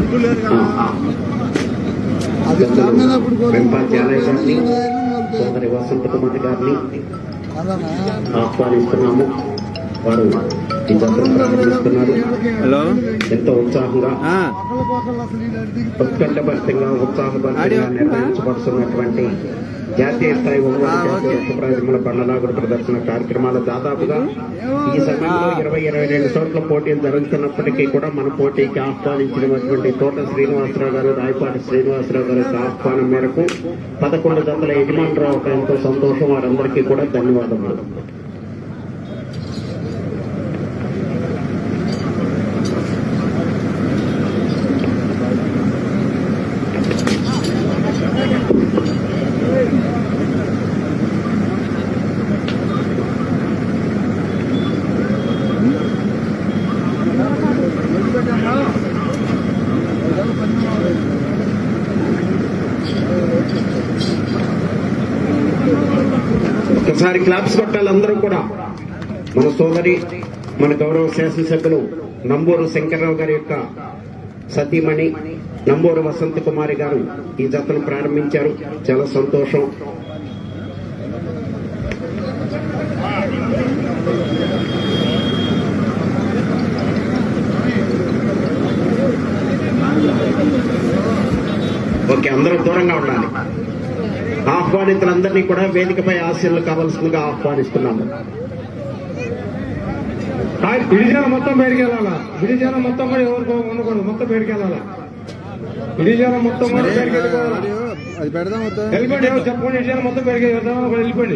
దుడ్డు లేదు కదా అది తమ్మినప్పుడు కూడా వెంపా జాలయ్య గారిని సోదరి వసంత కుమార్ గారిని అలానా ఆహ్వానిస్తున్నాము వారు ఈ జతను ప్రారంభిస్తున్నారు హలో ఎంతో ఉత్సాహంగా ఆ, ఒకళ్ళకొకళ్ళు అసలు ఇలా దిగి ఉత్కంఠభరితంగా ఉత్సాహభరితంగా నిర్వహించబడుతున్నటువంటి జాతీయ స్థాయి ఒంగోలు జాతీయ రక్తప్రాజముల బండలాగుడు ప్రదర్శన కార్యక్రమాలు దాదాపుగా ఈ సమయంలో ఇరవై ఇరవై రెండు చోట్ల పోటీలు జరుగుతున్నప్పటికీ కూడా మన పోటీకి ఆహ్వానించినటువంటి తోట శ్రీనివాసరావు గారు రాయపాటి శ్రీనివాసరావు గారి యొక్క ఆహ్వానం మేరకు పదకొండు జతల యజమానురావు ఎంతో సంతోషం వారందరికీ కూడా ధన్యవాదములు ఒకసారి క్లాప్స్ కొట్టాలి అందరూ కూడా మన సోదరి మన గౌరవ శాసనసభ్యులు నంబూరు శంకర్రావు గారి యొక్క సతీమణి నంబూరు వసంత కుమారి గారు ఈ జతను ప్రారంభించారు చాలా సంతోషం ఓకే అందరూ దూరంగా ఉండాలి ఆహ్వానితులందరినీ కూడా వేదికపై ఆశీర్లు కావాల్సిందిగా ఆహ్వానిస్తున్నాము విడిజన మొత్తం బయటికి వెళ్ళాలా విడిజన మొత్తం కూడా ఎవరికి ఉండకూడదు మొత్తం బయటికి వెళ్ళాలా విడిజన మొత్తం కూడా బయటికి వెళ్ళిపోవాలా అది పెడదాం వద్దా వెళ్ళిపోండి ఎవరు చెప్పండి విడిజన మొత్తం బయటికి వెళ్దాం ఒకరు వెళ్ళిపోండి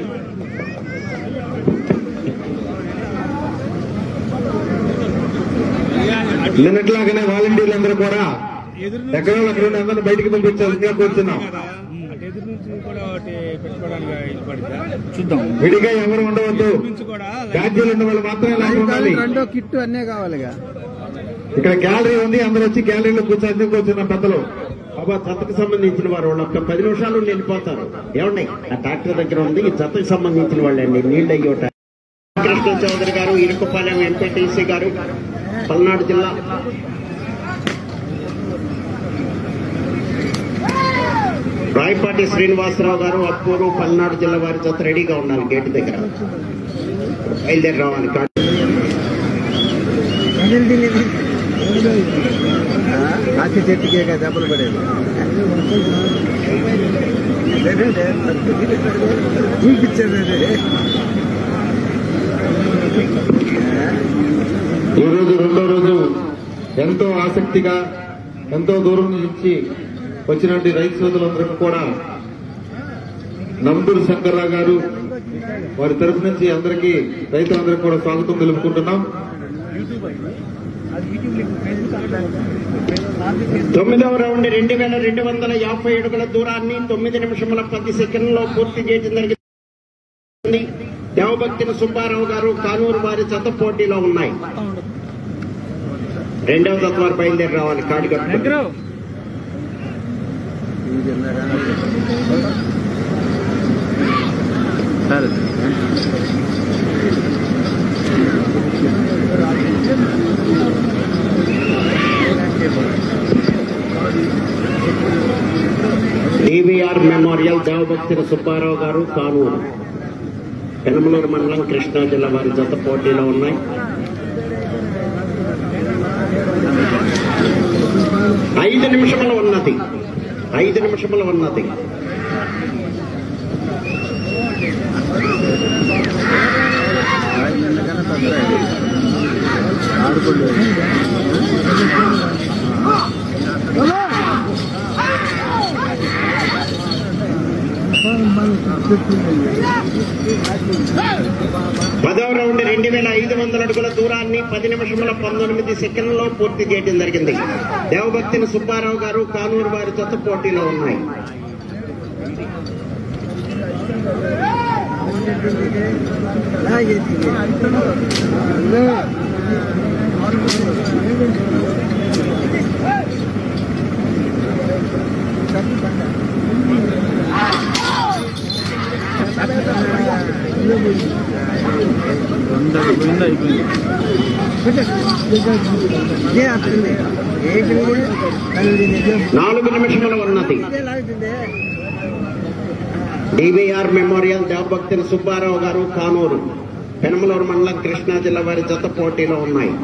నిన్నట్లాగానే వాలంటీర్లు అందరూ కూడా ఎక్కడో అక్కడ ఉండి అందరిని బయటికి పంపించాల్సిందిగా కోరుతున్నాం ఎదురు నుంచి కూడా ఒకటి పెట్టుకోవడానికి ఇది పడిద్దా? చూద్దాం విడిగా ఎవరు ఉండవద్దు నుంచి కూడా బ్యాడ్జీలు ఉన్న వాళ్ళు మాత్రమే లాగా ఉండాలి రెండో కిట్ అన్నీ కావాలిగా ఇక్కడ గ్యాలరీ ఉంది అందరూ వచ్చి గ్యాలరీలో కూర్చొని కూర్చున్న పెద్దలు బాబా జతకు సంబంధించిన వారు వాళ్ళు ఒక్క పది నిమిషాలు ఉండి వెళ్ళిపోతారు ఏమండి ఆ డాక్టర్ దగ్గర ఉంది ఈ జతకు సంబంధించిన వాళ్ళండి నీళ్ళు అయ్యోట కృష్ణ చౌదరి గారు ఇరుకుపాలెం ఎంపీటీసీ గారు పల్నాడు జిల్లా రాయపాటి శ్రీనివాసరావు గారు అప్పూరు పల్నాడు జిల్లా వారి జత రెడీగా ఉండాలి గేటు దగ్గర బయలుదేరి రావాలి కాకి చెట్టుకే కదా దెబ్బలు పడేది చూపించారు ఈ రోజు రెండో రోజు ఎంతో ఆసక్తిగా ఎంతో దూరం నుంచి వచ్చినటువంటి రైతు సోదరులందరికీ కూడా నంబూరు శంకర్రావు గారు వారి తరపు నుంచి అందరికీ రైతులందరికీ కూడా స్వాగతం తెలుపుకుంటున్నాం తొమ్మిదవ రౌండ్ రెండు వేల రెండు వందల యాభై అడుగుల దూరాన్ని తొమ్మిది నిమిషముల పది సెకండ్లలో పూర్తి చేయడం జరిగింది దేవభక్తిన సుబ్బారావు గారు కానూరు వారి జత పోటీలో ఉన్నాయి రెండవ తత్వారు బయలుదేరి రావాలి కాడి కట్టుకుని. సరే డివిఆర్ మెమోరియల్ దేవభక్తిన సుబ్బారావు గారు కానూరు పెనమలూరు మండలం కృష్ణా జిల్లా వారి జత పోటీలో ఉన్నాయి ఐదు నిమిషములు ఉన్నది ఐదు నిమిషములు ఉన్నది ఆడుకోండి పదవ రౌండ్ రెండు వేల ఐదు వందల అడుగుల దూరాన్ని పది నిమిషముల పంతొమ్మిది సెకండ్లలో పూర్తి చేయడం జరిగింది దేవభక్తిని సుబ్బారావు గారు కానూరు వారి జత పోటీలో ఉన్నాయి అయిపోయింది ఇదే వస్తుంది ఏపీ కూడా కళ్ళు నిజం నాలుగు నిమిషముల ఉన్నది ఇదే లాగుతుంది డివిఆర్ మెమోరియల్ దేవభక్తుల సుబ్బారావు గారు కానూరు పెనమలూరు మండలం కృష్ణా జిల్లా వారి జత పోటీలో ఉన్నాయి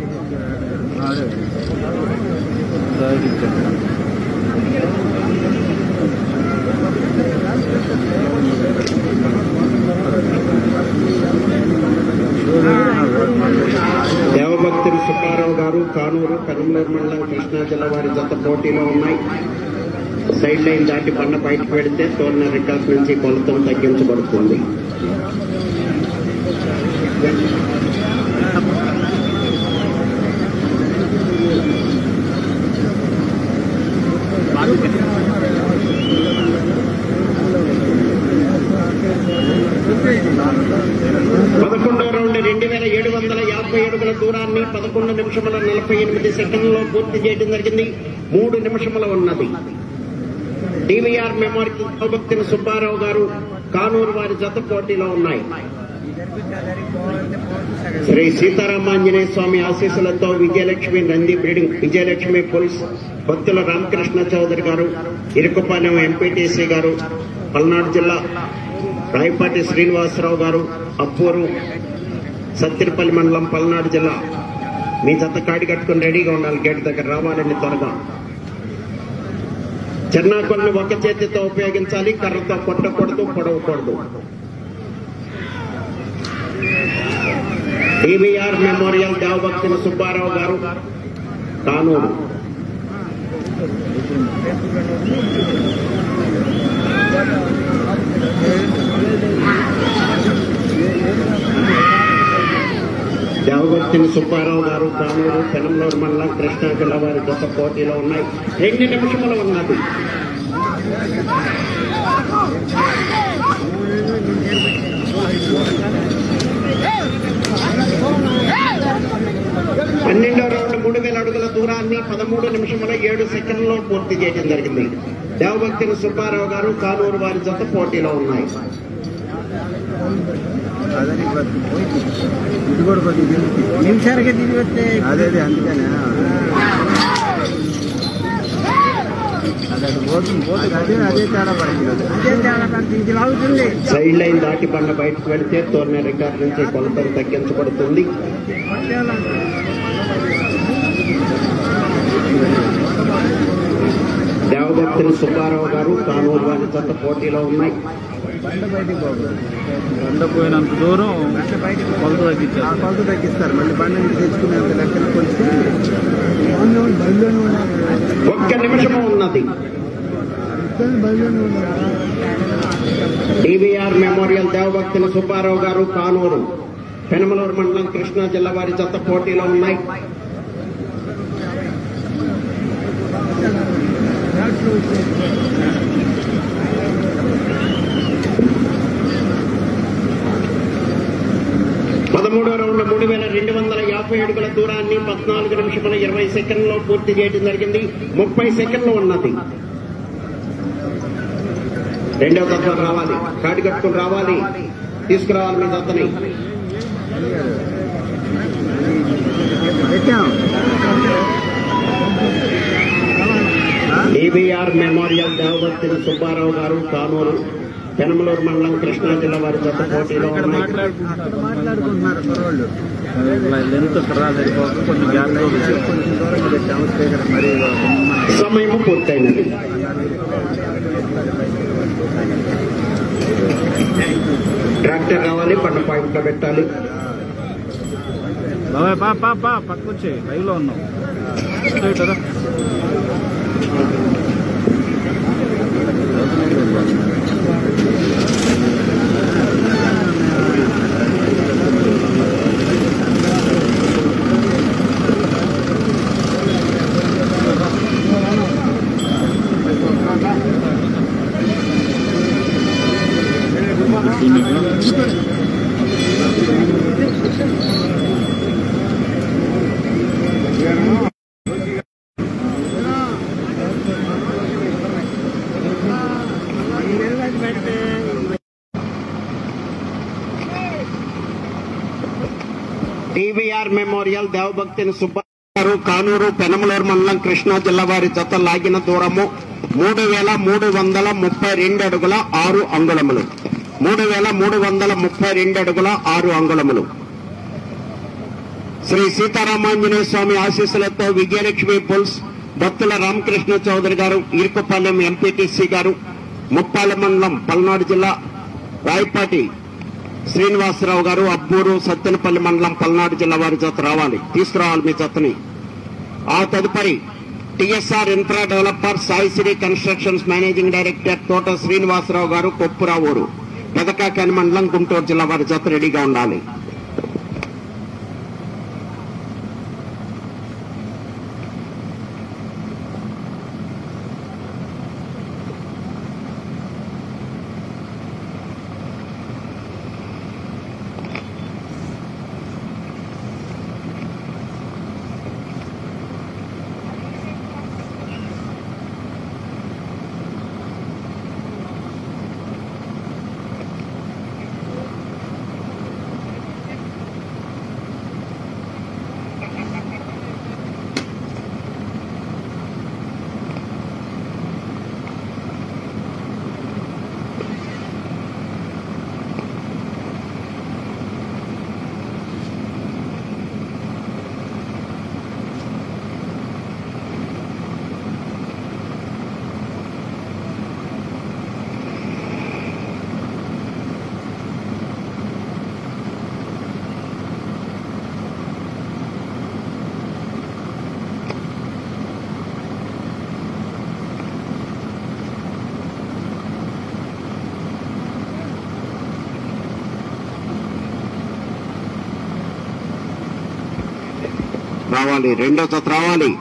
దేవభక్తులు సుబ్బారావు గారు కానూరు పెనమలూరు మండలం కృష్ణా జిల్లా వారి జత పోటీలో ఉన్నాయి సైడ్ లైన్ దాటి బండ బయటకు పెడితే తోలిన రికార్డ్ నుంచి కొలతలు తగ్గించబడుతుంది పదకొండో రౌండ్ రెండు వేల ఏడు వందల యాభై అడుగుల దూరాన్ని పదకొండు నిమిషముల నలభై ఎనిమిది సెకండ్లలో పూర్తి చేయడం జరిగింది మూడు నిమిషముల ఉన్నది డివిఆర్ మెమోరియల్ భక్తుల సుబ్బారావు గారు కానూరు వారి జత పోటీలో ఉన్నాయి శ్రీ సీతారామాంజనేయ స్వామి ఆశీస్సులతో విజయలక్ష్మి నంది బ్రీడింగ్ విజయలక్ష్మి పుల్స్ భక్తుల రామకృష్ణ చౌదరి గారు ఇరుకుపాలెం ఎంపీటీసీ గారు పల్నాడు జిల్లా రాయపాటి శ్రీనివాసరావు గారు అప్పూరు సత్తిరిపల్లి మండలం పల్నాడు జిల్లా మీ జత కాడి కట్టుకుని రెడీగా ఉండాలి గేట్ దగ్గర రావాలండి త్వరగా చెన్నాకొల్ని ఒక చేతితో ఉపయోగించాలి కర్రతో కొట్టకూడదు పొడవకూడదు డివిఆర్ మెమోరియల్ దేవభక్తుల సుబ్బారావు గారు కానూరు దేవభక్తుని సుబ్బారావు గారు కానూరు పెనంలూరు మండలం కృష్ణా జిల్లా వారి జత పోటీలో ఉన్నాయి రెండు నిమిషములు ఉన్నది పన్నెండో రౌండ్ మూడు వేల అడుగుల దూరాన్ని పదమూడు నిమిషముల ఏడు సెకండ్లో పూర్తి చేయడం జరిగింది దేవభక్తుని సుబ్బారావు గారు కానూరు వారి జత పోటీలో ఉన్నాయి ఇది కూడా కొద్దిగా నిమిషాలకే తిరిగి వస్తే అదే అదే అందుకనే అదే పోతుంది పోతుంది అదే అదే తేడా పడుతుంది అదే తేడా పడుతుంది ఇది లాగుతుంది సైడ్ లైన్ దాటి బండ బయటకు వెళితే తోర్న రికార్డ్ నుంచి కొలతలు తగ్గించబడుతుంది దేవభక్తుని సుబ్బారావు గారు కానూరు వారి జత పోటీలో ఉన్నాయి బండ బయటికి పోకూడదు బండ పోయినంత దూరం బండ బయటికి కొలత తగ్గించారు ఆ కొలత తగ్గిస్తారు మళ్ళీ బండ నుంచి తెచ్చుకునేంత లెక్కలు కొలిసి బండిలోనే ఉండాలి ఒక్క నిమిషము ఉన్నది బండిలోనే ఉండాలి డివిఆర్ మెమోరియల్ దేవభక్తుని సుబ్బారావు గారు కానూరు పెనమలూరు మండలం కృష్ణా జిల్లా వారి జత పోటీలో ఉన్నాయి పదమూడో రౌండ్ మూడు వేల రెండు వందల యాభై అడుగుల దూరాన్ని పద్నాలుగు నిమిషముల ఇరవై సెకండ్లో పూర్తి చేయడం జరిగింది ముప్పై సెకండ్లు ఉన్నది రెండవ తత్వం రావాలి కాడి కట్టుకుని రావాలి తీసుకురావాలి మీ దత్తని పెట్టాం డిబిఆర్ మెమోరియల్ దేవభక్తుని సుబ్బారావు గారు కానూరు పెనమలూరు మండలం కృష్ణా జిల్లా వారి జత పోటీలో ఉన్నాయి అక్కడ మాట్లాడుకుంటున్నారు కుర్రోళ్ళు లెంత్ ఇక్కడ సరిపోక కొన్ని గ్యాప్ కొంచెం దూరంగా పెట్టాము స్పీకర్ మరి సమయము పూర్తయినది ట్రాక్టర్ రావాలి పంట పాయింట్ లో పెట్టాలి బాబాయ్ పా పా పా పక్క వచ్చే లైవ్ లో ఉన్నాం ఇటు కదా టీవీఆర్ మెమోరియల్ దేవభక్తిని సుబ్బారావు కానూరు పెనమలూరు మండలం కృష్ణా జిల్లా వారి జత లాగిన దూరము మూడు వేల మూడు వందల ముప్పై రెండు అడుగుల ఆరు అంగుళములు మూడు వేల మూడు వందల ముప్పై రెండు అడుగుల ఆరు అంగుళములు శ్రీ సీతారామాంజనేయ స్వామి ఆశీస్సులతో విజయలక్ష్మి పుల్స్ భక్తుల రామకృష్ణ చౌదరి గారు ఈర్కపాలెం ఎంపీటీసీ గారు ముప్పాల మండలం పల్నాడు జిల్లా రాయపాటి శ్రీనివాసరావు గారు అబ్బూరు సత్తెనపల్లి మండలం పల్నాడు జిల్లా వారి జత రావాలి తీసుకురావాలి మీ జతని ఆ తదుపరి TSR infra developer Saisri constructions managing director Thota Srinivasarao గారు కొప్పురావూరు పెదకాకాని మండలం గుంటూరు జిల్లా వారి జత రెడీగా ఉండాలి రావాలి రెండో జత రావాలి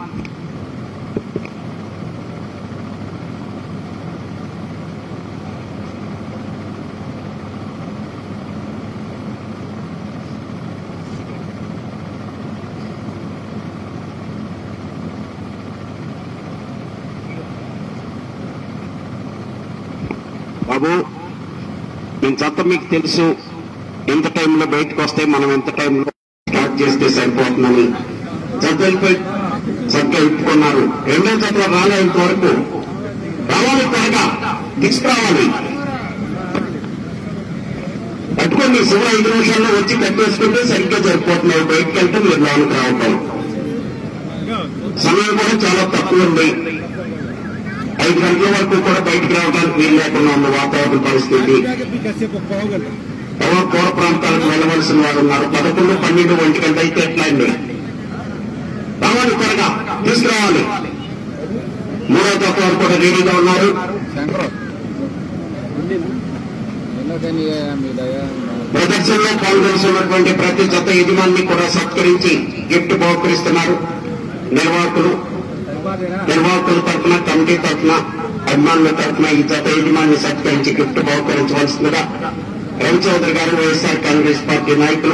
బాబు మీ జత మీకు తెలుసు ఎంత టైంలో బయటకు వస్తే మనం ఎంత టైంలో స్టార్ట్ చేస్తే సరిపోతుందని జత వెళ్ళిపోయి చక్కగా ఇప్పుకున్నారు రెండో జతలో రాలేంత వరకు రావాలి త్వరగా తీసుకురావాలి పట్టుకోండి శివ ఐదు నిమిషాల్లో వచ్చి కట్టేసుకుంటే సరిగ్గా సరిపోతున్నాయి బయటకు వెళ్తే మీరు లోనికి రావటం సమయం కూడా చాలా తక్కువ ఉంది ఐదు గంటల వరకు కూడా బయటకు రావడానికి వీలు లేకుండా ఉన్న వాతావరణ పరిస్థితి కాసేపు పోగలరు ఎవరో పూర్వ ప్రాంతాలకు వెళ్ళవలసిన వారు ఉన్నారు పదకొండు పన్నెండు ఒంటి గంట అయితే ఎట్లా అండి రావాలి త్వరగా తీసుకురావాలి మూడో తత్వ వారు కూడా రెడీగా ఉన్నారు ప్రదర్శనలో పాల్గొలుస్తున్నటువంటి ప్రతి జత యజమాన్ని కూడా సత్కరించి గిఫ్ట్ బహుకరిస్తున్నారు నిర్వాహకులు నిర్వాహకుల తరఫున కమిటీ తరఫున అభిమానుల తరఫున ఈ జత యజమాన్ని సత్కరించి గిఫ్ట్ బహుకరించవలసిందిగా రవిచౌదరి గారు వైఎస్ఆర్ కాంగ్రెస్ పార్టీ నాయకులు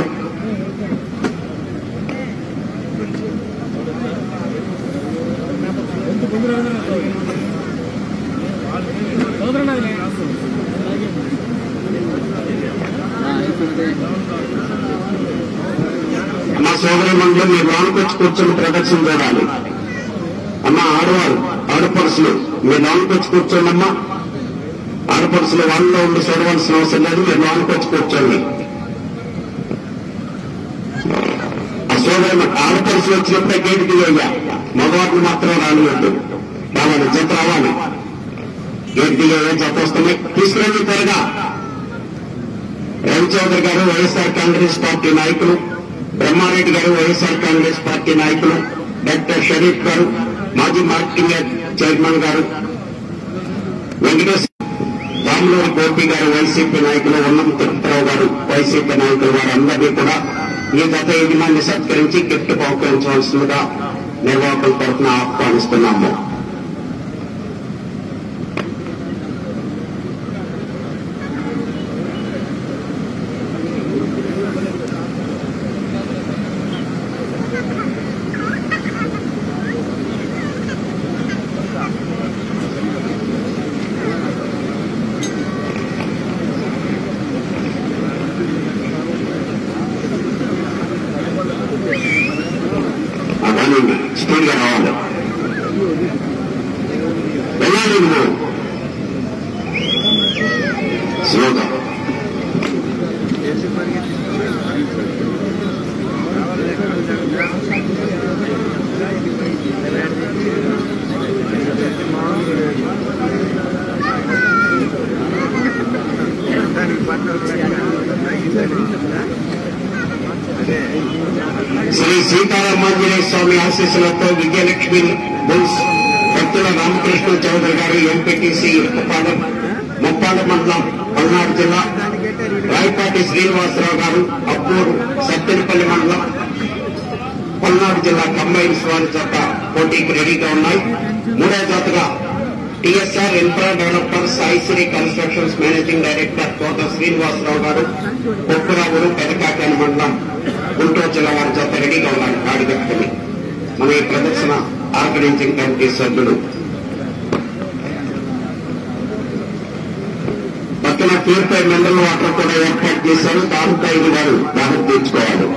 మా సోదరి మండలం మీరు లోనకొచ్చి కూర్చొని ప్రదర్శన చూడాలి అమ్మ ఆడవారు ఆడపడుసులు మీరు లోనకొచ్చి కూర్చోండి అమ్మా ఆడపడుసులు వాళ్ళలో ఉండి చూడవలసిన అవసరం లేదు మీరు లోనకొచ్చి కూర్చోండి ఆ సోదరి ఆడపడుసులు వచ్చినప్పుడే గేటు దిగయ్యా మగవారిని మాత్రం రానివద్దు రావాలి జత రావాలి గేటు దిగయ్యా జత వస్తున్నాయి తీసుకురండి త్వరగా రవిచౌదరి గారు వైఎస్ఆర్ కాంగ్రెస్ పార్టీ నాయకులు Brahmareddy garu YSR Congress party నాయకులు డాక్టర్ షరీఫ్ గారు మాజీ మార్కెటింగ్ చైర్మన్ గారు వెంకటేశ్వర రాములూరి గోపి గారు వైసీపీ నాయకులు ఉన్నం తిరుపతిరావు గారు వైసీపీ నాయకులు వారందరినీ కూడా ఈ గత యజమాన్ని సత్కరించి గిఫ్ట్ బహుకరించవలసిందిగా నిర్వాహకుల తరఫున ఆహ్వానిస్తున్నాము ఆంజనేయ స్వామి ఆశీస్సులతో విజయలక్ష్మి బుల్స్ భక్తుల రామకృష్ణ చౌదరి గారు ఎంపీటీసీ ముప్పాడ ముప్పాడ మండలం పల్నాడు జిల్లా రాయపాటి శ్రీనివాసరావు గారు అప్పూరు సత్తెనపల్లి మండలం పల్నాడు జిల్లా కంబైన్ స్వామి జత పోటీకి రెడీగా ఉన్నాయి మూడో జతగా TSR infra developer Saisri constructions managing director Kota Srinivasarao garu కొప్పురావులు పెదకాకాని మండలం గుంటూరు జిల్లా వారి జత రెడీగా ఉన్నారు గాడి వ్యక్తిని మన ఈ ప్రదర్శన ఆర్గనైజింగ్ కమిటీ సభ్యులు పక్కన ప్యూరిఫై మినరల్ వాటర్ కూడా ఏర్పాటు చేశారు తాలూకా ఇది వారు దాహం తీర్చుకోవాలి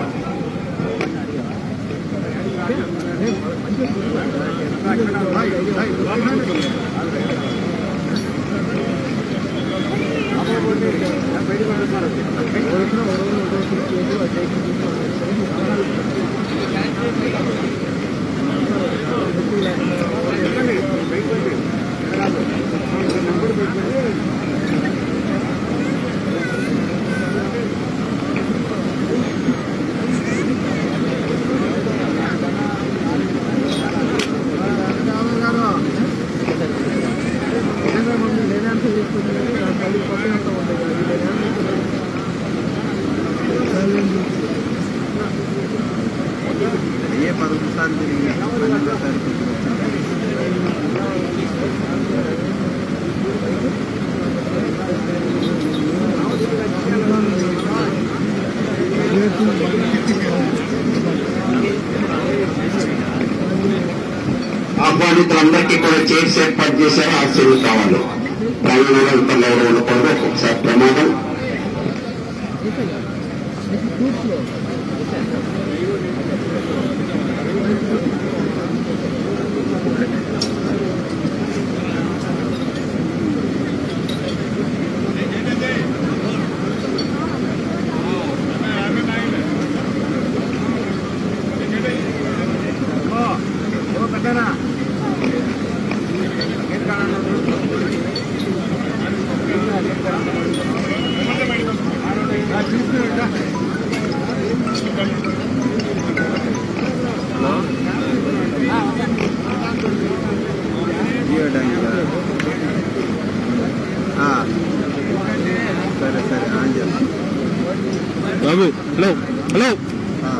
ఏ పదకొండు సార్లు తిరిగి పన్నెండో తారీఖు ఆహ్వానితులందరికీ కూడా చైర్స్ ఏర్పాటు చేశారు ఆశ్చర్యం కావాలి ప్రాంగణంలో ఇంత ఎవరు ఉండకూడదు ఒకసారి ప్రమాదం జియో ట్యాంక్ సరే సరే ఆన్ చేస్తాం బాబు హలో హలో ఆ.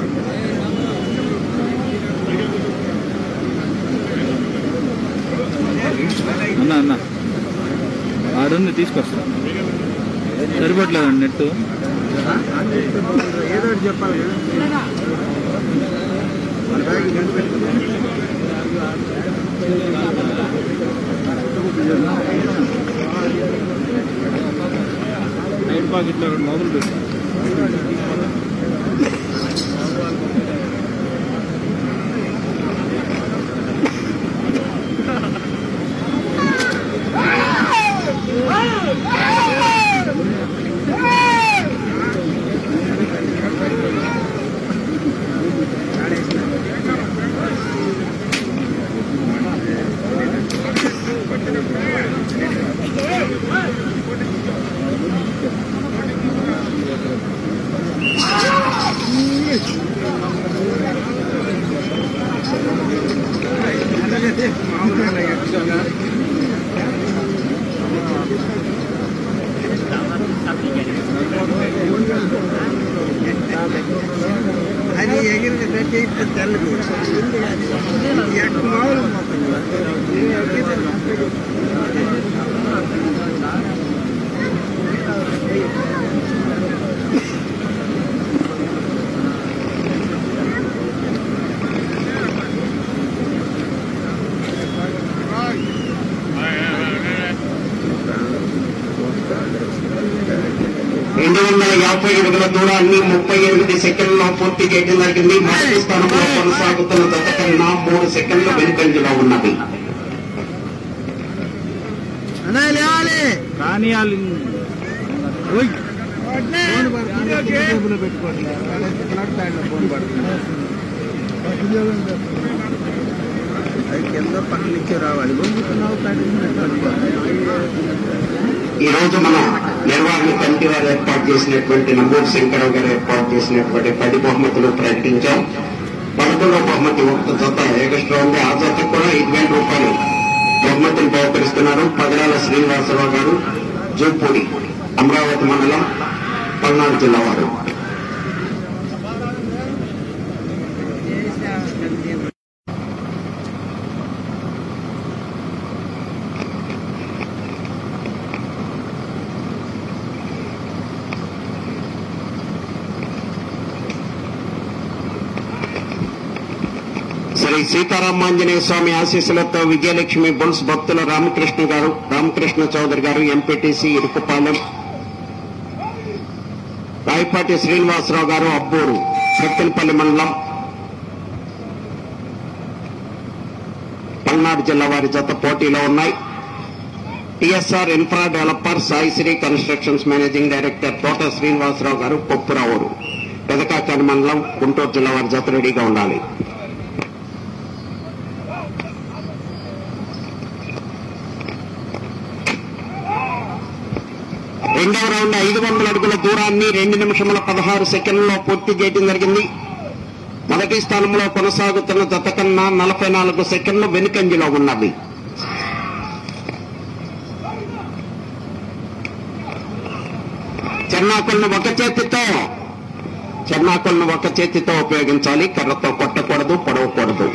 అన్న అన్న ఆడుంది తీసుకొస్తా సరిపోవట్లేదండి నెట్ ఏదో ఒకటి చెప్పాలి కదా. మన బ్యాగ్ కనిపెట్టుకున్నాం నైట్ పాకెట్లో రెండు మొదలు పెట్టు అది ఎగిరిన పెట్టి ఇప్పుడు తెల్లదు ఎక్కడ మామూలు మొత్తం రెండు వందల యాభై అడుగుల దూరాన్ని ముప్పై ఎనిమిది సెకండ్లో పూర్తి చేయడం జరిగింది మొదటి స్థానంలో కొనసాగుతున్న దశ కన్నా మూడు సెకండ్లు వెనుకంజలో ఉన్నది అన్నా లేవాలి కానీ వాళ్ళు ఓయ్ ఫోన్ పడుతుంది జేబులో పెట్టుకోండి ఫ్లడ్ ప్యాడ్లో ఫోన్ పడుతుంది అది కింద పక్క నుంచి రావాలి గొంతుకున్నావు ఈ రోజు మన నిర్వహణ కమిటీ వారు ఏర్పాటు చేసినటువంటి నంబూరు శంకరరావు గారు ఏర్పాటు చేసినటువంటి పది బహుమతులు ప్రకటించాం పదకొండవ బహుమతి ఒక జత ఏగస్ట్రా ఉంది ఆ జతకు కూడా ఐదు వేల రూపాయలు బహుమతిని బహుకరిస్తున్నారు పగడాల శ్రీనివాసరావు గారు జూపూడి అమరావతి మండలం పల్నాడు జిల్లా వారు శ్రీ సీతారామాంజనేయ స్వామి ఆశీస్సులతో విజయలక్ష్మి బుల్స్ భక్తుల రామకృష్ణ గారు రామకృష్ణ చౌదరి గారు ఎంపీటీసీ ఇరుకుపాలెం రాయపాటి శ్రీనివాసరావు గారు అబ్బూరు సత్తెనపల్లి మండలం పల్నాడు జిల్లా వారి జత పోటీలో ఉన్నాయి TSR infra developer Saisri constructions managing director Thota Srinivasarao గారు కొప్పురావురు పెదకాకాని మండలం గుంటూరు జిల్లా వారి జత రెడీగా ఉండాలి రెండవ రౌండ్ ఐదు వందల అడుగుల దూరాన్ని రెండు నిమిషముల పదహారు సెకండ్లలో పూర్తి చేయడం జరిగింది మొదటి స్థానంలో కొనసాగుతున్న జత కన్నా నలభై నాలుగు సెకండ్లు వెనుకంజలో ఉన్నవి చెన్నాకులను ఒక చేతితో చెన్నాకులను ఒక చేతితో ఉపయోగించాలి కర్రతో కొట్టకూడదు పొడవకూడదు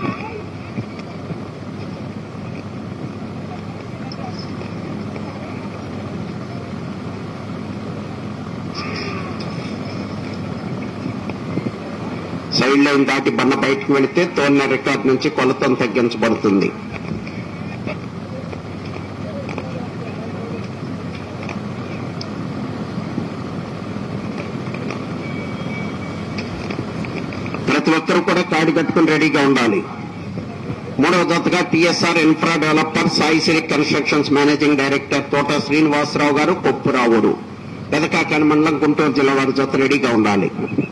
సైడ్ లైన్ దాటి బండ బయటకు వెళితే తోలిన రికార్డ్ నుంచి కొలతను తగ్గించబడుతుంది ప్రతి ఒక్కరూ కూడా కాడి కట్టుకుని రెడీగా ఉండాలి మూడవ జతగా TSR infra developer Saisri constructions managing director Thota Srinivasarao గారు కొప్పురావుడు పెదకాకాని మండలం గుంటూరు జిల్లా వారి జత రెడీగా ఉండాలి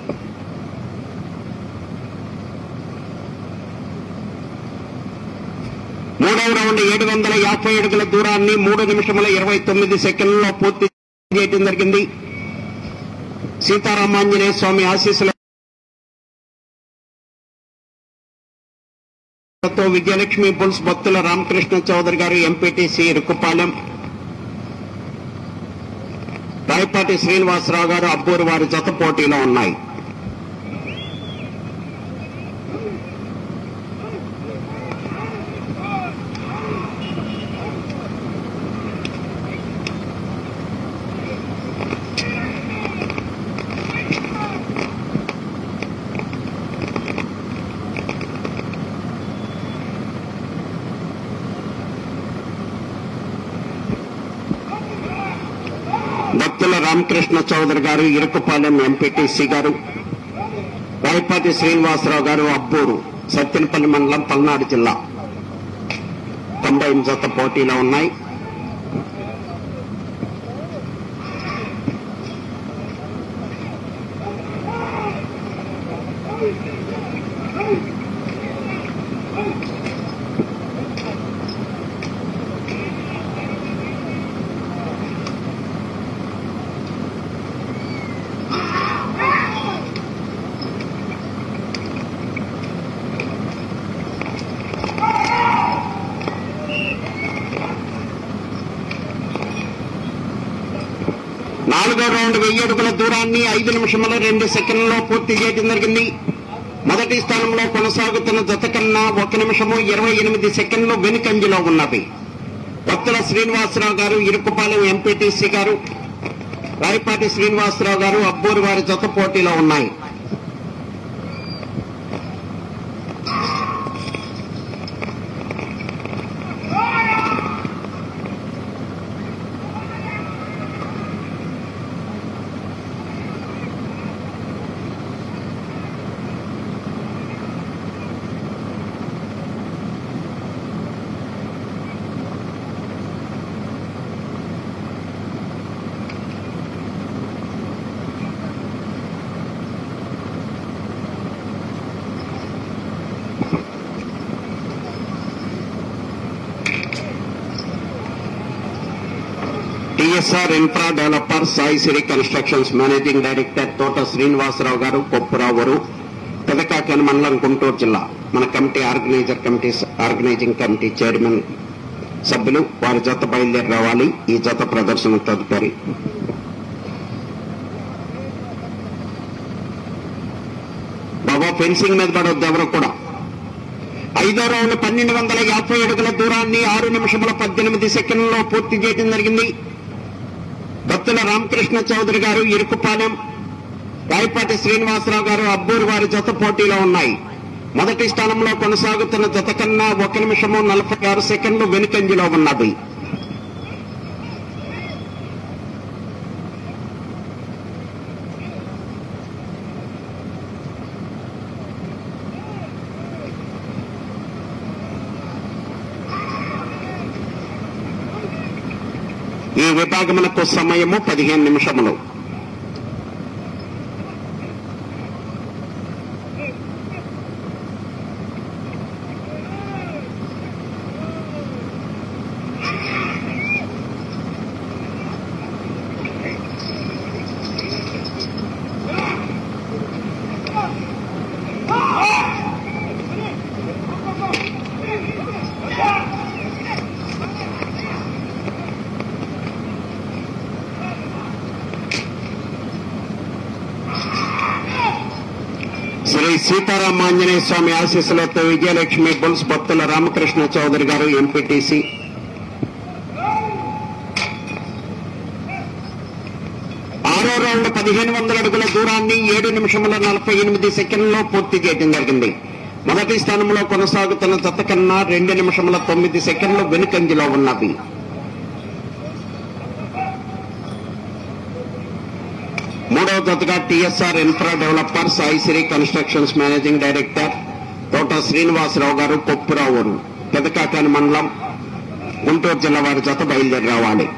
మూడవ రౌండ్ ఏడు వందల యాభై అడుగుల దూరాన్ని మూడు నిమిషముల ఇరవై తొమ్మిది సెకండ్లలో పూర్తి చేయడం జరిగింది సీతారామాంజనేయ స్వామి ఆశీస్సులతో విజయలక్ష్మి బుల్స్ భక్తుల రామకృష్ణ చౌదరి గారు ఎంపీటీసీ ఇరుకుపాలెం రాయపాటి శ్రీనివాసరావు గారు అబ్బూరు వారి జత పోటీలో ఉన్నాయి భక్తుల రామకృష్ణ చౌదరి గారు ఇరుకుపాలెం ఎంపీటీసీ గారు రాయపాటి శ్రీనివాసరావు గారు అబ్బూరు సత్తెనపల్లి మండలం పల్నాడు జిల్లా తొంభై జత పోటీలో ఉన్నాయి నాలుగో రౌండ్ వెయ్యి అడుగుల దూరాన్ని ఐదు నిమిషముల రెండు సెకండ్లలో పూర్తి చేయడం జరిగింది మొదటి స్థానంలో కొనసాగుతున్న జత కన్నా ఒక నిమిషము ఇరవై ఎనిమిది సెకండ్లు వెనుకంజలో ఉన్నవి భక్తుల శ్రీనివాసరావు గారు ఇరుకుపాలెం ఎంపీటీసీ గారు రాయపాటి శ్రీనివాసరావు గారు అబ్బూరు వారి జత పోటీలో ఉన్నాయి TSR infra developer Sai Siri constructions managing director Thota Srinivasarao గారు కొప్పురావు గారు పెదక పెదకాకాని మండలం గుంటూరు జిల్లా మన committee organiser committee organising committee chairman సభ్యులు వారి జత బయలుదేరి రావాలి ఈ జత ప్రదర్శన తదుపరి బాబా ఫెన్సింగ్ మీద పడవద్దు ఎవరు కూడా ఐదో రౌండ్ పన్నెండు వందల యాభై అడుగుల దూరాన్ని ఆరు నిమిషముల పద్దెనిమిది సెకండ్లలో పూర్తి చేయడం జరిగింది భక్తుల రామకృష్ణ చౌదరి గారు ఇరుకుపాలెం రాయపాటి శ్రీనివాసరావు గారు అబ్బూరు వారి జత పోటీలో ఉన్నాయి మొదటి స్థానంలో కొనసాగుతున్న జత కన్నా ఒక నిమిషము నలభై ఆరు సెకండ్లు వెనుకంజిలో ఉన్నది ఈ విభాగమునకు సమయము పదిహేను నిమిషములు శ్రీ సీతారామాంజనేయ స్వామి ఆశీస్సులతో విజయలక్ష్మి బుల్స్ భక్తుల రామకృష్ణ చౌదరి గారు ఎంపీటీసీ ఆరో రౌండ్ పదిహేను వందల అడుగుల దూరాన్ని ఏడు నిమిషముల నలభై ఎనిమిది సెకండ్లో పూర్తి చేయడం జరిగింది మొదటి స్థానంలో కొనసాగుతున్న జత కన్నా రెండు నిమిషముల తొమ్మిది సెకండ్లు వెనుకంజిలో ఉన్నవి మూడవ జతగా TSR infra developer Saisri constructions managing director Thota Srinivasarao గారు కొప్పురావురు పెదకాకాని మండలం గుంటూరు జిల్లా వారి జత బయలుదేరి రావాలి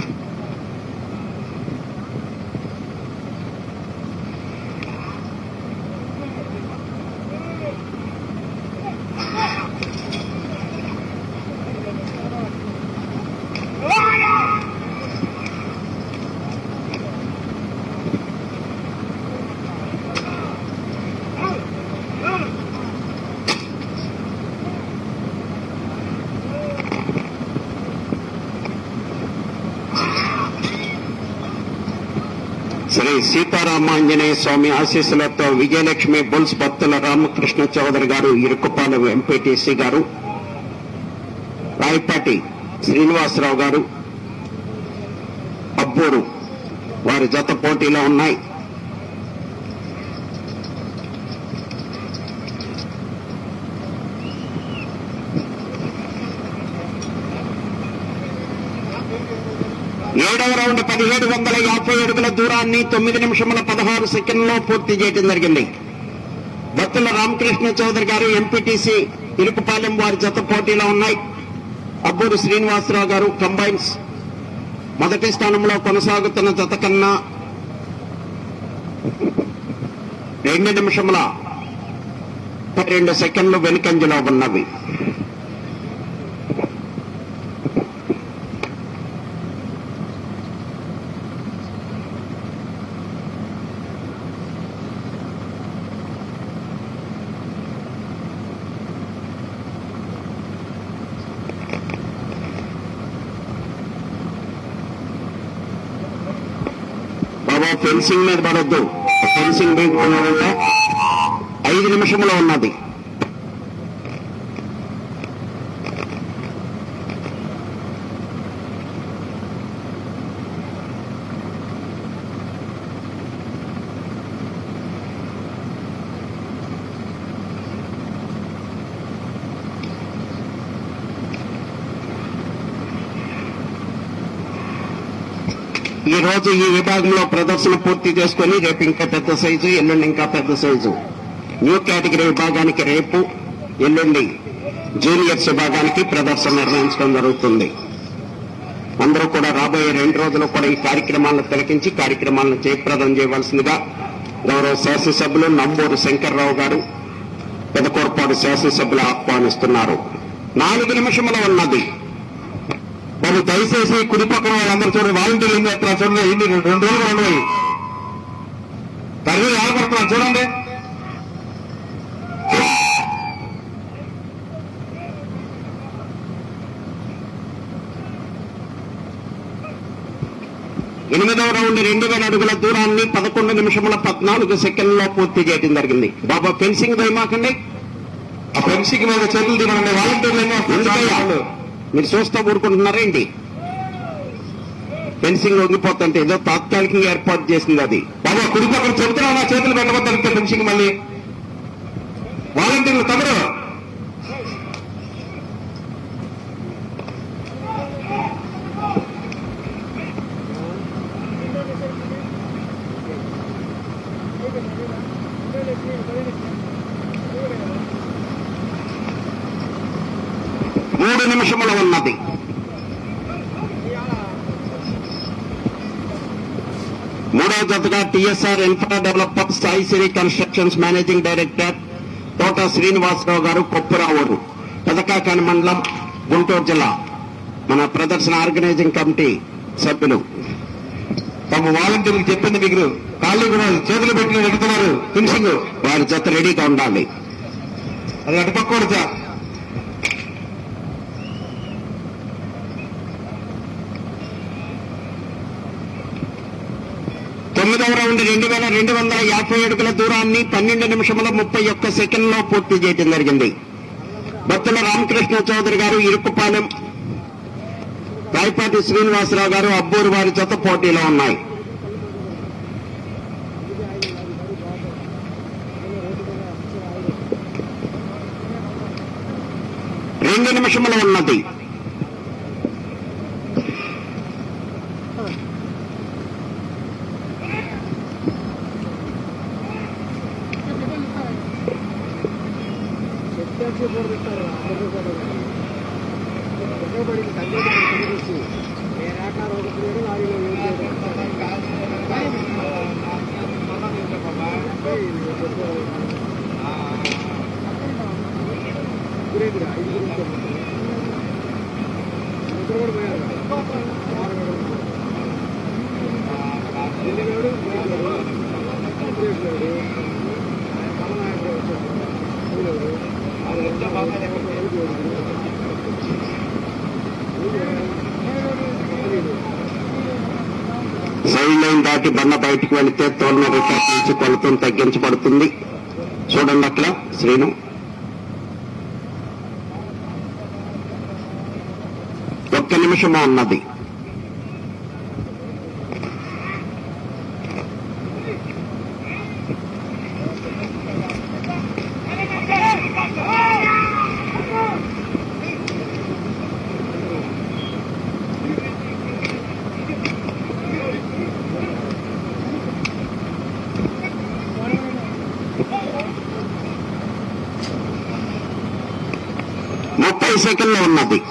శ్రీ సీతారామాంజనేయ స్వామి ఆశీస్సులతో విజయలక్ష్మి బుల్స్ భక్తుల రామకృష్ణ చౌదరి గారు ఇరుకుపాలెం ఎంపీటీసీ గారు రాయపాటి శ్రీనివాసరావు గారు అబ్బూరు వారి జత పోటీలో ఉన్నాయి ఏడవ రౌండ్ పదిహేడు వందల యాభై అడుగుల దూరాన్ని తొమ్మిది నిమిషముల పదహారు సెకండ్లో పూర్తి చేయడం జరిగింది భక్తుల రామకృష్ణ చౌదరి గారు ఎంపీటీసీ ఇరుకుపాలెం వారి జత పోటీలో ఉన్నాయి అబ్బూరు శ్రీనివాసరావు గారు కంబైన్స్ మొదటి స్థానంలో కొనసాగుతున్న జత కన్నా రెండు నిమిషముల రెండు సెకండ్లు వెనుకంజలో ఉన్నవి బాబా ఫెన్సింగ్ మీద పడొద్దు ఫెన్సింగ్ బయటకున్నాడంటే ఐదు నిమిషంలో ఉన్నది ఈ రోజు ఈ విభాగంలో ప్రదర్శన పూర్తి చేసుకుని రేపు ఇంకా పెద్ద సైజు ఎల్లుండి ఇంకా పెద్ద సైజు న్యూ కేటగిరీ విభాగానికి రేపు ఎల్లుండి జూనియర్స్ విభాగానికి ప్రదర్శన నిర్వహించడం జరుగుతుంది అందరూ కూడా రాబోయే రెండు రోజులు కూడా ఈ కార్యక్రమాలను తిలకించి కార్యక్రమాలను జయప్రదం చేయవలసిందిగా గౌరవ శాసనసభ్యులు నంబూరు శంకర్రావు గారు పెదకోర్పాడు శాసనసభ్యులు ఆహ్వానిస్తున్నారు నాలుగు నిమిషముల ఉన్నది మరి దయచేసి కుడి పక్కన వాళ్ళందరూ చూడండి వాలంటీర్లు ఏం చేస్తున్నారు చూడండి ఇన్ని రెండు రెండు రోజులు ఉండవు తల్లి ఆడపడుతున్నారు చూడండి ఎనిమిదవ రౌండ్ రెండు వేల అడుగుల దూరాన్ని పదకొండు నిమిషముల పద్నాలుగు సెకండ్లో పూర్తి చేయడం జరిగింది బాబా ఫెన్సింగ్ దయమాకండి ఆ ఫెన్సింగ్ మీద చేతులు దిగండి వాలంటీర్లు ఏమో ఎందుకయ్యా మీరు చూస్తా ఊరుకుంటున్నారేంటి ఫెన్సింగ్ వంగిపోతుంటే ఏదో తాత్కాలికంగా ఏర్పాటు చేసింది అది బాబా కుడి పక్కన చెబుతున్నా నా చేతులు పెట్టబోతాను ఫెన్సింగ్ మళ్ళీ వాలంటీర్లు తమరు మూడు నిమిషముల ఉన్నది మూడవ జతగా TSR infra developer Sai Siri constructions managing director Thota Srinivasarao గారు కొప్పురావురు పెదకాకాని మండలం గుంటూరు జిల్లా మన ప్రదర్శన ఆర్గనైజింగ్ కమిటీ సభ్యులు తమ వాలంటీర్లకు చెప్పింది మీకు కాళ్ళు కూడా చేతులు పెట్టి ఎడుతున్నారు ఫినిషింగ్ వారి జత రెడీగా ఉండాలి అది అటుపక్కూడదు సార్ తొమ్మిదవ రౌండ్ రెండు వేల రెండు వందల యాభై అడుగుల దూరాన్ని పన్నెండు నిమిషముల ముప్పై ఒక్క సెకండ్లో పూర్తి చేయడం జరిగింది బత్తుల రామకృష్ణ చౌదరి గారు ఇరుకుపాలెం రాయపాటి శ్రీనివాసరావు గారు అబ్బూరు వారి జత పోటీలో ఉన్నాయి రెండు నిమిషముల ఉన్నది సైడ్ లైన్ దాటి బండ బయటికి వెళితే తోలన రికార్డ్ నుంచి కొలతను తగ్గించబడుతుంది చూడండి అక్కడ శ్రీను ఒక్క నిమిషము ఉన్నది ముప్పై సెకండ్లు ఉన్నది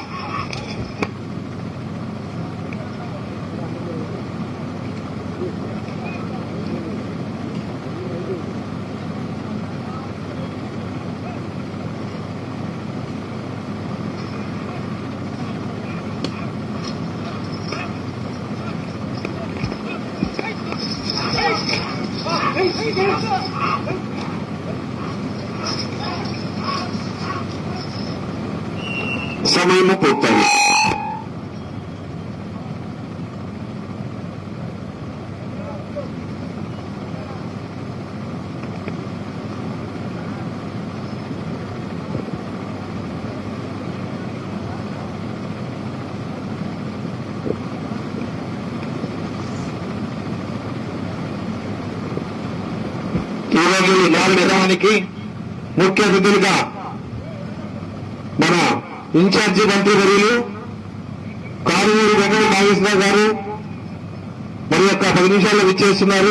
సమయము పూర్తయింది ఈ రోజు ఈ లాల్ నిర్వహణకి ముఖ్య అతిథులుగా మన ఇన్ఛార్జి మంత్రి వర్యులు కారుమూరి వెంకట నాగేశ్వరరావు గారు మరి యొక్క పది నిమిషాల్లో విచ్చేస్తున్నారు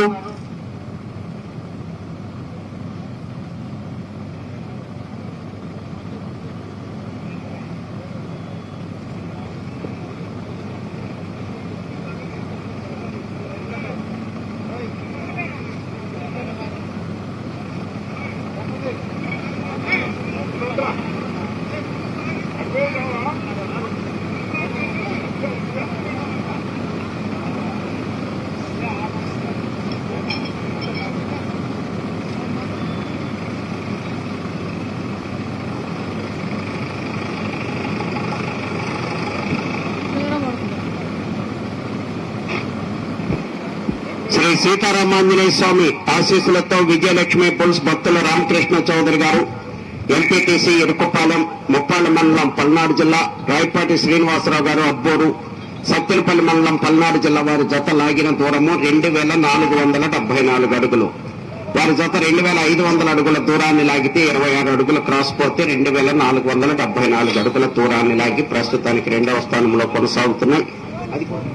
సీతారామాంజనేయ స్వామి ఆశీస్సులతో విజయలక్ష్మి పుల్స్ భక్తుల రామకృష్ణ చౌదరి గారు ఎంపీటీసీ ఇరుకుపాలెం ముప్పాళ్ళ మండలం పల్నాడు జిల్లా రాయపాటి శ్రీనివాసరావు గారు అబ్బోరు సత్తెనపల్లి మండలం పల్నాడు జిల్లా వారి జత లాగిన దూరము రెండు వేల నాలుగు వందల డెబ్బై నాలుగు అడుగులు వారి జత రెండు వేల ఐదు వందల అడుగుల దూరాన్ని లాగితే ఇరవై ఆరు అడుగుల క్రాస్ పోతే రెండు వేల నాలుగు వందల డెబ్బై నాలుగు అడుగుల దూరాన్ని లాగి ప్రస్తుతానికి రెండవ స్థానంలో కొనసాగుతున్నాయి అది కూడా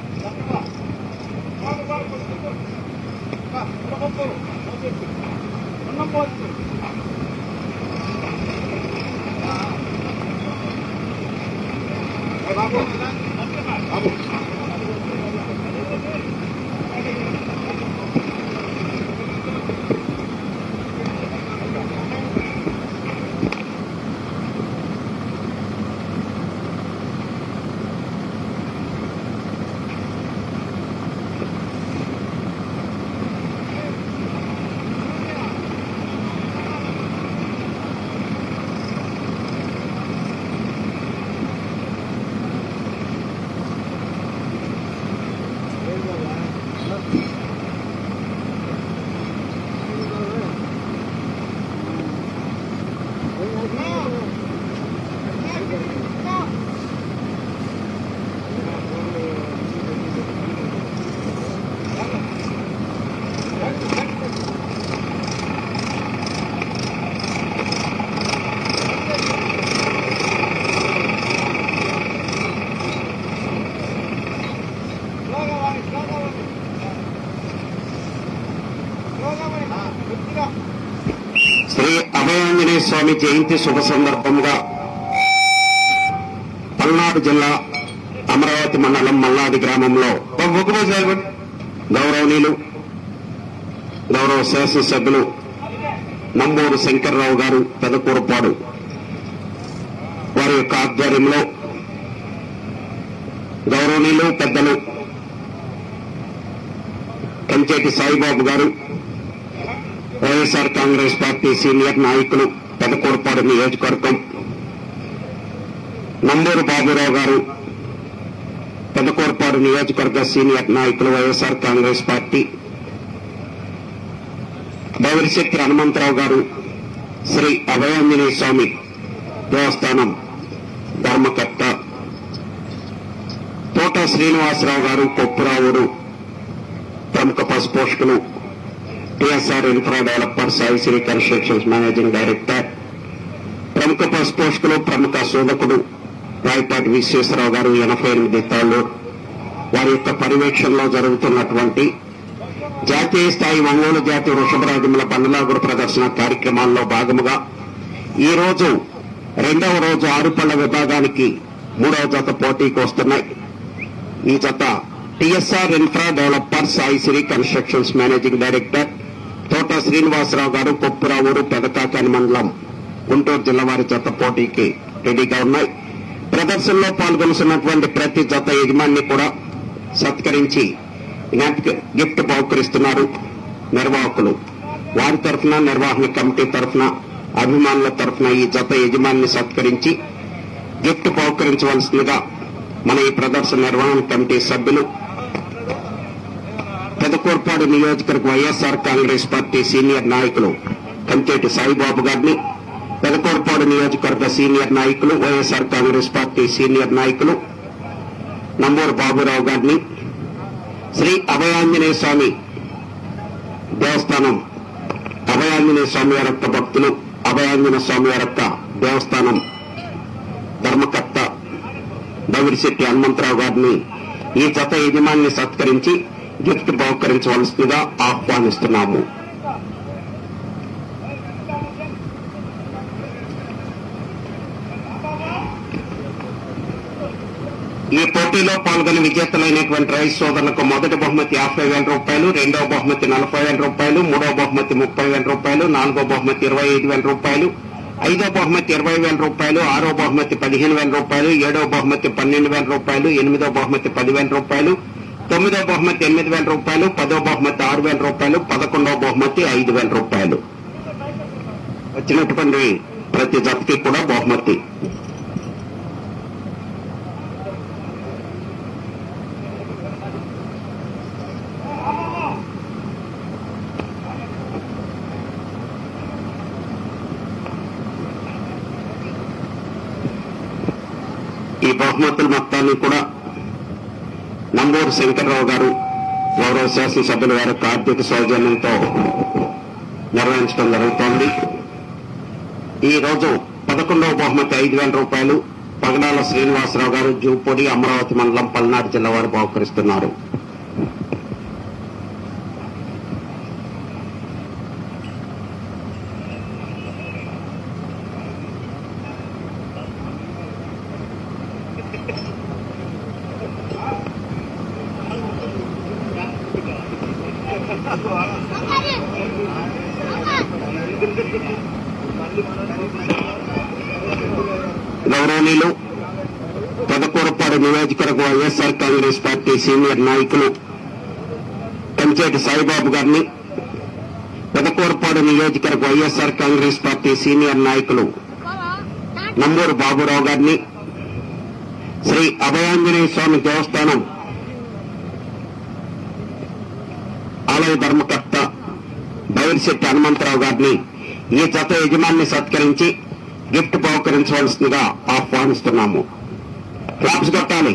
శ్రీ అభయాంజనేయ స్వామి జయంతి శుభ సందర్భంగా పల్నాడు జిల్లా అమరావతి మండలం మల్లాది గ్రామంలో గౌరవనీయులు గౌరవ శాసనసభ్యులు నంబూరు శంకర్రావు గారు పెదకూరపాడు వారి యొక్క ఆధ్వర్యంలో గౌరవనీయులు పెద్దలు కంచేటి సాయిబాబు గారు వైఎస్ఆర్ కాంగ్రెస్ పార్టీ సీనియర్ నాయకులు పెదకూరపాడు నియోజకవర్గం నంబూరు బాబురావు గారు పెదకూరపాడు నియోజకవర్గ సీనియర్ నాయకులు YSR Congress party Bourishakti Hanumantharao garu Shri Abhayanjaneya స్వామి దేవస్థానం ధర్మకర్త తోట శ్రీనివాసరావు గారు కొప్పురావుడు ప్రముఖ పశు పోషకులు TSR infra developer Sai Sri constructions managing director ప్రముఖ పశు పోషకులు ప్రముఖ శోధకుడు రాయపాటి విశ్వేశ్వరరావు గారు ఎనభై ఎనిమిది తాళ్లు వారి యొక్క పర్యవేక్షణలో జరుగుతున్నటువంటి జాతీయ స్థాయి ఒంగోలు జాతి వృషభరాజముల బండలాగుడు ప్రదర్శన కార్యక్రమాల్లో భాగముగా ఈ రోజు రెండవ రోజు ఆరుపళ్ల విభాగానికి మూడవ జత పోటీకి వస్తున్నాయి ఈ జత TSR infra developer Sai Sri constructions managing director Thota Srinivasarao గారు కొప్పురావూరు పెదకాకాని మండలం గుంటూరు జిల్లా వారి జత పోటీకి రెడీగా ఉన్నాయి ప్రదర్శనలో పాల్గొనుతున్నటువంటి ప్రతి జత యజమాని కూడా సత్కరించి జ్ఞాపిక గిఫ్ట్ బహుకరిస్తున్నారు నిర్వాహకులు వారి తరఫున నిర్వహణ కమిటీ తరఫున అభిమానుల తరఫున ఈ జత యజమానిని సత్కరించి గిఫ్ట్ బహుకరించవలసిందిగా మన ఈ ప్రదర్శన నిర్వహణ కమిటీ సభ్యులు పెదకూర్పాడు నియోజకవర్గ వైఎస్ఆర్ కాంగ్రెస్ పార్టీ సీనియర్ నాయకులు కంచేటి సాయిబాబు గారిని పెదకూర్పాడు నియోజకవర్గ సీనియర్ నాయకులు వైఎస్ఆర్ కాంగ్రెస్ పార్టీ సీనియర్ నాయకులు నంబూరు బాబురావు గారిని శ్రీ అభయాంజనేయ స్వామి దేవస్థానం అభయాంజనేయ స్వామి వారి యొక్క భక్తులు అభయాంజనేయ స్వామి వారి యొక్క దేవస్థానం ధర్మకర్త బవిరిశెట్టి హనుమంతరావు గారిని ఈ జత యజమాన్ని సత్కరించి గిఫ్ట్ బహుకరించవలసిందిగా ఆహ్వానిస్తున్నాము ఈ పోటీలో పాల్గొని విజేతలైనటువంటి రైతు సోదరులకు మొదటి బహుమతి యాభై వేల రూపాయలు రెండవ బహుమతి నలభై వేల రూపాయలు మూడవ బహుమతి ముప్పై వేల రూపాయలు నాలుగో బహుమతి ఇరవై ఐదు వేల రూపాయలు ఐదో బహుమతి ఇరవై వేల రూపాయలు ఆరో బహుమతి పదిహేను వేల రూపాయలు ఏడవ బహుమతి పన్నెండు వేల రూపాయలు ఎనిమిదో బహుమతి పదివేల రూపాయలు తొమ్మిదో బహుమతి ఎనిమిది వేల రూపాయలు పదో బహుమతి ఆరు వేల రూపాయలు పదకొండవ బహుమతి ఐదు వేల రూపాయలు వచ్చినటువంటి ప్రతి జతకి కూడా బహుమతి ఈ బహుమతులు మొత్తాన్ని కూడా నంబూరు శంకర్రావు గారు గౌరవ శాసనసభ్యుల వారి ఆర్థిక సౌజన్యంతో నిర్వహించడం జరుగుతోంది ఈ రోజు పదకొండవ బహుమతి ఐదు వేల రూపాయలు పగడాల శ్రీనివాసరావు గారు జూపొడి అమరావతి మండలం పల్నాడు జిల్లా వారు బహుకరిస్తున్నారు గౌరవనీయులు పెదకూరపాడు నియోజకవర్గ వైఎస్ఆర్ కాంగ్రెస్ పార్టీ సీనియర్ నాయకులు కంచేటి సాయిబాబు గారిని పెదకూరపాడు నియోజకవర్గ వైఎస్ఆర్ కాంగ్రెస్ పార్టీ సీనియర్ నాయకులు నంబూరు బాబురావు గారిని శ్రీ అభయాంజనేయ స్వామి దేవస్థానం ఆలయ ధర్మకర్త బైర్శెట్టి హనుమంతరావు గారిని ఈ జత యజమాన్ని సత్కరించి గిఫ్ట్ బహుకరించవలసిందిగా ఆహ్వానిస్తున్నాము క్లాప్స్ కొట్టాలి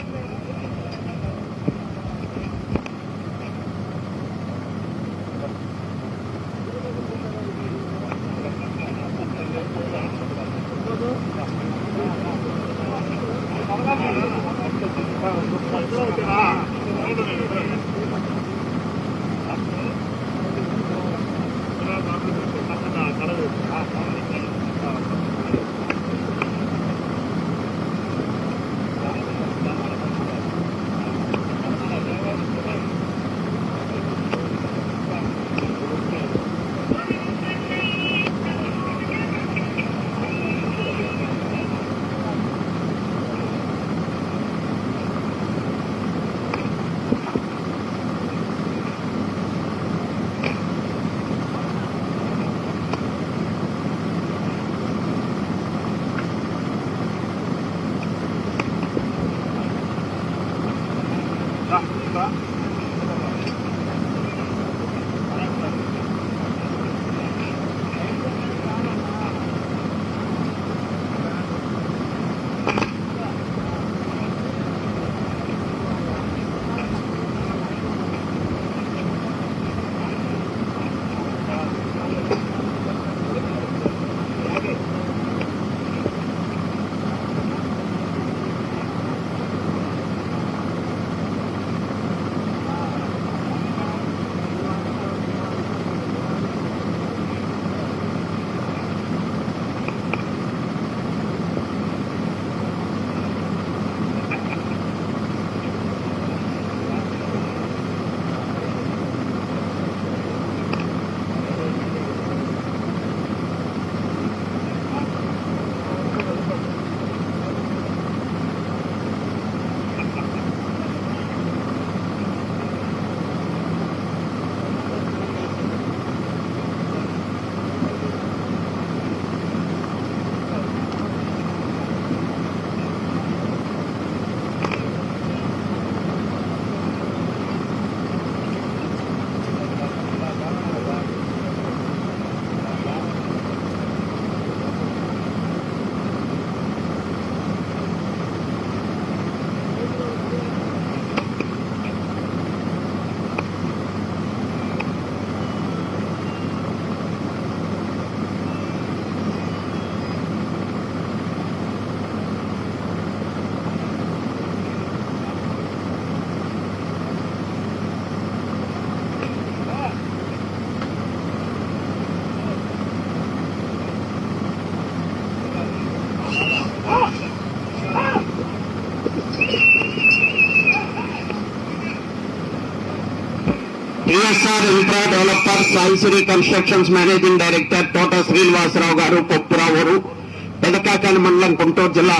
టిఎస్ఆర్ ఇన్ఫ్రా డెవలపర్స్ ఐసిరి constructions managing director Thota Srinivasarao గారు పొప్పురావూరు పెదకాకాని మండలం గుంటూరు జిల్లా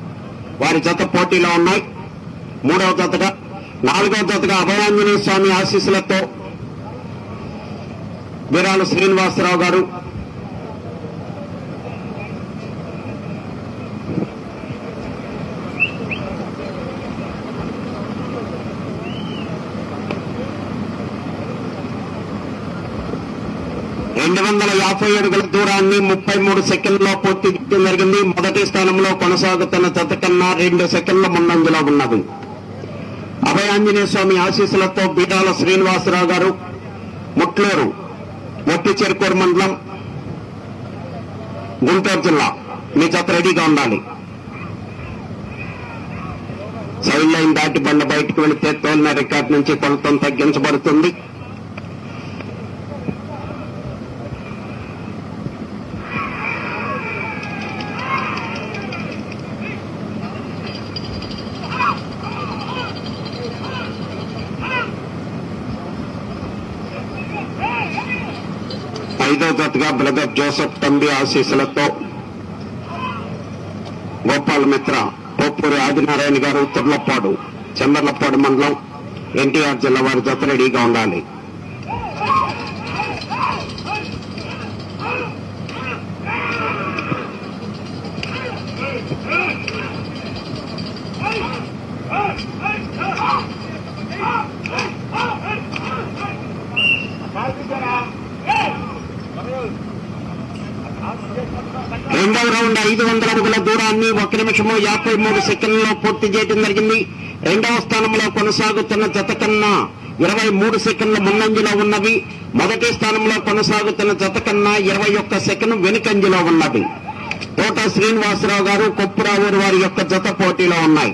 వారి జత పోటీలో ఉన్నాయి మూడవ జతగా నాలుగవ జతగా అభయాంజనేయ స్వామి ఆశీస్సులతో వీరాలు శ్రీనివాసరావు గారు రెండు వందల యాభై అడుగుల దూరాన్ని ముప్పై మూడు సెకండ్లో పూర్తి చేయడం జరిగింది మొదటి స్థానంలో కొనసాగుతున్న జత కన్నా రెండు సెకండ్ల ముందంజలో ఉన్నది అభయాంజనేయ స్వామి ఆశీస్సులతో బీడాల శ్రీనివాసరావు గారు ముట్లూరు మొట్టి చెరుకూరు మండలం గుంటూరు జిల్లా మీ జత రెడీగా ఉండాలి సైడ్ లైన్ దాటి బండ బయటకు వెళితే తోలిన రికార్డ్ నుంచి కొలతం తగ్గించబడుతుంది ఐదో జతగా బ్రదర్ జోసెఫ్ తంబి ఆశీస్సులతో గోపాల్ మిత్ర పోప్పూరి ఆదినారాయణ గారు తుర్లపాడు చంద్రలపాడు మండలం ఎన్టీఆర్ జిల్లా వారి జత రెడీగా ఉండాలి రెండవ రౌండ్ ఐదు వందల అడుగుల దూరాన్ని ఒక నిమిషము యాభై మూడు సెకండ్లలో పూర్తి చేయడం జరిగింది రెండవ స్థానంలో కొనసాగుతున్న జత కన్నా ఇరవై మూడు సెకండ్ల ముందంజలో ఉన్నవి మొదటి స్థానంలో కొనసాగుతున్న జత కన్నా ఇరవై ఒక్క సెకండ్ వెనుకంజలో ఉన్నవి తోట శ్రీనివాసరావు గారు కొప్పురావూరు వారి యొక్క జత పోటీలో ఉన్నాయి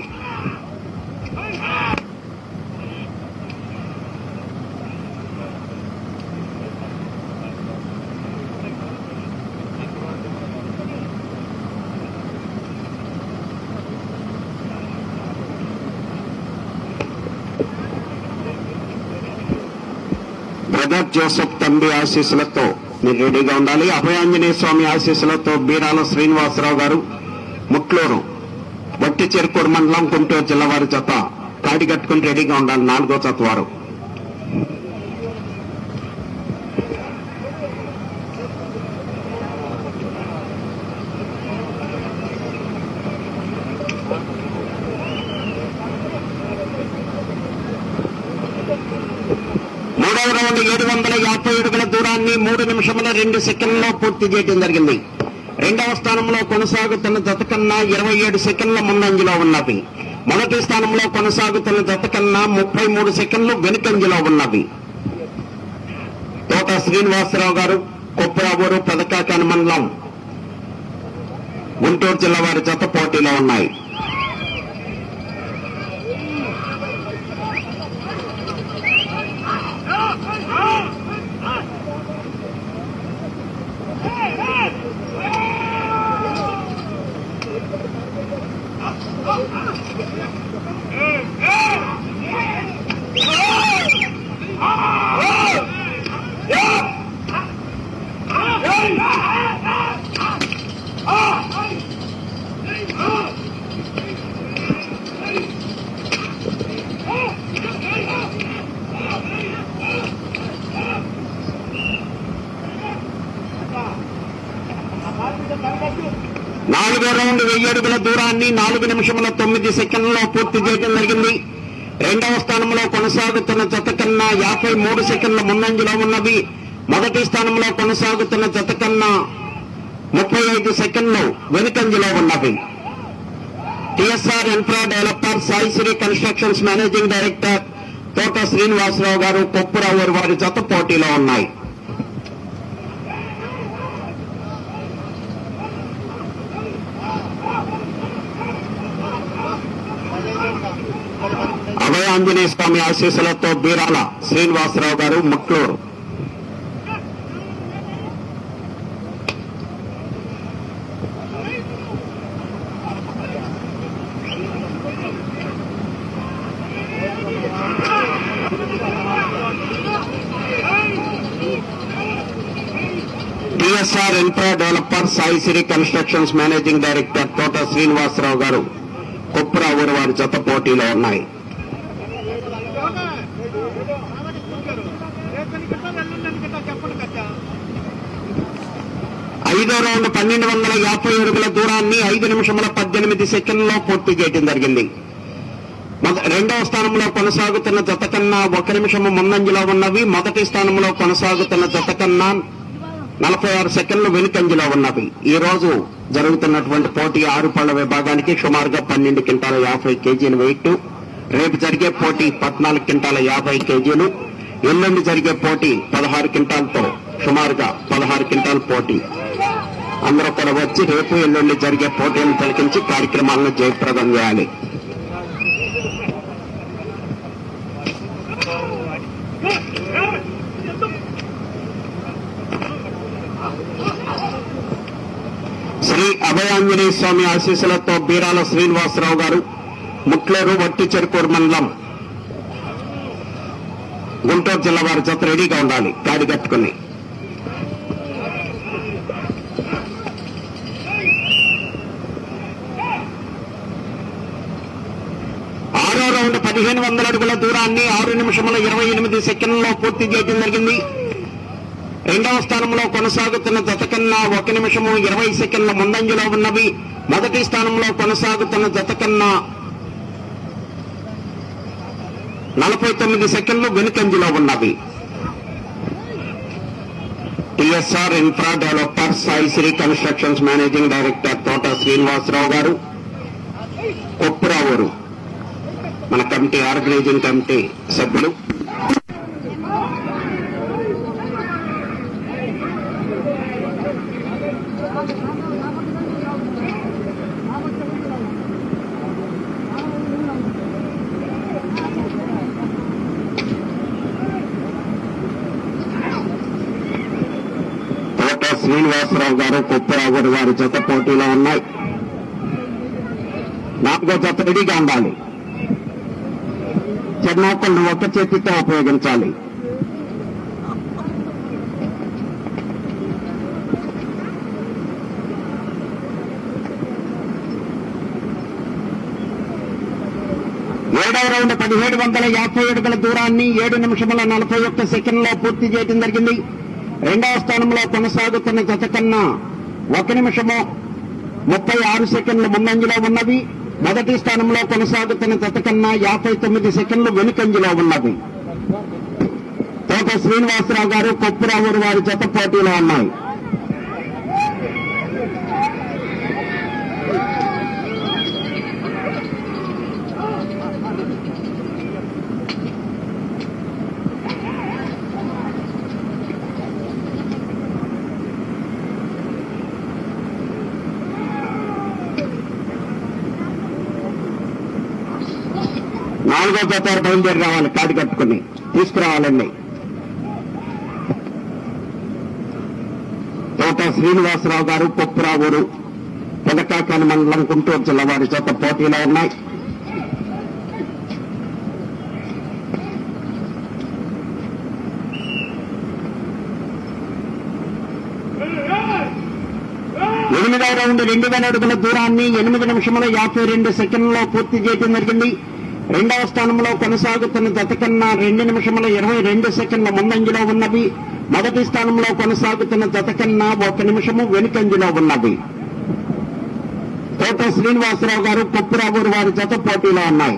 బ్రదర్ జోసెఫ్ తంబి ఆశీస్సులతో మీరు రెడీగా ఉండాలి అభయాంజనేయ స్వామి ఆశీస్సులతో బీరాల శ్రీనివాసరావు గారు ముట్లూరు వట్టి చెరుకూరు మండలం గుంటూరు జిల్లా వారి జత కాడి కట్టుకుని రెడీగా ఉండాలి నాలుగో జత వారు మూడవ రౌండ్ ఏడు వందల యాభై అడుగుల దూరాన్ని మూడు నిమిషముల రెండు సెకండ్లలో పూర్తి చేయడం జరిగింది రెండవ స్థానంలో కొనసాగుతున్న జత కన్నా ఇరవై ఏడు సెకండ్ల ముందంజలో ఉన్నవి మొదటి స్థానంలో కొనసాగుతున్న జత కన్నా ముప్పై మూడు సెకండ్లు వెనుకంజలో ఉన్నవి తోట శ్రీనివాసరావు గారు కొప్పురాబూరు పెదకాకాని మండలం గుంటూరు జిల్లా వారి జత పోటీలో ఉన్నాయి నాలుగో రౌండ్ వెయ్యి అడుగుల దూరాన్ని నాలుగు నిమిషముల తొమ్మిది సెకండ్లలో పూర్తి చేయడం జరిగింది రెండవ స్థానంలో కొనసాగుతున్న జత కన్నా యాభై మూడు సెకండ్ల ముందంజలో ఉన్నవి మొదటి స్థానంలో కొనసాగుతున్న జత కన్నా ముప్పై ఐదు సెకండ్లు వెనుకంజలో ఉన్నవి TSR infra developer Saisri constructions managing director Thota Srinivasarao గారు కొప్పురావు వారి జత పోటీలో ఉన్నాయి అభయ ఆంజనేయ స్వామి ఆశీస్సులతో Beerala Srinivasarao garu Mutluru TSR infra developer Saisri constructions managing director Thota Srinivasarao గారు కొప్పురావు వారి జత పోటీలో ఉన్నాయి ఐదో రౌండ్ పన్నెండు వందల యాభై అడుగుల దూరాన్ని ఐదు నిమిషముల పద్దెనిమిది సెకండ్లో పూర్తి చేయడం జరిగింది మొద- రెండవ స్థానంలో కొనసాగుతున్న జత కన్నా ఒక నిమిషము ముందంజలో ఉన్నవి మొదటి స్థానంలో కొనసాగుతున్న జత కన్నా నలభై ఆరు సెకండ్లు వెనుకంజలో ఉన్నవి ఈ రోజు జరుగుతున్నటువంటి పోటీ ఆరు పళ్ల విభాగానికి సుమారుగా పన్నెండు క్వింటాల యాభై కేజీల వెయిట్ రేపు జరిగే పోటీ పద్నాలుగు క్వింటాల యాభై కేజీలు ఎల్లుండి జరిగే పోటీ పదహారు క్వింటాలతో సుమారుగా పదహారు క్వింటాల పోటీ అందరూ కూడా వచ్చి రేపు ఎల్లుండి జరిగే పోటీలను తిలకించి కార్యక్రమాలను జయప్రదం చేయాలి శ్రీ అభయాంజనేయ స్వామి ఆశీస్సులతో బీరాల శ్రీనివాసరావు గారు ముట్లేరు వట్టి చెరుకూరు మండలం గుంటూరు జిల్లా వారి జత రెడీగా ఉండాలి గాడి కట్టుకుని ఆరో రౌండ్ పదిహేను వందల అడుగుల దూరాన్ని ఆరు నిమిషముల ఇరవై ఎనిమిది సెకండ్లలో పూర్తి చేయడం జరిగింది రెండవ స్థానంలో కొనసాగుతున్న జత కన్నా ఒక నిమిషము ఇరవై సెకండ్ల ముందంజలో ఉన్నవి మొదటి స్థానంలో కొనసాగుతున్న జత కన్నా నలభై తొమ్మిది సెకండ్లు వెనుకంజలో ఉన్నవి TSR infra developer Sai Sri constructions managing director Thota Srinivasarao గారు కొప్పురావూరు మన కమిటీ ఆర్గనైజింగ్ కమిటీ సభ్యులు తోట శ్రీనివాసరావు గారు కొప్పురావు గారు వారి జత పోటీలో ఉన్నాయి నాలుగో జత రెడీగా ఉండాలి చెన్నాకులను ఒక చేతితో ఉపయోగించాలి ఏడవ రౌండ్ పదిహేడు వందల యాభై అడుగుల దూరాన్ని ఏడు నిమిషముల నలభై ఒక్క సెకండ్లో పూర్తి చేయడం జరిగింది రెండవ స్థానంలో కొనసాగుతున్న జత కన్నా ఒక నిమిషము ముప్పై ఆరు సెకండ్లు ముందంజలో ఉన్నవి మొదటి స్థానంలో కొనసాగుతున్న జత కన్నా యాభై తొమ్మిది సెకండ్లు వెనుకంజలో ఉన్నవి తోట శ్రీనివాసరావు గారు కొప్పురావు వారి జత పోటీలో ఉన్నాయి నాలుగో జత బయలుదేరి రావాలి కాడి కట్టుకుని తీసుకురావాలండి తోట శ్రీనివాసరావు గారు కొప్పురావురు పెదకాకాని మండలం గుంటూరు జిల్లా వారి జత పోటీలో ఉన్నాయి ఎనిమిదవ రౌండ్ రెండు వేల అడుగుల దూరాన్ని ఎనిమిది నిమిషముల యాభై రెండు సెకండ్లలో పూర్తి చేయడం జరిగింది రెండవ స్థానంలో కొనసాగుతున్న జత కన్నా రెండు నిమిషముల ఇరవై రెండు సెకండ్ల ముందంజలో ఉన్నవి మొదటి స్థానంలో కొనసాగుతున్న జత కన్నా ఒక నిమిషము వెనుకంజలో ఉన్నవి తోట శ్రీనివాసరావు గారు కొప్పురాబూరు వారి జత పోటీలో ఉన్నాయి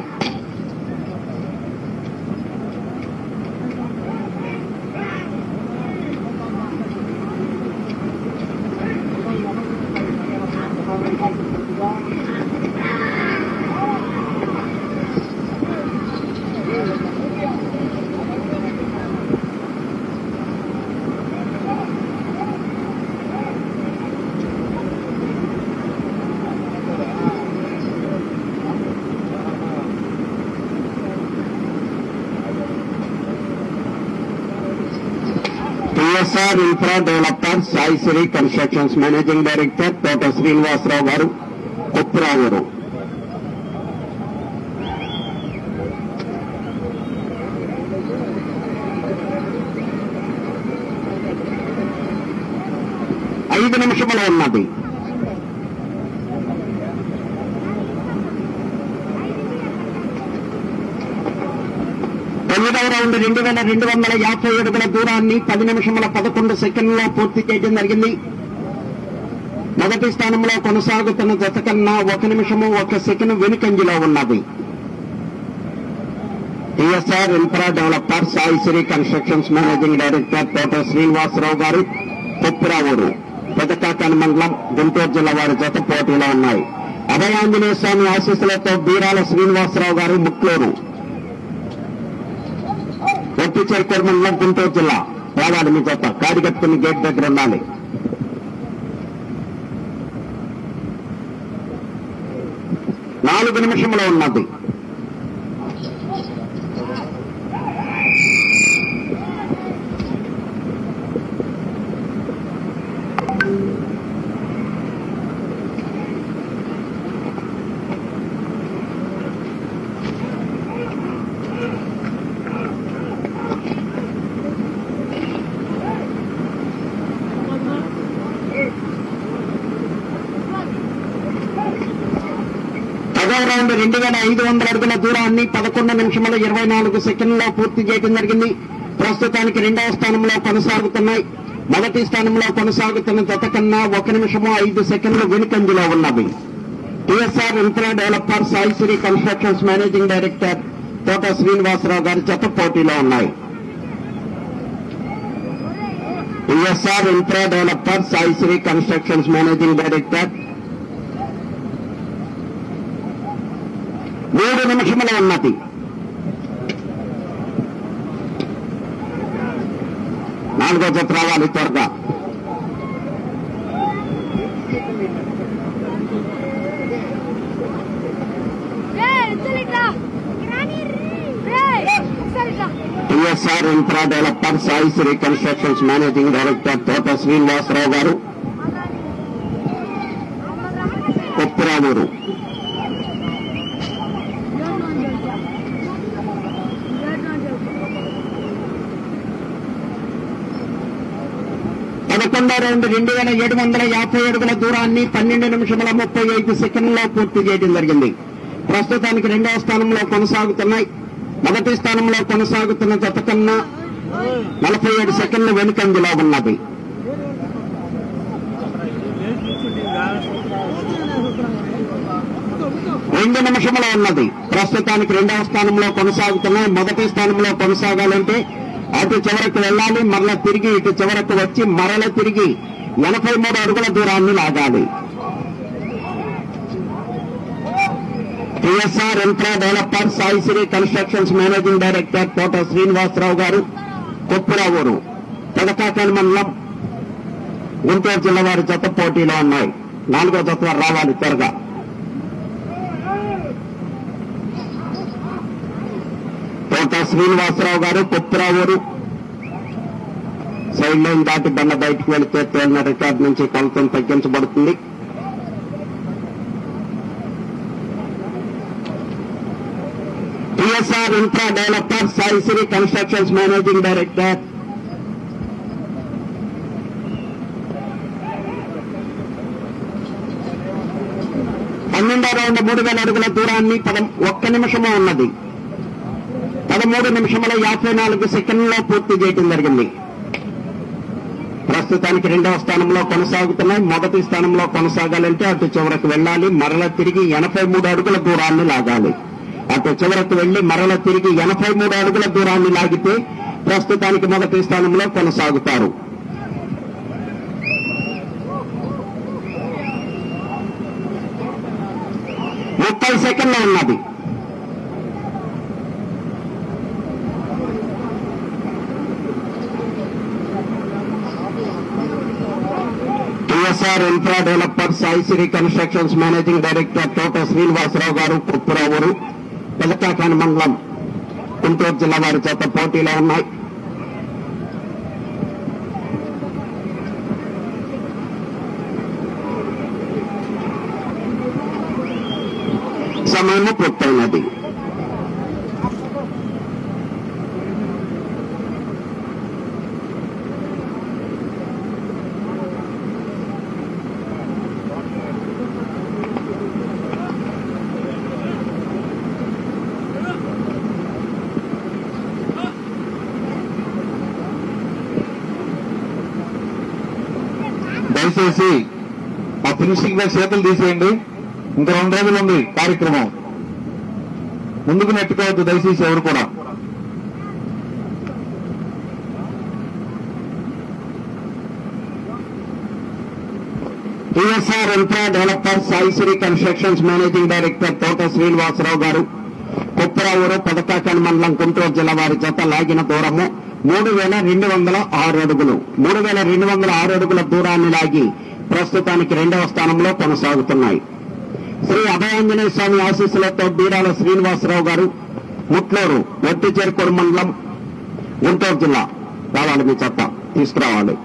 TSR infra developer Sai Sri constructions managing director Thota Srinivasarao గారు కొప్పురావురు ఐదు నిమిషములు ఉన్నది తొమ్మిదవ రౌండ్ రెండు వేల రెండు వందల యాభై అడుగుల దూరాన్ని పది నిమిషముల పదకొండు సెకండ్లో పూర్తి చేయడం జరిగింది మొదటి స్థానంలో కొనసాగుతున్న జత కన్నా ఒక నిమిషము ఒక సెకండ్ వెనుకంజలో ఉన్నది TSR infra developer Sai Sri constructions managing director Thota Srinivasarao గారు కొప్పురావూరు పెదకాకాని మండలం గుంటూరు జిల్లా వారి జత పోటీలో ఉన్నాయి అభయాంజనేయ స్వామి ఆశీస్సులతో బీరాల శ్రీనివాసరావు గారు ముక్లూరు ఒట్టి చెరుకూరు మండలం గుంటూరు జిల్లా రావాలి మీ జత కాడి కట్టుకుని గేట్ దగ్గర ఉండాలి నాలుగు నిమిషంలో ఉన్నది పదవ రౌండ్ రెండు వేల ఐదు వందల అడుగుల దూరాన్ని పదకొండు నిమిషముల ఇరవై నాలుగు సెకండ్లో పూర్తి చేయడం జరిగింది ప్రస్తుతానికి రెండవ స్థానంలో కొనసాగుతున్నాయి మొదటి స్థానంలో కొనసాగుతున్న జత కన్నా ఒక నిమిషము ఐదు సెకండ్లు వెనుకంజలో ఉన్నవి TSR infra developer Saisri constructions managing director Thota Srinivasarao గారి జత పోటీలో ఉన్నాయి TSR infra developer Saisri constructions managing director మూడు నిమిషముల ఉన్నది నాలుగో జత రావాలి త్వరగా TSR infra developer Sai Sri constructions managing director Thota Srinivasarao గారు కొప్పురామూరు పదకొండో రౌండ్ రెండు వేల ఏడు వందల యాభై అడుగుల దూరాన్ని పన్నెండు నిమిషముల ముప్పై ఐదు సెకండ్లో పూర్తి చేయడం జరిగింది ప్రస్తుతానికి రెండవ స్థానంలో కొనసాగుతున్నాయి మొదటి స్థానంలో కొనసాగుతున్న జత కన్నా నలభై ఏడు సెకండ్లు వెనుకంజలో ఉన్నది రెండు నిమిషముల ఉన్నది ప్రస్తుతానికి రెండవ స్థానంలో కొనసాగుతున్నాయి మొదటి స్థానంలో కొనసాగాలంటే అటు చివరకు వెళ్ళాలి మరల తిరిగి ఇటు చివరకు వచ్చి మరల తిరిగి ఎనభై మూడు అడుగుల దూరాన్ని లాగాలి TSR infra developer Saisri constructions managing director Thota Srinivasarao గారు కొప్పురావూరు పెదకాకాని మండలం గుంటూరు జిల్లా వారి జత పోటీలో ఉన్నాయి నాలుగో జత వారు రావాలి త్వరగా తోట శ్రీనివాసరావు గారు కొప్పురావూరు సైడ్ లైన్ దాటి బండ బయటకు వెళితే తేలిన రికార్డు నుంచి కొలతం తగ్గించబడుతుంది TSR infra developer Saisri constructions managing director పన్నెండో రౌండ్ మూడు వేల అడుగుల దూరాన్ని పదం ఒక్క నిమిషము ఉన్నది పదమూడు నిమిషముల యాభై నాలుగు సెకండ్లో పూర్తి చేయడం జరిగింది ప్రస్తుతానికి రెండవ స్థానంలో కొనసాగుతున్నాయి మొదటి స్థానంలో కొనసాగాలంటే అటు చివరకు వెళ్ళాలి మరల తిరిగి ఎనభై మూడు అడుగుల దూరాన్ని లాగాలి అటు చివరకు వెళ్లి మరల తిరిగి ఎనభై మూడు అడుగుల దూరాన్ని లాగితే ప్రస్తుతానికి మొదటి స్థానంలో కొనసాగుతారు ముప్పై సెకండ్లు ఉన్నది TSR infra developer Saisri constructions managing director Thota Srinivasarao గారు కొప్పురావురు పెదకాకాని మండలం గుంటూరు జిల్లా వారి చేత పోటీలో ఉన్నాయి సమయము పూర్తయినది దయచేసి ఆ ఫినిషింగ్ మీద చేతులు తీసేయండి ఇంకా రెండు రోజులు ఉంది కార్యక్రమం ముందుకు నెట్టుకోవద్దు దయచేసి ఎవరు కూడా infra developer Saisri constructions managing director Thota Srinivasarao గారు కుప్పరావురు పదకాకని మండలం గుంటూరు జిల్లా వారి జత లాగిన దూరము మూడు వేల రెండు వందల ఆరు అడుగులు మూడు వేల రెండు వందల ఆరు అడుగుల దూరాన్ని లాగి ప్రస్తుతానికి రెండవ స్థానంలో కొనసాగుతున్నాయి శ్రీ అభయాంజనేయ స్వామి ఆశీస్సులతో బీరాల శ్రీనివాసరావు గారు ముట్లూరు ఒట్టిచేరుకోడు మండలం గుంటూరు జిల్లా రావాలి మీ చెత్త తీసుకురావాలి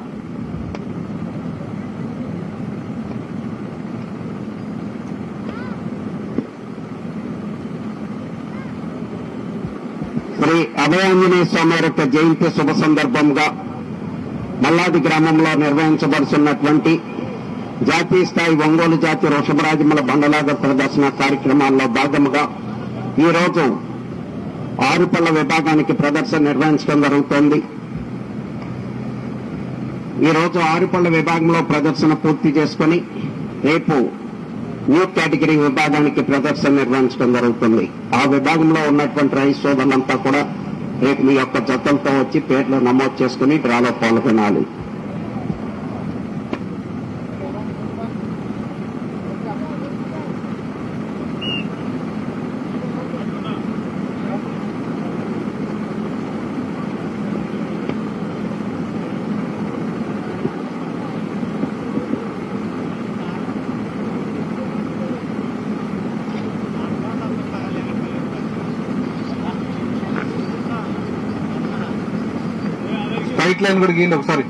శ్రీ అభయాంజనేయ స్వామి వారి యొక్క జయంతి శుభ సందర్భంగా మల్లాది గ్రామంలో నిర్వహించబడుతున్నటువంటి జాతీయ స్థాయి ఒంగోలు జాతి వృషభరాజముల బండలాగ ప్రదర్శన కార్యక్రమాల్లో భాగముగా ఈ రోజు ఆరుపళ్ల విభాగానికి ప్రదర్శన నిర్వహించడం జరుగుతోంది ఈ రోజు ఆరుపళ్ల విభాగంలో ప్రదర్శన పూర్తి చేసుకుని రేపు న్యూ కేటగిరీ విభాగానికి ప్రదర్శన నిర్వహించడం జరుగుతుంది ఆ విభాగంలో ఉన్నటువంటి రైతు సోదరులంతా కూడా రేపు మీ యొక్క జతలతో వచ్చి పేర్లు నమోదు చేసుకుని డ్రాలో పాల్గొనాలి స్ట్రైట్ లైన్ కూడా గీయండి ఒకసారి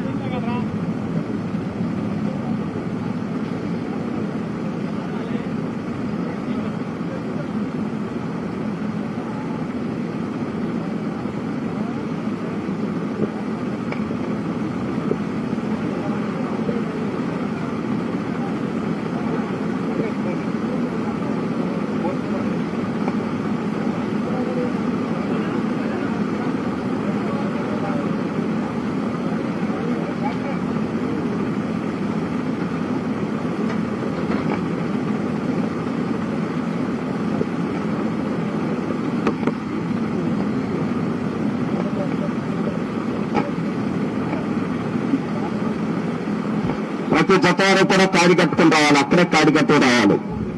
ప్రతి జత వారు కూడా కాడి కట్టుకుని రావాలి అక్కడే కాడి కట్టుకు రావాలి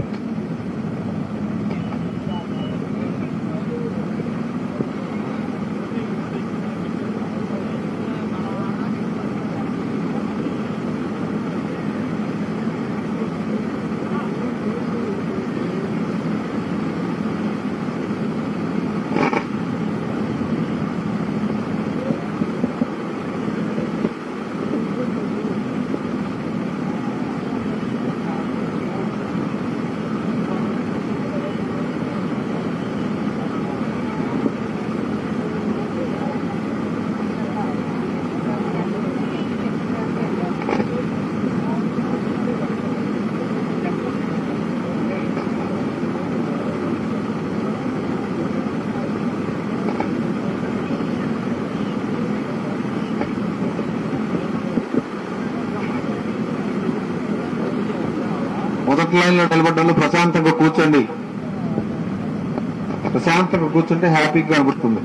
మొదటి లైన్ లో నిలబడ్డాలు ప్రశాంతంగా కూర్చోండి ప్రశాంతంగా కూర్చుంటే హ్యాపీగా కనబడుతుంది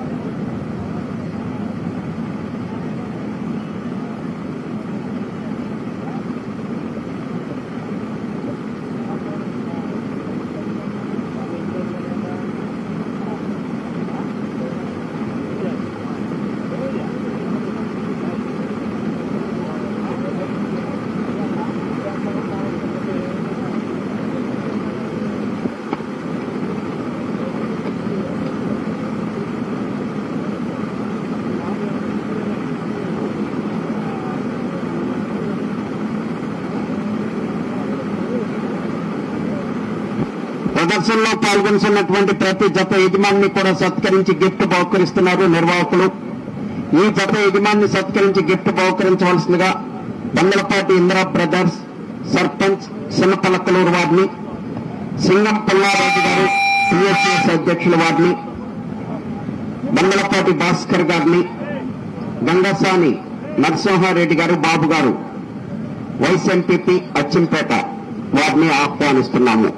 ప్రదర్శనలో పాల్గొనుతున్నటువంటి ప్రతి జత యజమాని కూడా సత్కరించి గిఫ్ట్ బహుకరిస్తున్నారు నిర్వాహకులు ఈ జత యజమాని సత్కరించి గిఫ్ట్ బహుకరించవలసిందిగా బంగళపాటి ఇందిరా బ్రదర్స్ సర్పంచ్ చిన్నపలకలూరు వారిని సింగం పుల్లారెడ్డి గారు టీఎస్ఎస్ అధ్యక్షుల వారిని బంగళపాటి భాస్కర్ గారిని గంగసాని నరసింహారెడ్డి గారు బాబు గారు వైస్ ఎంపీపీ అచ్చింపేట వారిని ఆహ్వానిస్తున్నాము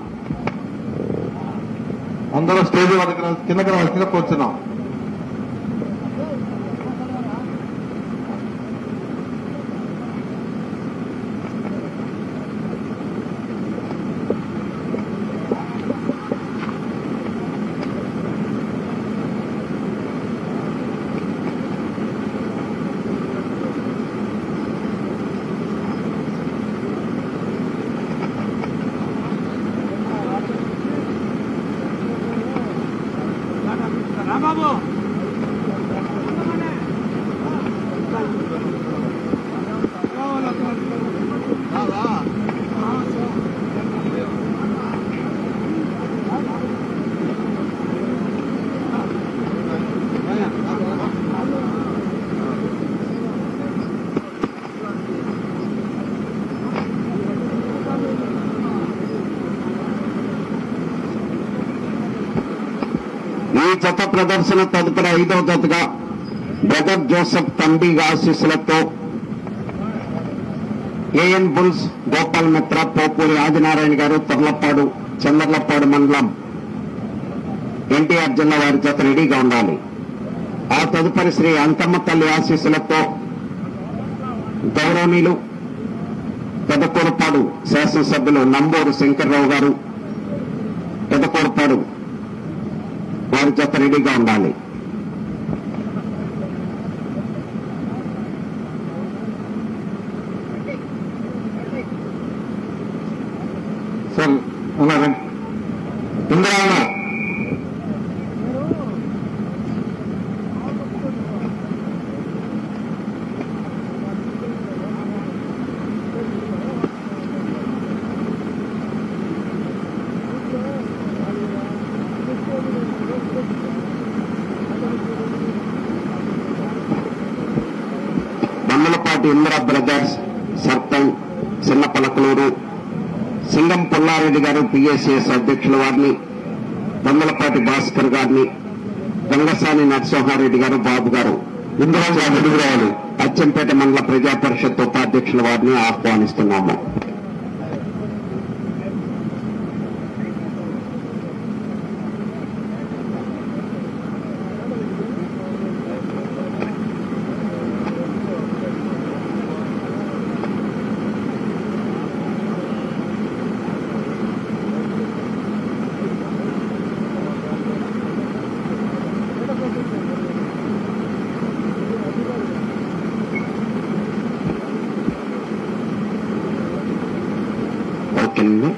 అందరూ స్టేజ్ వరకు కిందకి రావాల్సిందిగా కూర్చున్నాం ఈ జత ప్రదర్శన తదుపరి ఐదవ జతగా బ్రదర్ జోసెఫ్ తంబి ఆశీస్సులతో ఏఎన్ బుల్స్ గోపాల్ మిత్ర పోపూరి ఆదినారాయణ గారు తర్లప్పాడు చంద్రలప్పాడు మండలం ఎన్టీఆర్ జిల్లా వారి జత రెడీగా ఉండాలి ఆ తదుపరి శ్రీ అంకమ్మ తల్లి ఆశీస్సులతో గౌరవనీయులు పెదకూరపాడు శాసనసభ్యులు నంబూరు శంకర్రావు గారు పెదకూరపాడు వారి జత రెడీగా ఉండాలి సార్ ఉన్నారండి ఇందిరా ఉన్నా బందలపాటి ఇందిరా బ్రదర్స్ సర్పంచ్ చిన్న పలకలూరు సింగం పుల్లారెడ్డి గారు పిఎస్సిఎస్ అధ్యక్షుల వారిని బందలపాటి భాస్కర్ గారిని గంగసాని నరసింహారెడ్డి గారు బాబు గారు ఇందిరా అభివృద్ధి రావాలి అచ్చంపేట మండల ప్రజా పరిషత్ ఉపాధ్యక్షుల వారిని ఆహ్వానిస్తున్నాము ఓకేనండి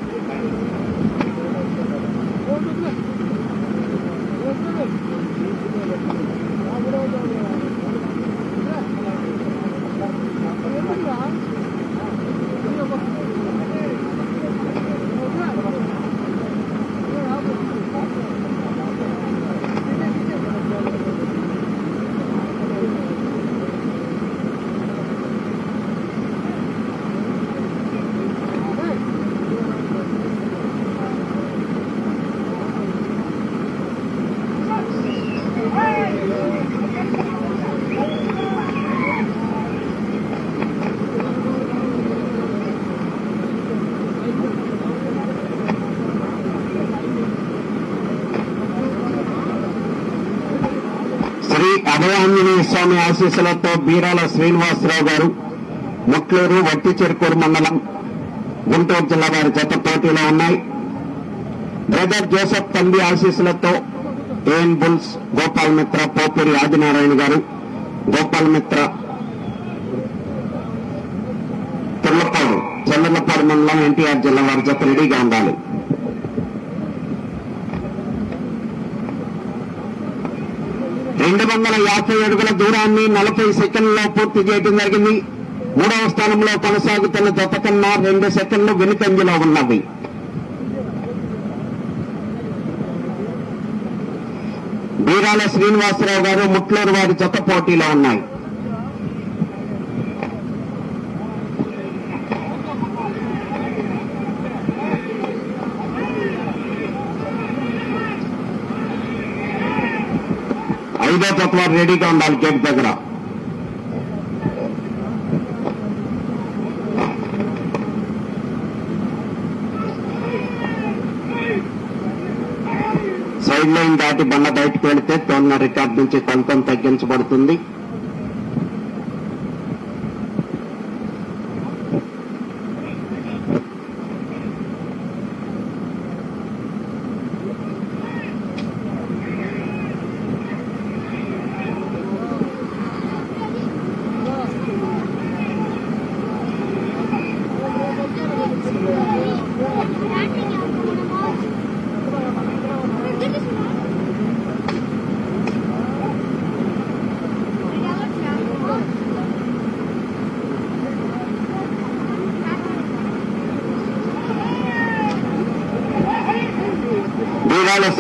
శ్రీ అభయాంజనేయ స్వామి ఆశీస్సులతో బీరాల శ్రీనివాసరావు గారు ముట్లూరు వట్టి చెరుకూరు మండలం గుంటూరు జిల్లా వారి జత పోటీలో ఉన్నాయి బ్రదర్ జోసెఫ్ తంబి ఆశీస్సులతో ఏఎన్ బుల్స్ గోపాల్ మిత్ర పోపూరి ఆదినారాయణ గారు గోపాల్ మిత్ర తుల్లపాడు చంద్రలపాడు మండలం ఎన్టీఆర్ జిల్లా వారి జత రెడీగా ఉండాలి రెండు వందల యాభై అడుగుల దూరాన్ని నలభై సెకండ్లలో పూర్తి చేయడం జరిగింది మూడవ స్థానంలో కొనసాగుతున్న జత కన్నా రెండు సెకండ్లు వెనుకంజలో ఉన్నవి బీరాల శ్రీనివాసరావు గారు ముట్లూరు వారి జత పోటీలో ఉన్నాయి ఐదో జత వారు రెడీగా ఉండాలి గేట్ దగ్గర సైడ్ లైన్ దాటి బండ బయటకు వెళితే తొన్న రికార్డ్ నుంచి ఫలితం తగ్గించబడుతుంది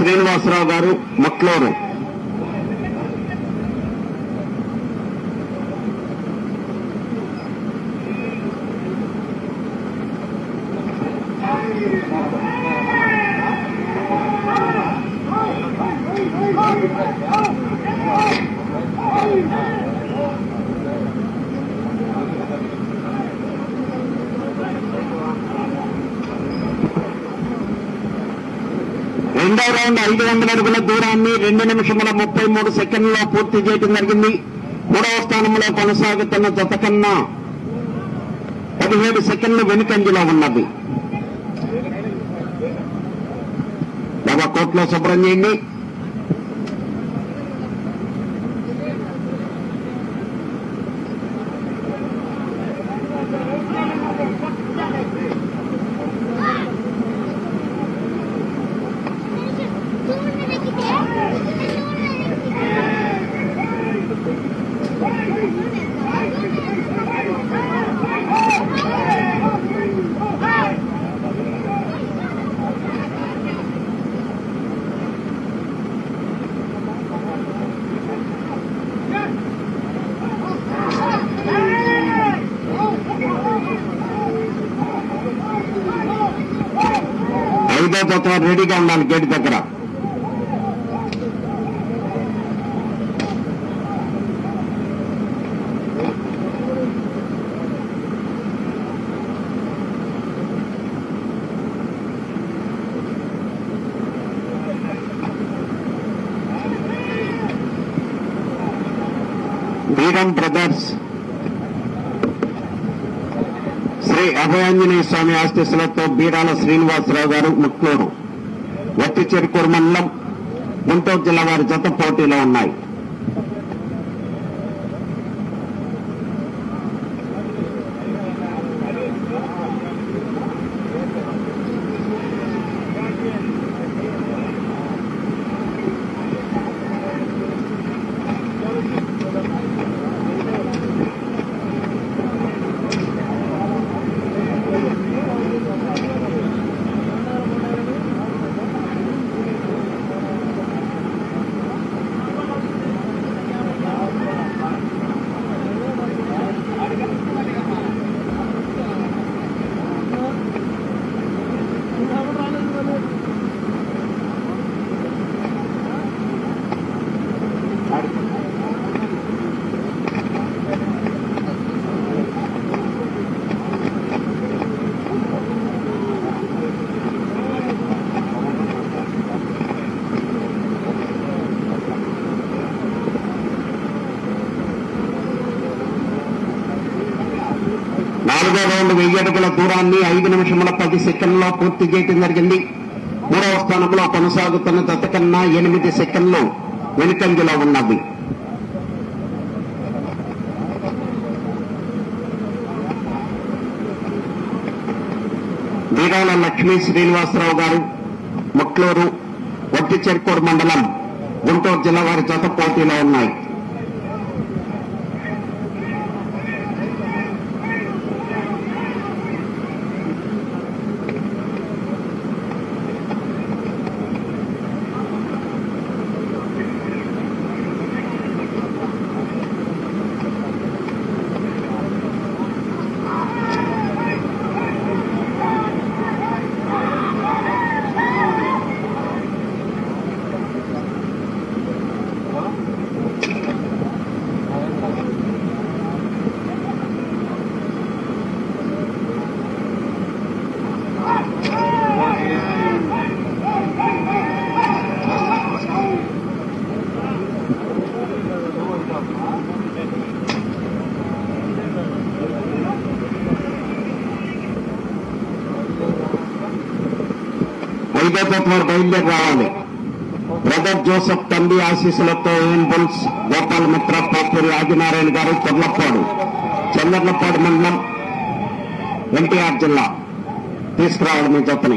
శ్రీనివాసరావు గారు మక్లూరు రెండో రౌండ్ ఐదు వందల అడుగుల దూరాన్ని రెండు నిమిషముల ముప్పై మూడు సెకండ్లలో పూర్తి చేయడం జరిగింది మూడవ స్థానంలో కొనసాగుతున్న జత కన్నా పదిహేడు సెకండ్లు వెనుకంజలో ఉన్నది నవ కోట్లో శుభ్రం చేయండి ఐదో జత రెడీగా ఉండాలి గేట్ దగ్గర వీరం బ్రదర్స్ శ్రీ అభయాంజనేయ స్వామి ఆశీస్సులతో బీరాల శ్రీనివాసరావు గారు ముట్లూరు వట్టి చెరుకూరు మండలం గుంటూరు జిల్లా వారి జత పోటీలో ఉన్నాయి నాలుగో రౌండ్ వెయ్యి అడుగుల దూరాన్ని ఐదు నిమిషముల పది సెకండ్లో పూర్తి చేయడం జరిగింది మూడవ స్థానంలో కొనసాగుతున్న జత కన్నా ఎనిమిది సెకండ్లు వెనుకంజలో ఉన్నది వీరాల లక్ష్మీ శ్రీనివాసరావు గారు ముట్లూరు వట్టి చెరుకూరు మండలం గుంటూరు జిల్లా వారి జత పోటీలో ఉన్నాయి ఐదో జత వారు బయలుదేరి రావాలి బ్రదర్ జోసెఫ్ తండ్రి ఆశీస్సులతో ఏన్ బుల్స్ గోపాల్ మిత్ర పోపూరి ఆదినారాయణ గారు కొర్లపాడు చంద్రలపాడు మండలం ఎన్టీఆర్ జిల్లా తీసుకురావాలి మీ జతని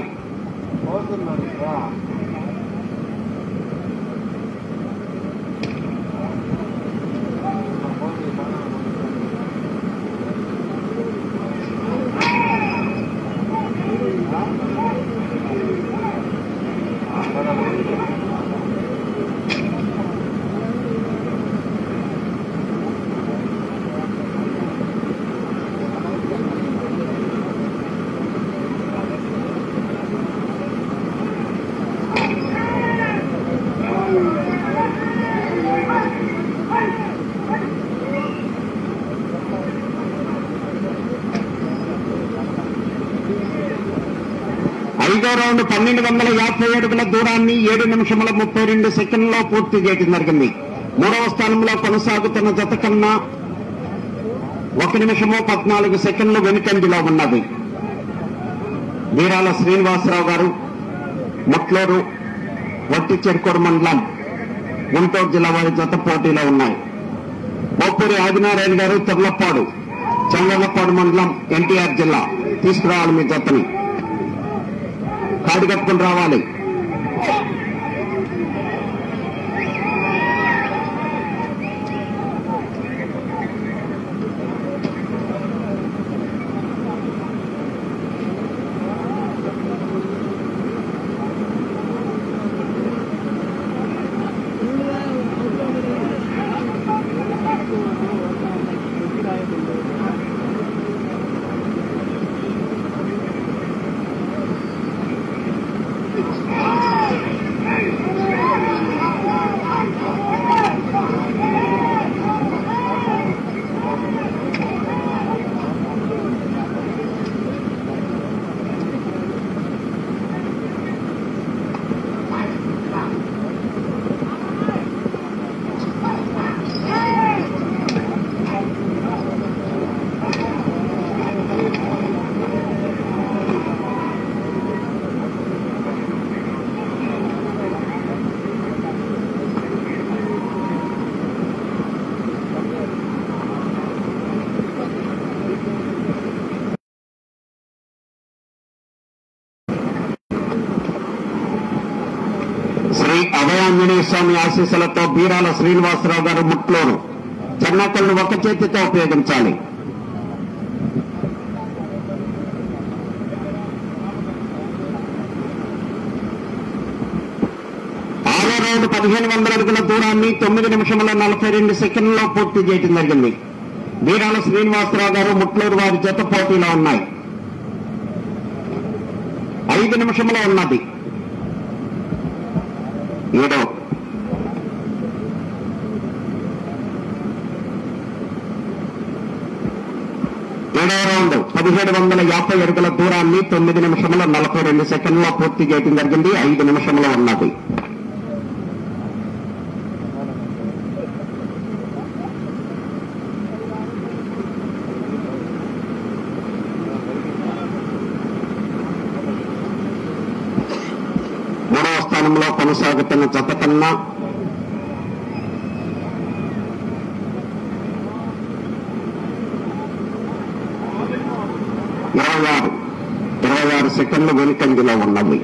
ఆ ఐదో రౌండ్ పన్నెండు వందల యాభై అడుగుల దూరాన్ని ఏడు నిమిషముల ముప్పై రెండు సెకండ్లో పూర్తి చేయడం జరిగింది మూడవ స్థానంలో కొనసాగుతున్న జత కన్నా ఒక నిమిషము పద్నాలుగు సెకండ్లు వెనుకంజలో ఉన్నది వీరాల శ్రీనివాసరావు గారు మొట్లూరు వట్టి చెరుకూరు మండలం గుంటూరు జిల్లా వారి జత పోటీలో ఉన్నాయి బొప్పూరి ఆదినారాయణ గారు తెర్లప్పాడు చంద్రలప్పాడు మండలం ఎన్టీఆర్ జిల్లా తీసుకురావాలి మీ జతని కాడి కట్టుకుని రావాలి శ్రీ అభయాంజనేయ స్వామి ఆశీస్సులతో బీరాల శ్రీనివాసరావు గారు ముట్లూరు చెన్నకల్ని ఒక చేతితో ఉపయోగించాలి ఆరో రౌండ్ పదిహేను వందల అడుగుల దూరాన్ని తొమ్మిది నిమిషముల నలభై రెండు సెకండ్లలో పూర్తి చేయడం జరిగింది బీరాల శ్రీనివాసరావు గారు ముట్లూరు వారి జత పోటీలో ఉన్నాయి ఐదు నిమిషముల ఉన్నది ఏడో ఏడో రౌండ్ పదిహేడు వందల యాభై అడుగుల దూరాన్ని తొమ్మిది నిమిషముల నలభై రెండు సెకండ్లో పూర్తి చేయడం జరిగింది ఐదు నిమిషంలో ఉన్నది మూడవ స్థానంలో కొనసాగుతున్న జత కన్నా ఇరవై ఆరు ఇరవై ఆరు సెకండ్లు వెనుకంజలో ఉన్నవి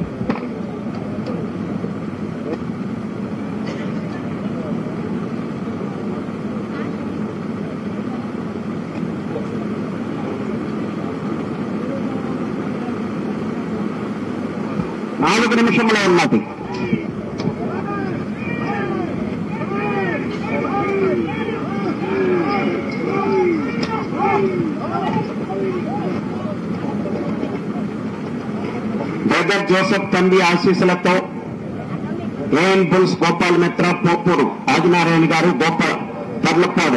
నాలుగు నిమిషంలో ఉన్నది బ్రదర్ జోసెఫ్ తండ్రి ఆశీస్సులతో ఏఎన్ బుల్స్ గోపాల్ మిత్ర పోపూరు ఆదినారాయణ గారు గోపాల్ తర్లప్పాడు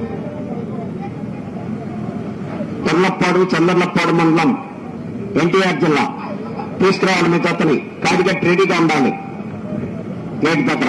తర్లప్పాడు చంద్రలప్పాడు మండలం ఎన్టీఆర్ జిల్లా తీసుకురావాలి మీ జతని కాడిగట్ రెడీగా ఉండాలి గేట్ దగ్గర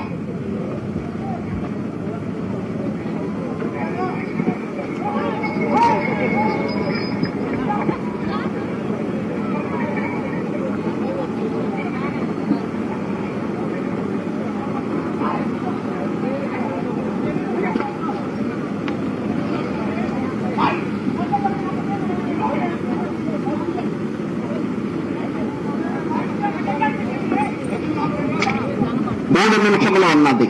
మూడు నిమిషంలో ఉన్నది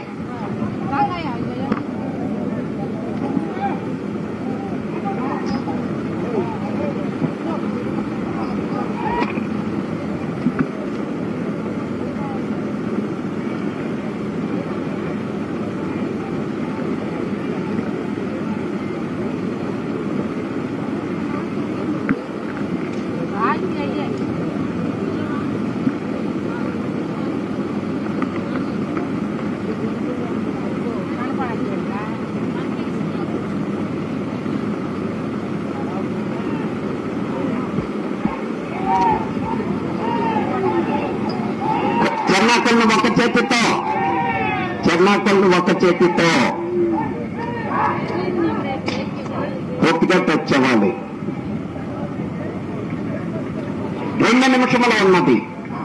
చెర్నాకల్ని ఒక చేతితో పూర్తిగా టచ్ అవ్వాలి రెండు నిమిషముల ఉన్నది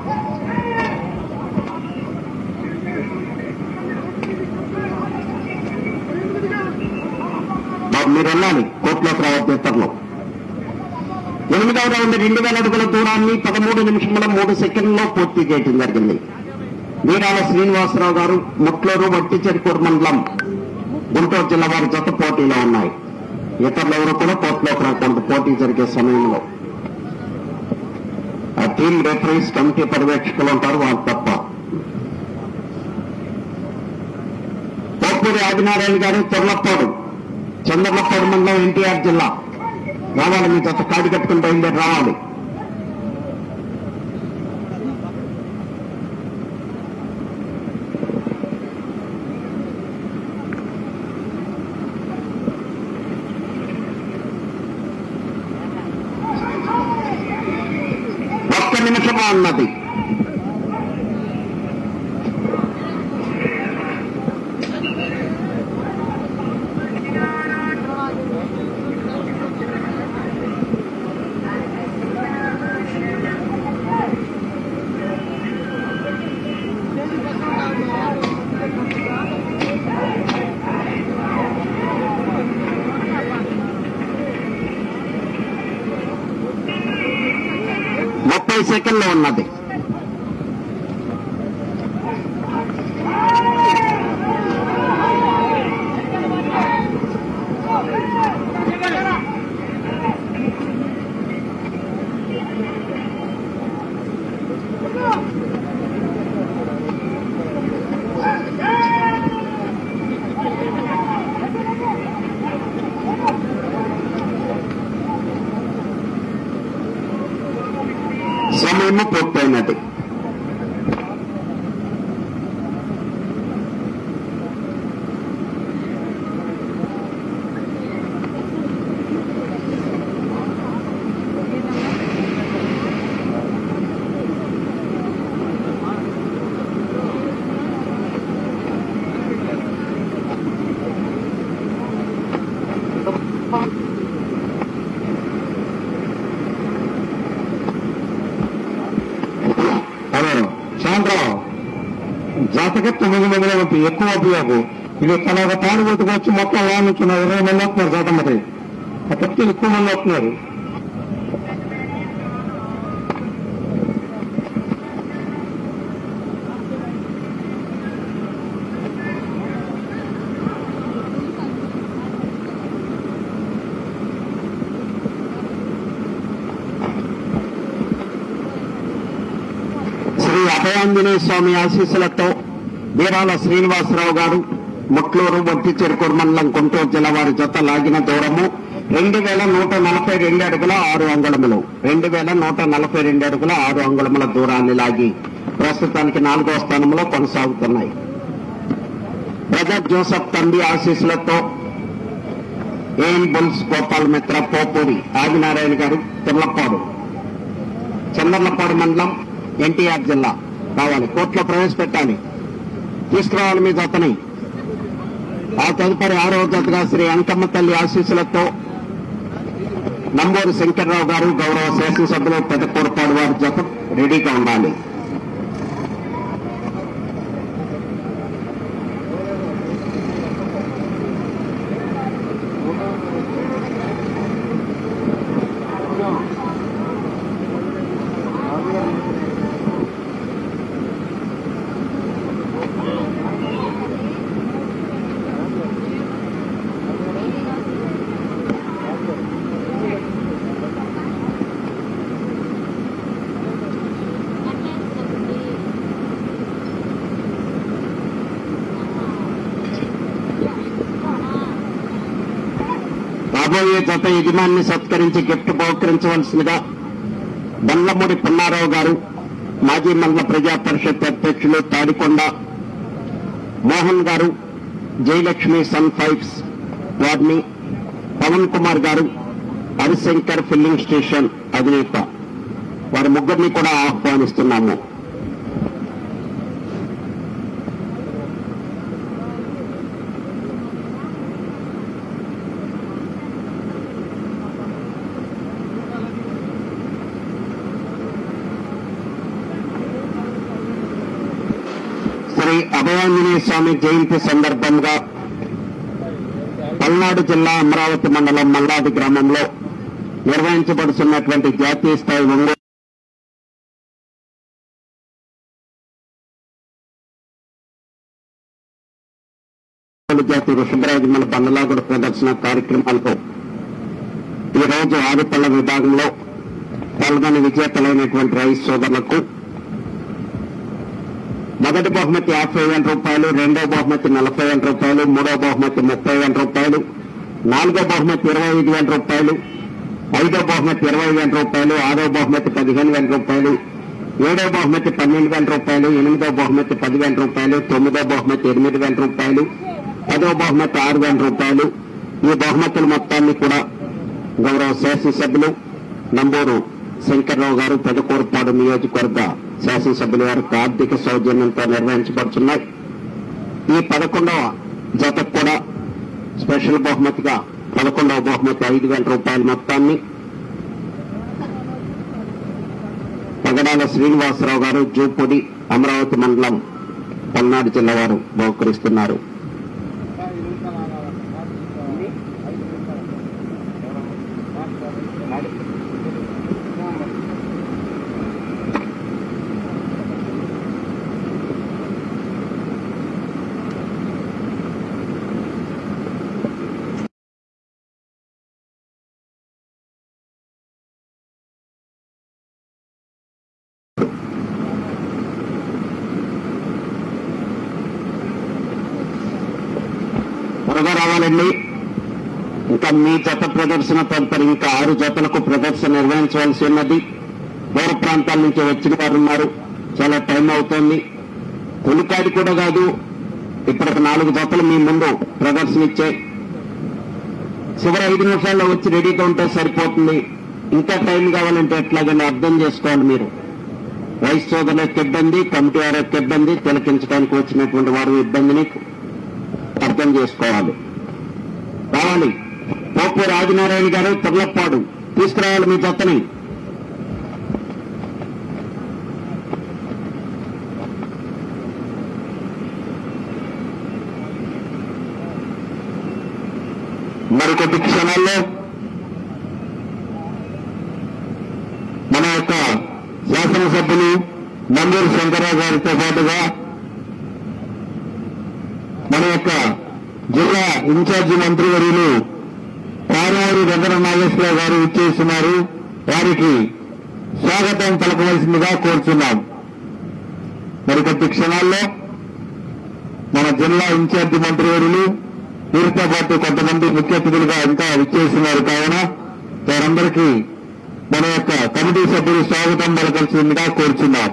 బాబు మీరు వెళ్ళాలి కోర్టులోకి రావద్దు ఇతరులు ఎనిమిదవ రౌండ్ రెండు వేల అడుగుల దూరాన్ని పదమూడు నిమిషముల మూడు సెకండ్లో పూర్తి చేయడం జరిగింది వీరాల శ్రీనివాసరావు గారు ముట్లూరు వట్టిచెరుకూరు మండలం గుంటూరు జిల్లా వారి జత పోటీలో ఉన్నాయి ఇతరులు ఎవరు కూడా కోర్టులోకి రాకుండా పోటీ జరిగే సమయంలో ఆ టీం రెఫరీస్ కమిటీ పర్యవేక్షకులు ఉంటారు వారు తప్ప పోపూరి ఆదినారాయణ గారు తొర్లప్పాడు చంద్రలప్పాడు మండలం ఎన్టీఆర్ జిల్లా రావాలి మీ జత కాడి కట్టుకుని బయలుదేరి రావాలి ఒక్క నిమిషమా అన్నది ముప్పై సెకండ్లు ఉన్నది సమయము పూర్తయినది అదే శాంతరావు జాతక తొమ్మిది మంది వంతు ఎక్కువ ఉపయోగం ఇది తన ఒక తాడు కొట్టుకొచ్చి మొత్తం lá నుంచి ఉన్న ఇరవై మంది వస్తున్నారు జాత మరి అప్పటికి ఎక్కువ మంది వస్తున్నారు శ్రీ అభయాంజనేయ స్వామి ఆశీస్సులతో వీరాల శ్రీనివాసరావు గారు ముట్లూరు వట్టి చెరుకూరు మండలం గుంటూరు జిల్లా వారి జత లాగిన దూరము రెండు వేల నూట నలభై రెండు అడుగుల ఆరు అంగుళములు రెండు వేల నూట నలభై రెండు అడుగుల ఆరు అంగుళముల దూరాన్ని లాగి ప్రస్తుతానికి నాలుగో స్థానంలో కొనసాగుతున్నాయి బ్రదర్ జోసఫ్ తండ్రి ఆశీస్సులతో ఏఎన్ బుల్స్ గోపాల్ మిత్ర పోపూరి ఆదినారాయణ గారు తిర్లపాడు చంద్రలపాడు మండలం ఎన్టీఆర్ జిల్లా కావాలి కోర్టులో ప్రవేశపెట్టాలి తీసుకురావాలి మీ జతని ఆ తదుపరి ఆరో జతగా శ్రీ అంకమ్మ తల్లి ఆశీస్సులతో నంబూరు శంకర్రావు గారు గౌరవ శాసనసభ్యులు పెద్దకూరపాడు వారి జత రెడీగా ఉండాలి రాబోయే జత యజమాన్ని సత్కరించి గిఫ్ట్ బహుకరించవలసిందిగా బండ్లమూడి పున్నారావు గారు మాజీ మండల ప్రజా పరిషత్ అధ్యక్షులు తాడికొండ మోహన్ గారు జయలక్ష్మి సన్ ఫైవ్స్ వారిని పవన్ కుమార్ గారు హరిశంకర్ ఫిల్లింగ్ స్టేషన్ అధినేత వారి ముగ్గురిని కూడా ఆహ్వానిస్తున్నాము స్వామి జయంతి సందర్భంగా పల్నాడు జిల్లా అమరావతి మండలం మల్లాది గ్రామంలో నిర్వహించబడుతున్నటువంటి జాతీయ స్థాయి ఒంగోలు జాతి వృషభరాజమల బండలాగుడ ప్రదర్శన కార్యక్రమాలకు ఈ రోజు ఆదిపల్ల విభాగంలో పాల్గొని విజేతలైనటువంటి రైస్ సోదరులకు మొదటి బహుమతి యాభై వేల రూపాయలు రెండో బహుమతి నలభై వేల రూపాయలు మూడో బహుమతి ముప్పై వేల రూపాయలు నాలుగో బహుమతి ఇరవై ఐదు వేల రూపాయలు ఐదో బహుమతి ఇరవై వేల రూపాయలు ఆరో బహుమతి పదిహేను వేల రూపాయలు ఏడో బహుమతి పన్నెండు వేల రూపాయలు ఎనిమిదో బహుమతి పదివేల రూపాయలు తొమ్మిదో బహుమతి ఎనిమిది వేల రూపాయలు పదో బహుమతి ఆరు వేల రూపాయలు ఈ బహుమతుల మొత్తాన్ని కూడా గౌరవ శాసనసభ్యులు నంబూరు శంకర్రావు గారు పెదకూరుపాడు నియోజకవర్గ శాసనసభ్యుల వారికి ఆర్థిక సౌజన్యంతో నిర్వహించబడుతున్నాయి ఈ పదకొండవ జతకు కూడా స్పెషల్ బహుమతిగా పదకొండవ బహుమతి ఐదు వేల రూపాయల మొత్తాన్ని పగడాల శ్రీనివాసరావు గారు జూపొడి అమరావతి మండలం పల్నాడు జిల్లా వారు బహుకరిస్తున్నారు త్వరగా రావాలండి ఇంకా మీ జత ప్రదర్శన తదుపరి ఇంకా ఆరు జతలకు ప్రదర్శన నిర్వహించవలసి ఉన్నది దూర ప్రాంతాల నుంచి వచ్చిన వారు ఉన్నారు చాలా టైం అవుతోంది తొలికాడి కూడా కాదు ఇప్పటికి నాలుగు జతలు మీ ముందు ప్రదర్శన ఇచ్చాయి చివరి ఐదు నిమిషాల్లో వచ్చి రెడీగా ఉంటే సరిపోతుంది ఇంకా టైం కావాలంటే ఎట్లాగని అర్థం చేసుకోవాలి మీరు వైస్ సోదరులకు ఇబ్బంది కమిటీ వారికి ఇబ్బంది తిలకించడానికి వచ్చినటువంటి వారు ఇబ్బందిని అర్థం చేసుకోవాలి రావాలి పోపు రాజనారాయణ గారు తిర్లప్పాడు తీసుకురావాలి మీ జతని మరికొద్ది క్షణాల్లో మన యొక్క శాసనసభ్యులు నందూరు శంకరరావు గారితో పాటుగా మన యొక్క జిల్లా ఇన్ఛార్జి మంత్రివర్యులు పారావూరి వెంకట నాగేశ్వరరావు గారు ఇచ్చేస్తున్నారు వారికి స్వాగతం పలకవలసిందిగా కోరుచున్నాం మరికొద్ది క్షణాల్లో మన జిల్లా ఇన్ఛార్జి మంత్రివర్యులు వీరితో పాటు కొంతమంది ముఖ్య అతిథులుగా ఇంకా విచ్చేస్తున్నారు కావున వారందరికీ మన యొక్క కమిటీ సభ్యులు స్వాగతం పలకవలసిందిగా కోరుచున్నాం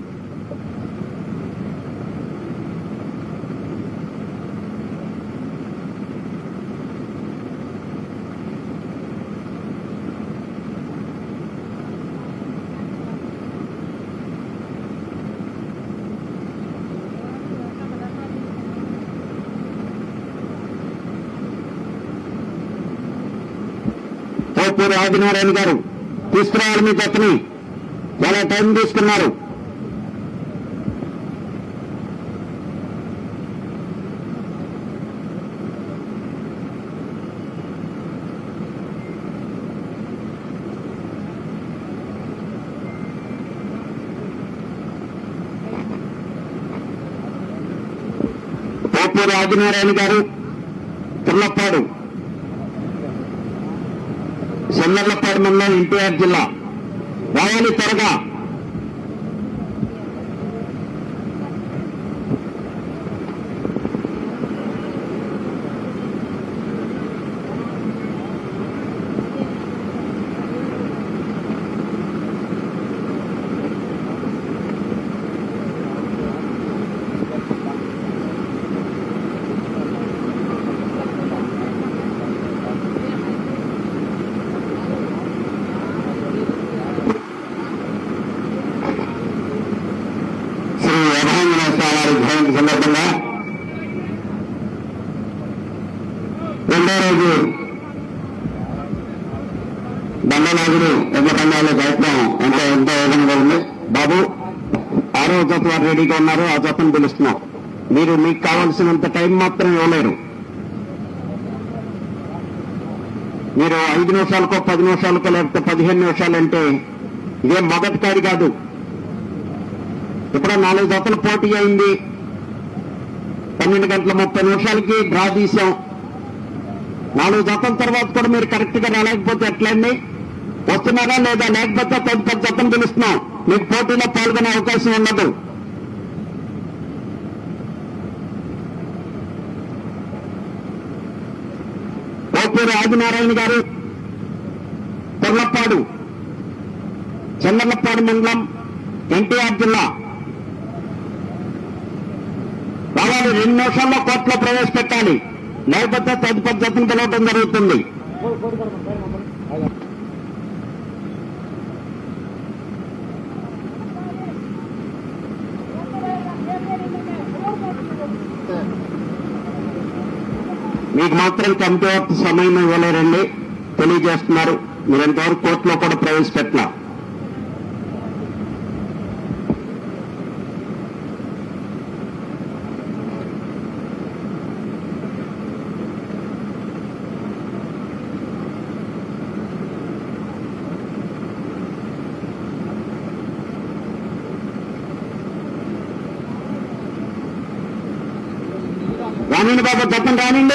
పోపూరి ఆదినారాయణ గారు తీసుకురావాలి మీ జతని చాలా టైం తీసుకున్నారు పోపూరి ఆదినారాయణ గారు తుల్లప్పాడు చంద్రలపాడు మండలం ఎన్టీఆర్ జిల్లా రావాలి త్వరగా శ్రీ యభాంజన స్వామి జయంతి సందర్భంగా రెండో రోజు దండనాథుడు ఎడ్ల పండాల ప్రయత్నం ఎంతో ఎంతో వేగంగా ఉంది బాబు ఆరో జత వారు రెడీగా ఉన్నారు ఆ జతను పిలుస్తున్నాం మీరు మీకు కావాల్సినంత టైం మాత్రం ఇవ్వలేరు మీరు ఐదు నిమిషాలకో పది నిమిషాలకో లేకపోతే పదిహేను నిమిషాలంటే ఇదేం మొదటి కాడి కాదు ఇప్పుడు నాలుగు జతలు పోటీ అయింది పన్నెండు గంటల ముప్పై నిమిషాలకి డ్రా తీసాం నాలుగు జతల తర్వాత కూడా మీరు కరెక్ట్ గా రాలేకపోతే ఎట్లండి వస్తున్నారా లేదా లేకపోతే పది పది జతలు పిలుస్తున్నాం మీకు పోటీలో పాల్గొనే అవకాశం ఉండదు ఓపూరి ఆదినారాయణ గారు కొర్లపాడు చంద్రలపాడు మండలం ఎన్టీఆర్ జిల్లా రావాలి రెండు నిమిషాల్లో కోర్టులో ప్రవేశపెట్టాలి లేకపోతే తదుపరి జతను పిలవడం జరుగుతుంది మీకు మాత్రం కమిటీ వరకు సమయం ఇవ్వలేరండి తెలియజేస్తున్నారు మీరు ఎంతవరకు కోర్టులో కూడా ప్రవేశపెట్టలా రానండి బాబు చెప్పండి రానండి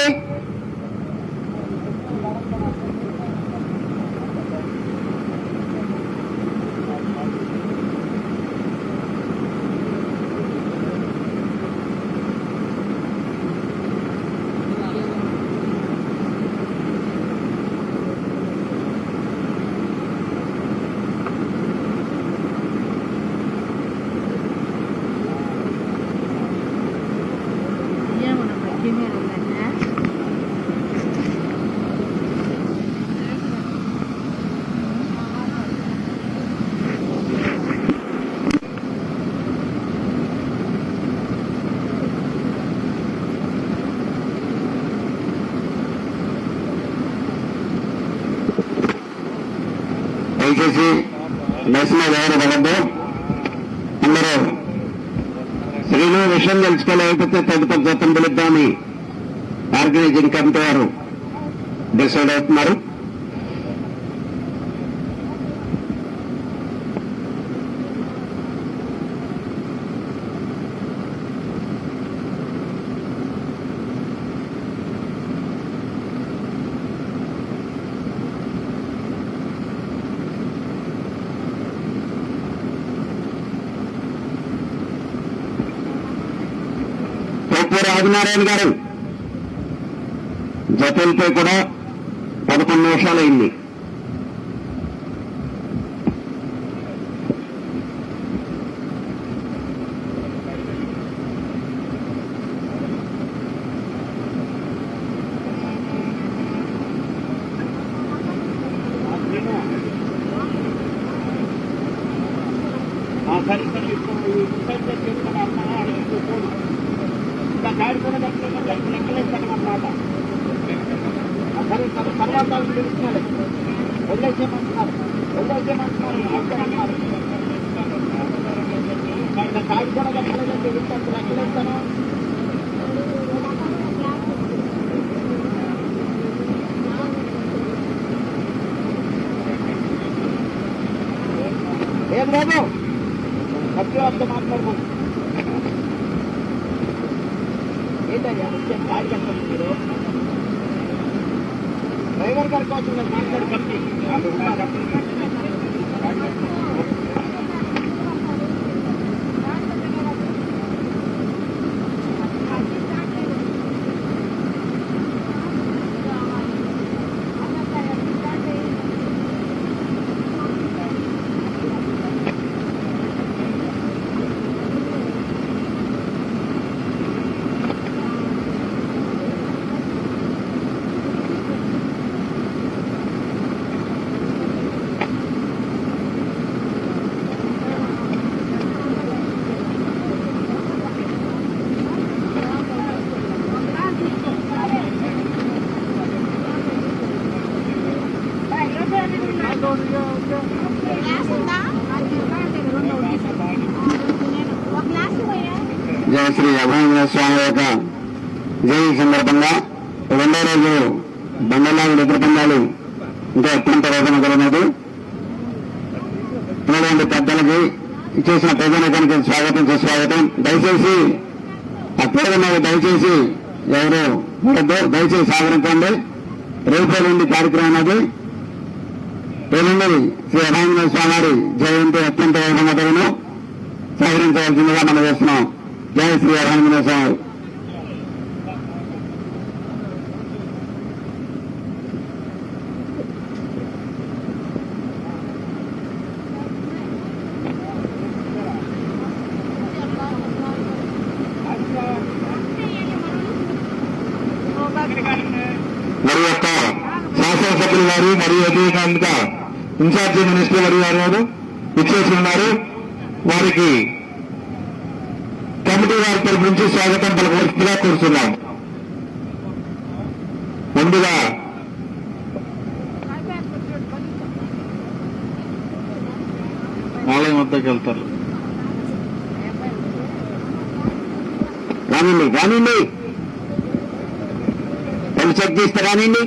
ఏమన్నా కెమెరా దయచేసి నేషనల్ ఎవరు వెళ్ళద్దు అందరూ శ్రీను విషయం తెలుసుకోలేకపోతే తదుపరి జతం పిలుద్దామని ఆర్గనైజింగ్ కమిటీ వారు డిసైడ్ అవుతున్నారు తోపూరి ఆదినారాయణ గారు జతలపై కూడా పదకొండు నిమిషాలు అయింది సరే సరే ఇప్పుడు డిసైడ్ చేసుకుని అమ్మా పోను ఇంకా గాడి కూడా లెక్కలేస్తానమాట సరే సరే తర్వాత తెలుస్తున్నాడు వదిలేసేయమంటున్నారు వదిలేసేయమంటున్నారు వదిలేయమంటున్నారు ఇంకా గాడి కూడా లెక్కలేదు తెలుస్తాను లెక్కలేస్తాను ఏం బాబు సత్యవార్త మాట్లాడుకో ఏంటయ్యా ముఖ్యం గాడి కట్టండి మీరు డ్రైవర్ గారి కోసం నేను మాట్లాడి కంపెనీ వాళ్ళు ఉన్నారా వీరాంజనేయ స్వామి యొక్క జయంతి సందర్భంగా రెండో రోజు బండలాగుడు ఎదురు పందాలు ఇంకా అత్యంత వేదన కలిగినది ఉన్నటువంటి పెద్దలకి చేసిన ప్రజానికానికి స్వాగతం సుస్వాగతం దయచేసి అత్యధికంగా దయచేసి ఎవరు వద్దు దయచేసి సహకరించండి రేపు ఎల్లుండి కార్యక్రమం అది ఎల్లుండి శ్రీ రామేంద్ర స్వామి వారి జయంతి అత్యంత వైభవతను సహకరించవలసిందిగా మనం చేస్తున్నాం జయ శ్రీ రామేంద్ర స్వామి మరి యొక్క శాసనసభ్యులు వారు మరియు అదేవిధంగా ఇన్ఛార్జి మినిస్టర్ మరియు వారు వారు ఇచ్చేసి ఉన్నారు వారికి కమిటీ వారి తరపు నుంచి స్వాగతం పలకవలసిందిగా కోరుతున్నాం ముందుగా ఆలయం వద్దకు వెళ్తారు రానండి రానండి పని చెక్ చేస్తే రానండి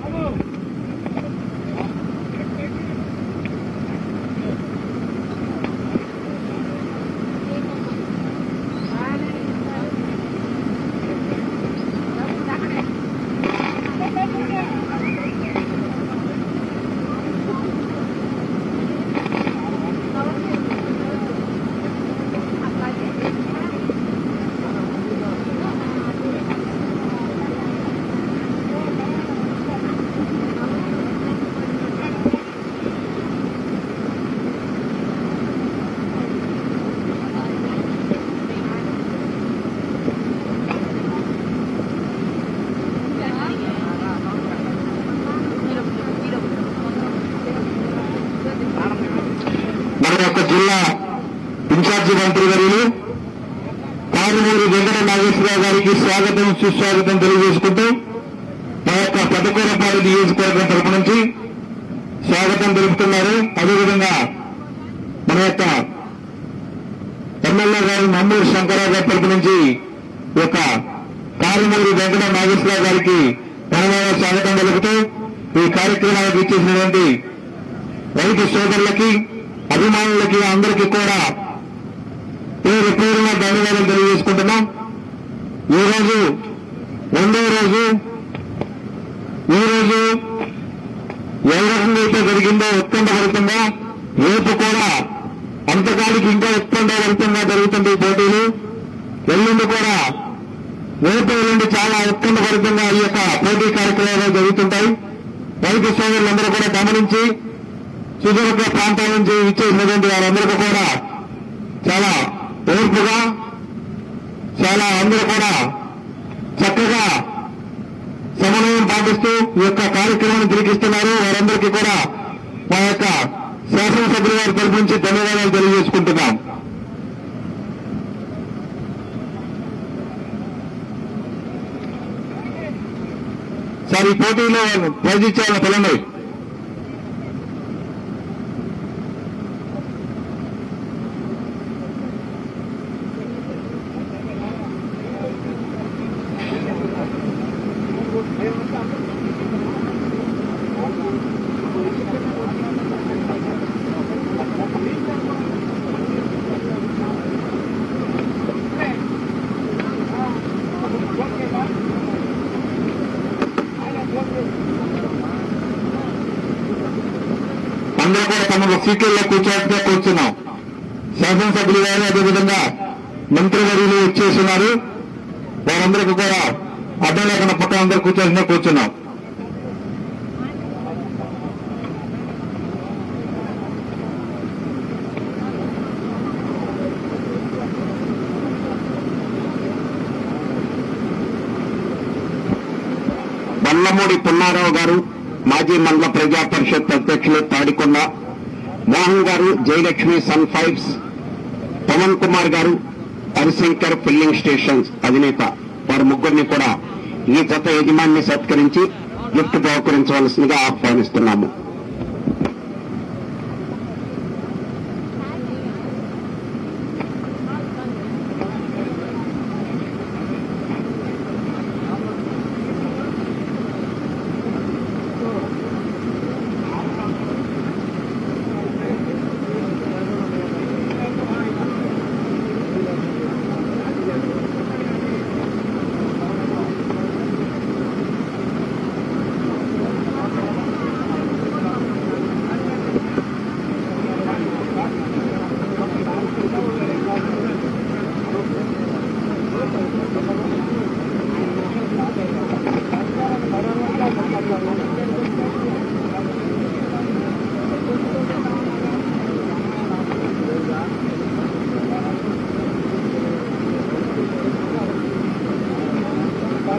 మన యొక్క జిల్లా ఇన్ఛార్జి మంత్రి వర్యులు కారుమూరి వెంకట నాగేశ్వరరావు గారికి స్వాగతం సుస్వాగతం తెలియజేసుకుంటూ మా యొక్క పెద్దకూరపాడు నియోజకవర్గం తరపు నుంచి స్వాగతం తెలుపుతున్నారు అదేవిధంగా మన యొక్క ఎమ్మెల్యే గారు నంబూరు శంకరరావు గారి తరపు నుంచి ఈ యొక్క కారుమూరి వెంకట నాగేశ్వరరావు గారికి ఘనమైన స్వాగతం తెలుపుతూ ఈ కార్యక్రమానికి ఇచ్చేసినటువంటి రైతు సోదరులకి అభిమానులకి అందరికీ కూడా పేరు పేరున ధన్యవాదాలు తెలియజేసుకుంటున్నాం ఈ రోజు రెండో రోజు ఈ రోజు ఏ రకంగా అయితే జరిగిందో ఉత్కంఠ ఫలితంగా రేపు కూడా అంతకాలికి ఇంకా ఉత్కంఠ ఫలితంగా జరుగుతుంది ఈ పోటీలు ఎల్లుండి కూడా రేపు ఎల్లుండి చాలా ఉత్కంఠ ఫలితంగా ఈ యొక్క పోటీ కార్యక్రమాలు జరుగుతుంటాయి రైతు సోదరులందరూ కూడా గమనించి సుదూర ప్రాంతాల నుంచి ఇచ్చేసినటువంటి వారందరికీ కూడా చాలా ఓర్పుగా చాలా అందరూ కూడా చక్కగా సమన్వయం పాటిస్తూ ఈ యొక్క కార్యక్రమాన్ని తిరిగిస్తున్నారు వారందరికీ కూడా మా యొక్క శాసనసభ్యుల వారి తరపు నుంచి ధన్యవాదాలు తెలియజేసుకుంటున్నాం సార్ ఈ పోటీలో ప్రైజ్ ఇచ్చేవాళ్ళ పిల్లలు అందరూ కూడా తమ సీట్లలో కూర్చోవచ్చే కూర్చున్నాం శాసనసభ్యులు గారు అదేవిధంగా మంత్రివర్యులు వచ్చేస్తున్నారు వారందరికీ కూడా అడ్డం లేకుండా పక్కన అందరూ కూర్చోవాల్సిన కూర్చున్నాం బండ్లమూడి పున్నారావు గారు మాజీ మండల ప్రజా పరిషత్ అధ్యక్షులు Tadikonda Mohan garu Jayalakshmi sun pipes Pavan Kumar garu Harishankar filling stations అధినేత వారి ముగ్గురిని కూడా ఈ జత యజమాన్ని సత్కరించి గిఫ్ట్ బహుకరించవలసిందిగా ఆహ్వానిస్తున్నాము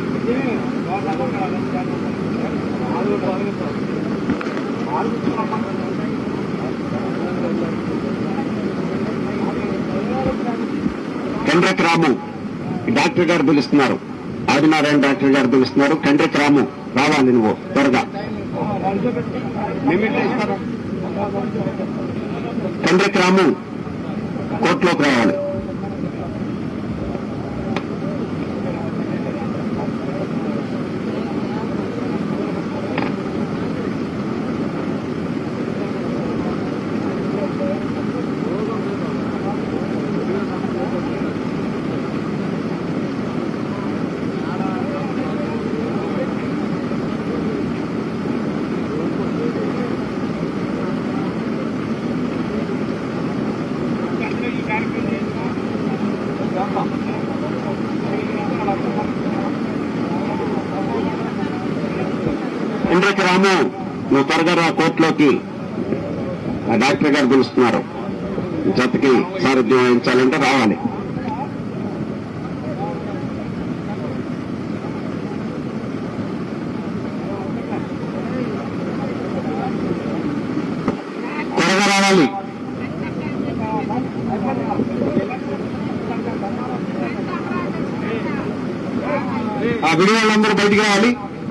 కండ్రక్ రాము డాక్టర్ గారు పిలుస్తున్నారు ఆదినారాయణ డాక్టర్ గారు పిలుస్తున్నారు కండ్రక్ రాము రావాలి నువ్వు త్వరగా కండ్రక్ రాము కోర్టులోకి రావాలి ఇంద్రకి రాము నువ్వు త్వరగా రా కోర్టులోకి ఆ డాక్టర్ గారు పిలుస్తున్నారు జతకి సారథ్యం వహించాలంటే రావాలి త్వరగా రావాలి ఆ విడి వాళ్ళందరూ బయటికి రావాలి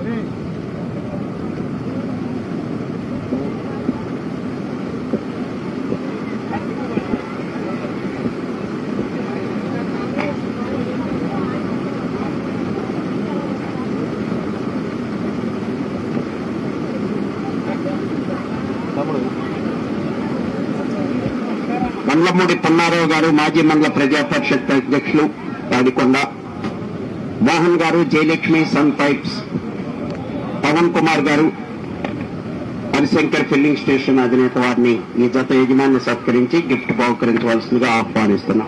మండలమూడి పున్నారావు గారు మాజీ మండల ప్రజా పరిషత్ అధ్యక్షులు Tadikonda Mohan garu Jayalakshmi sun pipes Pavan Kumar garu Harishankar filling station అధినేత వారిని ఈ జత యజమాని సత్కరించి గిఫ్ట్ బహుకరించవలసిందిగా ఆహ్వానిస్తున్నాం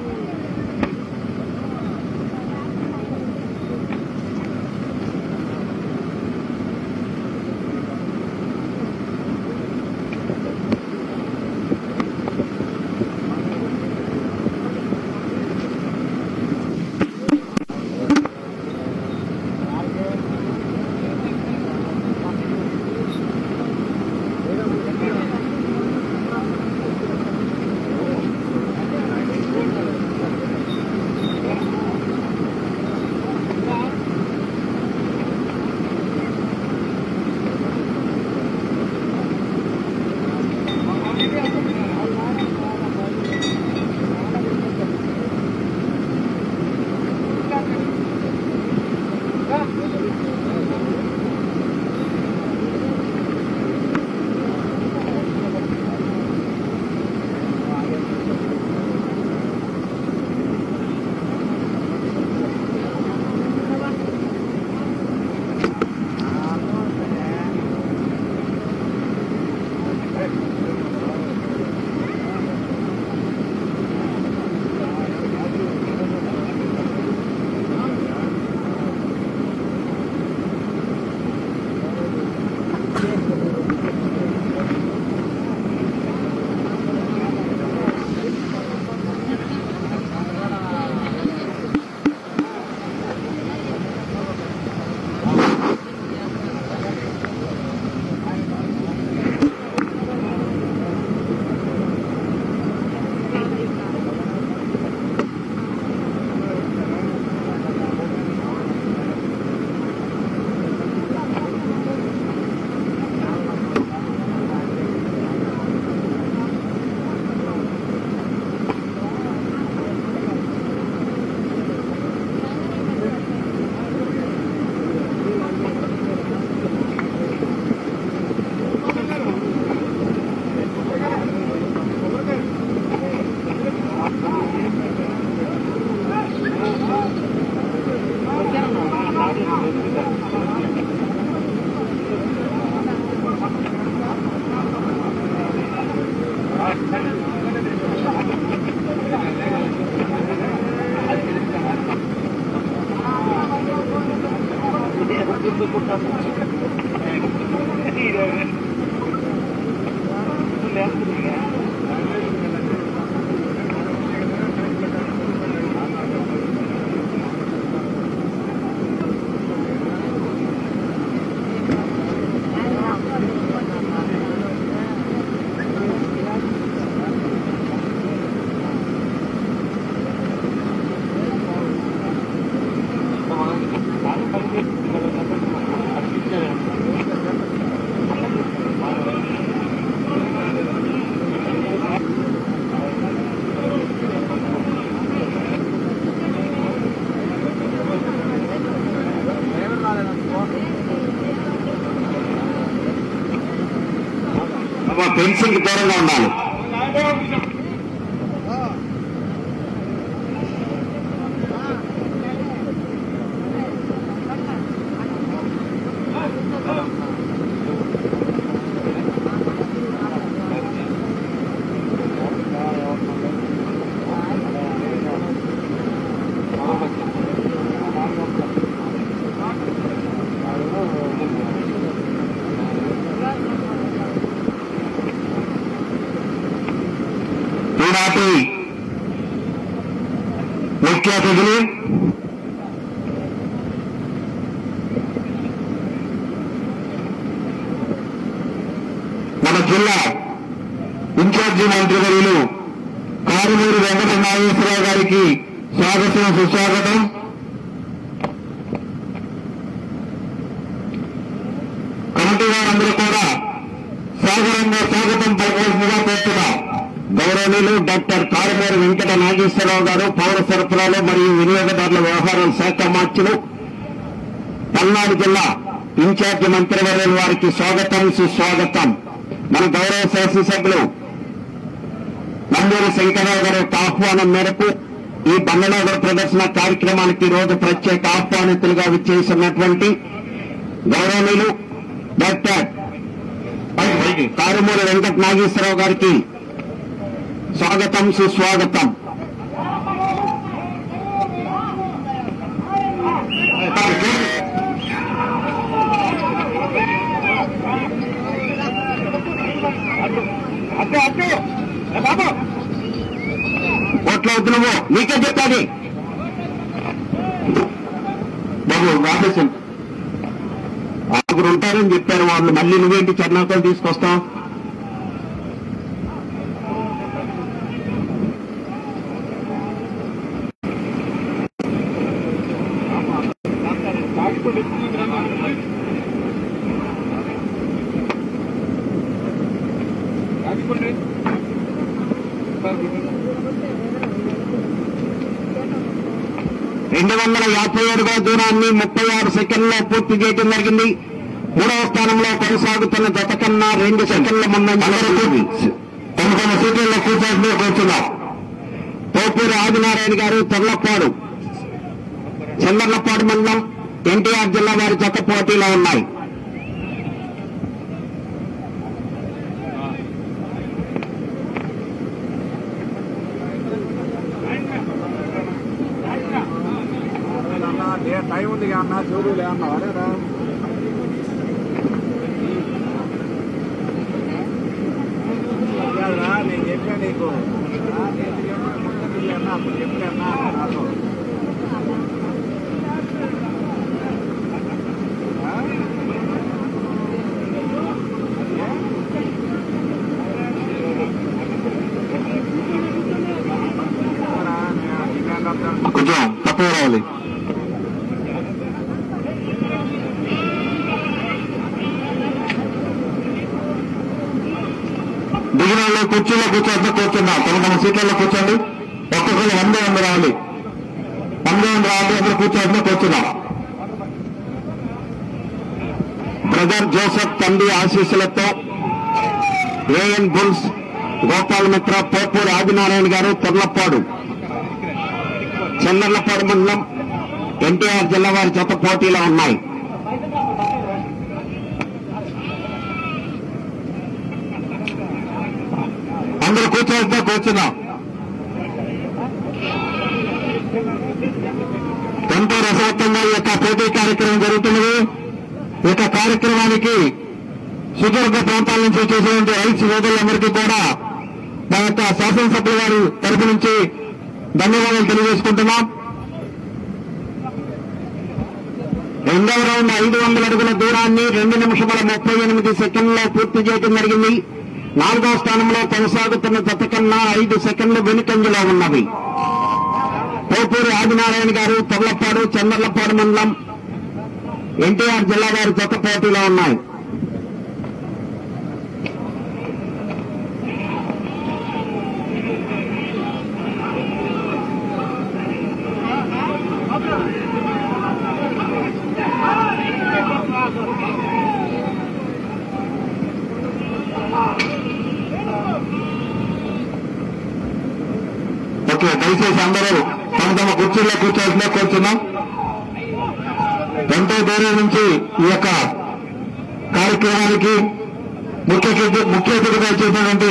ఫెన్సింగ్ దూరంగా ఉండాలి ఈనాటి ముఖ్య అతిథులు మన జిల్లా ఇన్ఛార్జి మంత్రివర్యులు కారుమూరి వెంకట నాగేశ్వరరావు గారికి స్వాగతం సుస్వాగతం కమిటీ వారందరూ కూడా సాగరంగా స్వాగతం పలకవలసిందిగా కోరుతున్నాం గౌరవనీయులు డాక్టర్ కారుమూరి వెంకట నాగేశ్వరరావు గారు పౌర సరఫరాలు మరియు వినియోగదారుల వ్యవహారాల శాఖ మార్చులు పల్నాడు జిల్లా ఇన్ఛార్జి మంత్రివర్యుల వారికి స్వాగతం సుస్వాగతం మన గౌరవ శాసనసభ్యులు నందూరి శంకరరావు గారి యొక్క ఆహ్వానం మేరకు ఈ బండనగర్ ప్రదర్శన కార్యక్రమానికి ఈ రోజు ప్రత్యేక ఆహ్వానితులుగా విచ్చేసినటువంటి గౌరవనీయులు డాక్టర్ కారుమూరి వెంకట నాగేశ్వరరావు గారికి స్వాగతం సుస్వాగతం ఓట్లు వద్దు నువ్వు నీకే చెప్తాది బాబు ఆఫీసం ఆరుగురు ఉంటారని చెప్పారు వాళ్ళు మళ్ళీ నువ్వేంటి చర్నాకలు తీసుకొస్తావు రెండు వందల యాభై అడుగుల దూరాన్ని ముప్పై ఆరు సెకండ్లో పూర్తి చేయడం జరిగింది మూడవ స్థానంలో కొనసాగుతున్న జత కన్నా రెండు సెకండ్ల ముందంజలు తమ తమ సీట్లలో కూర్చోండి కూర్చున్నాం పోపూరి ఆదినారాయణ గారు తెల్లపాడు చంద్రలపాడు మండలం ఎన్టీఆర్ జిల్లా వారి జత పోటీలో ఉన్నాయి టైం ఉంది అన్న చూడు అన్న అరేరా నేను చెప్పా నీకు ఆ, నేను చెప్పిన ముందు అన్న అప్పుడు చెప్పా అన్న నాకు కొంచెం తక్కువ రావాలి దిగిన వాళ్ళు కుర్చీలో కూర్చోద్దు కూర్చుందాం తమ తమ సీట్లలో కూర్చోండి ఒక్కొక్కరు వంద వంద రావాలి వంద వంద రావాలి అందరూ కూర్చోద్దు కూర్చుందాం బ్రదర్ జోసెఫ్ తండ్రి ఆశీస్సులతో ఏఎన్ బుల్స్ గోపాల్ మిత్ర పోపూరి ఆదినారాయణ గారు తొర్లపాడు చంద్రలపాడు మండలం ఎన్టీఆర్ జిల్లా వారి జత పోటీలో ఉన్నాయి అందరూ కూర్చోవద్దా కూర్చున్నాం ఎంతో రసవత్తంగా ఈ యొక్క పోటీ కార్యక్రమం జరుగుతున్నది ఈ యొక్క కార్యక్రమానికి సుదీర్ఘ ప్రాంతాల నుంచి వచ్చేసినటువంటి రైతు సోదరులందరికీ కూడా మా యొక్క శాసనసభ్యుల వారి తరపు నుంచి ధన్యవాదాలు తెలియజేసుకుంటున్నాం రెండవ రౌండ్ ఐదు వందల అడుగుల దూరాన్ని రెండు నిమిషముల ముప్పై ఎనిమిది సెకండ్లో పూర్తి చేయడం జరిగింది నాలుగో స్థానంలో కొనసాగుతున్న జత కన్నా ఐదు సెకండ్లు వెనుకంజలో ఉన్నవి పోపూరి ఆదినారాయణ గారు తొర్లపాడు చంద్రలపాడు మండలం ఎన్టీఆర్ జిల్లా వారి జత పోటీలో ఉన్నాయి దయచేసి అందరూ తమ తమ కుర్చీల్లో కూర్చోవలసిందే కోరుతున్నాం ఎంతో దూరం నుంచి ఈ యొక్క కార్యక్రమానికి ముఖ్య అతిథి- ముఖ్య అతిథిగా చేసినటువంటి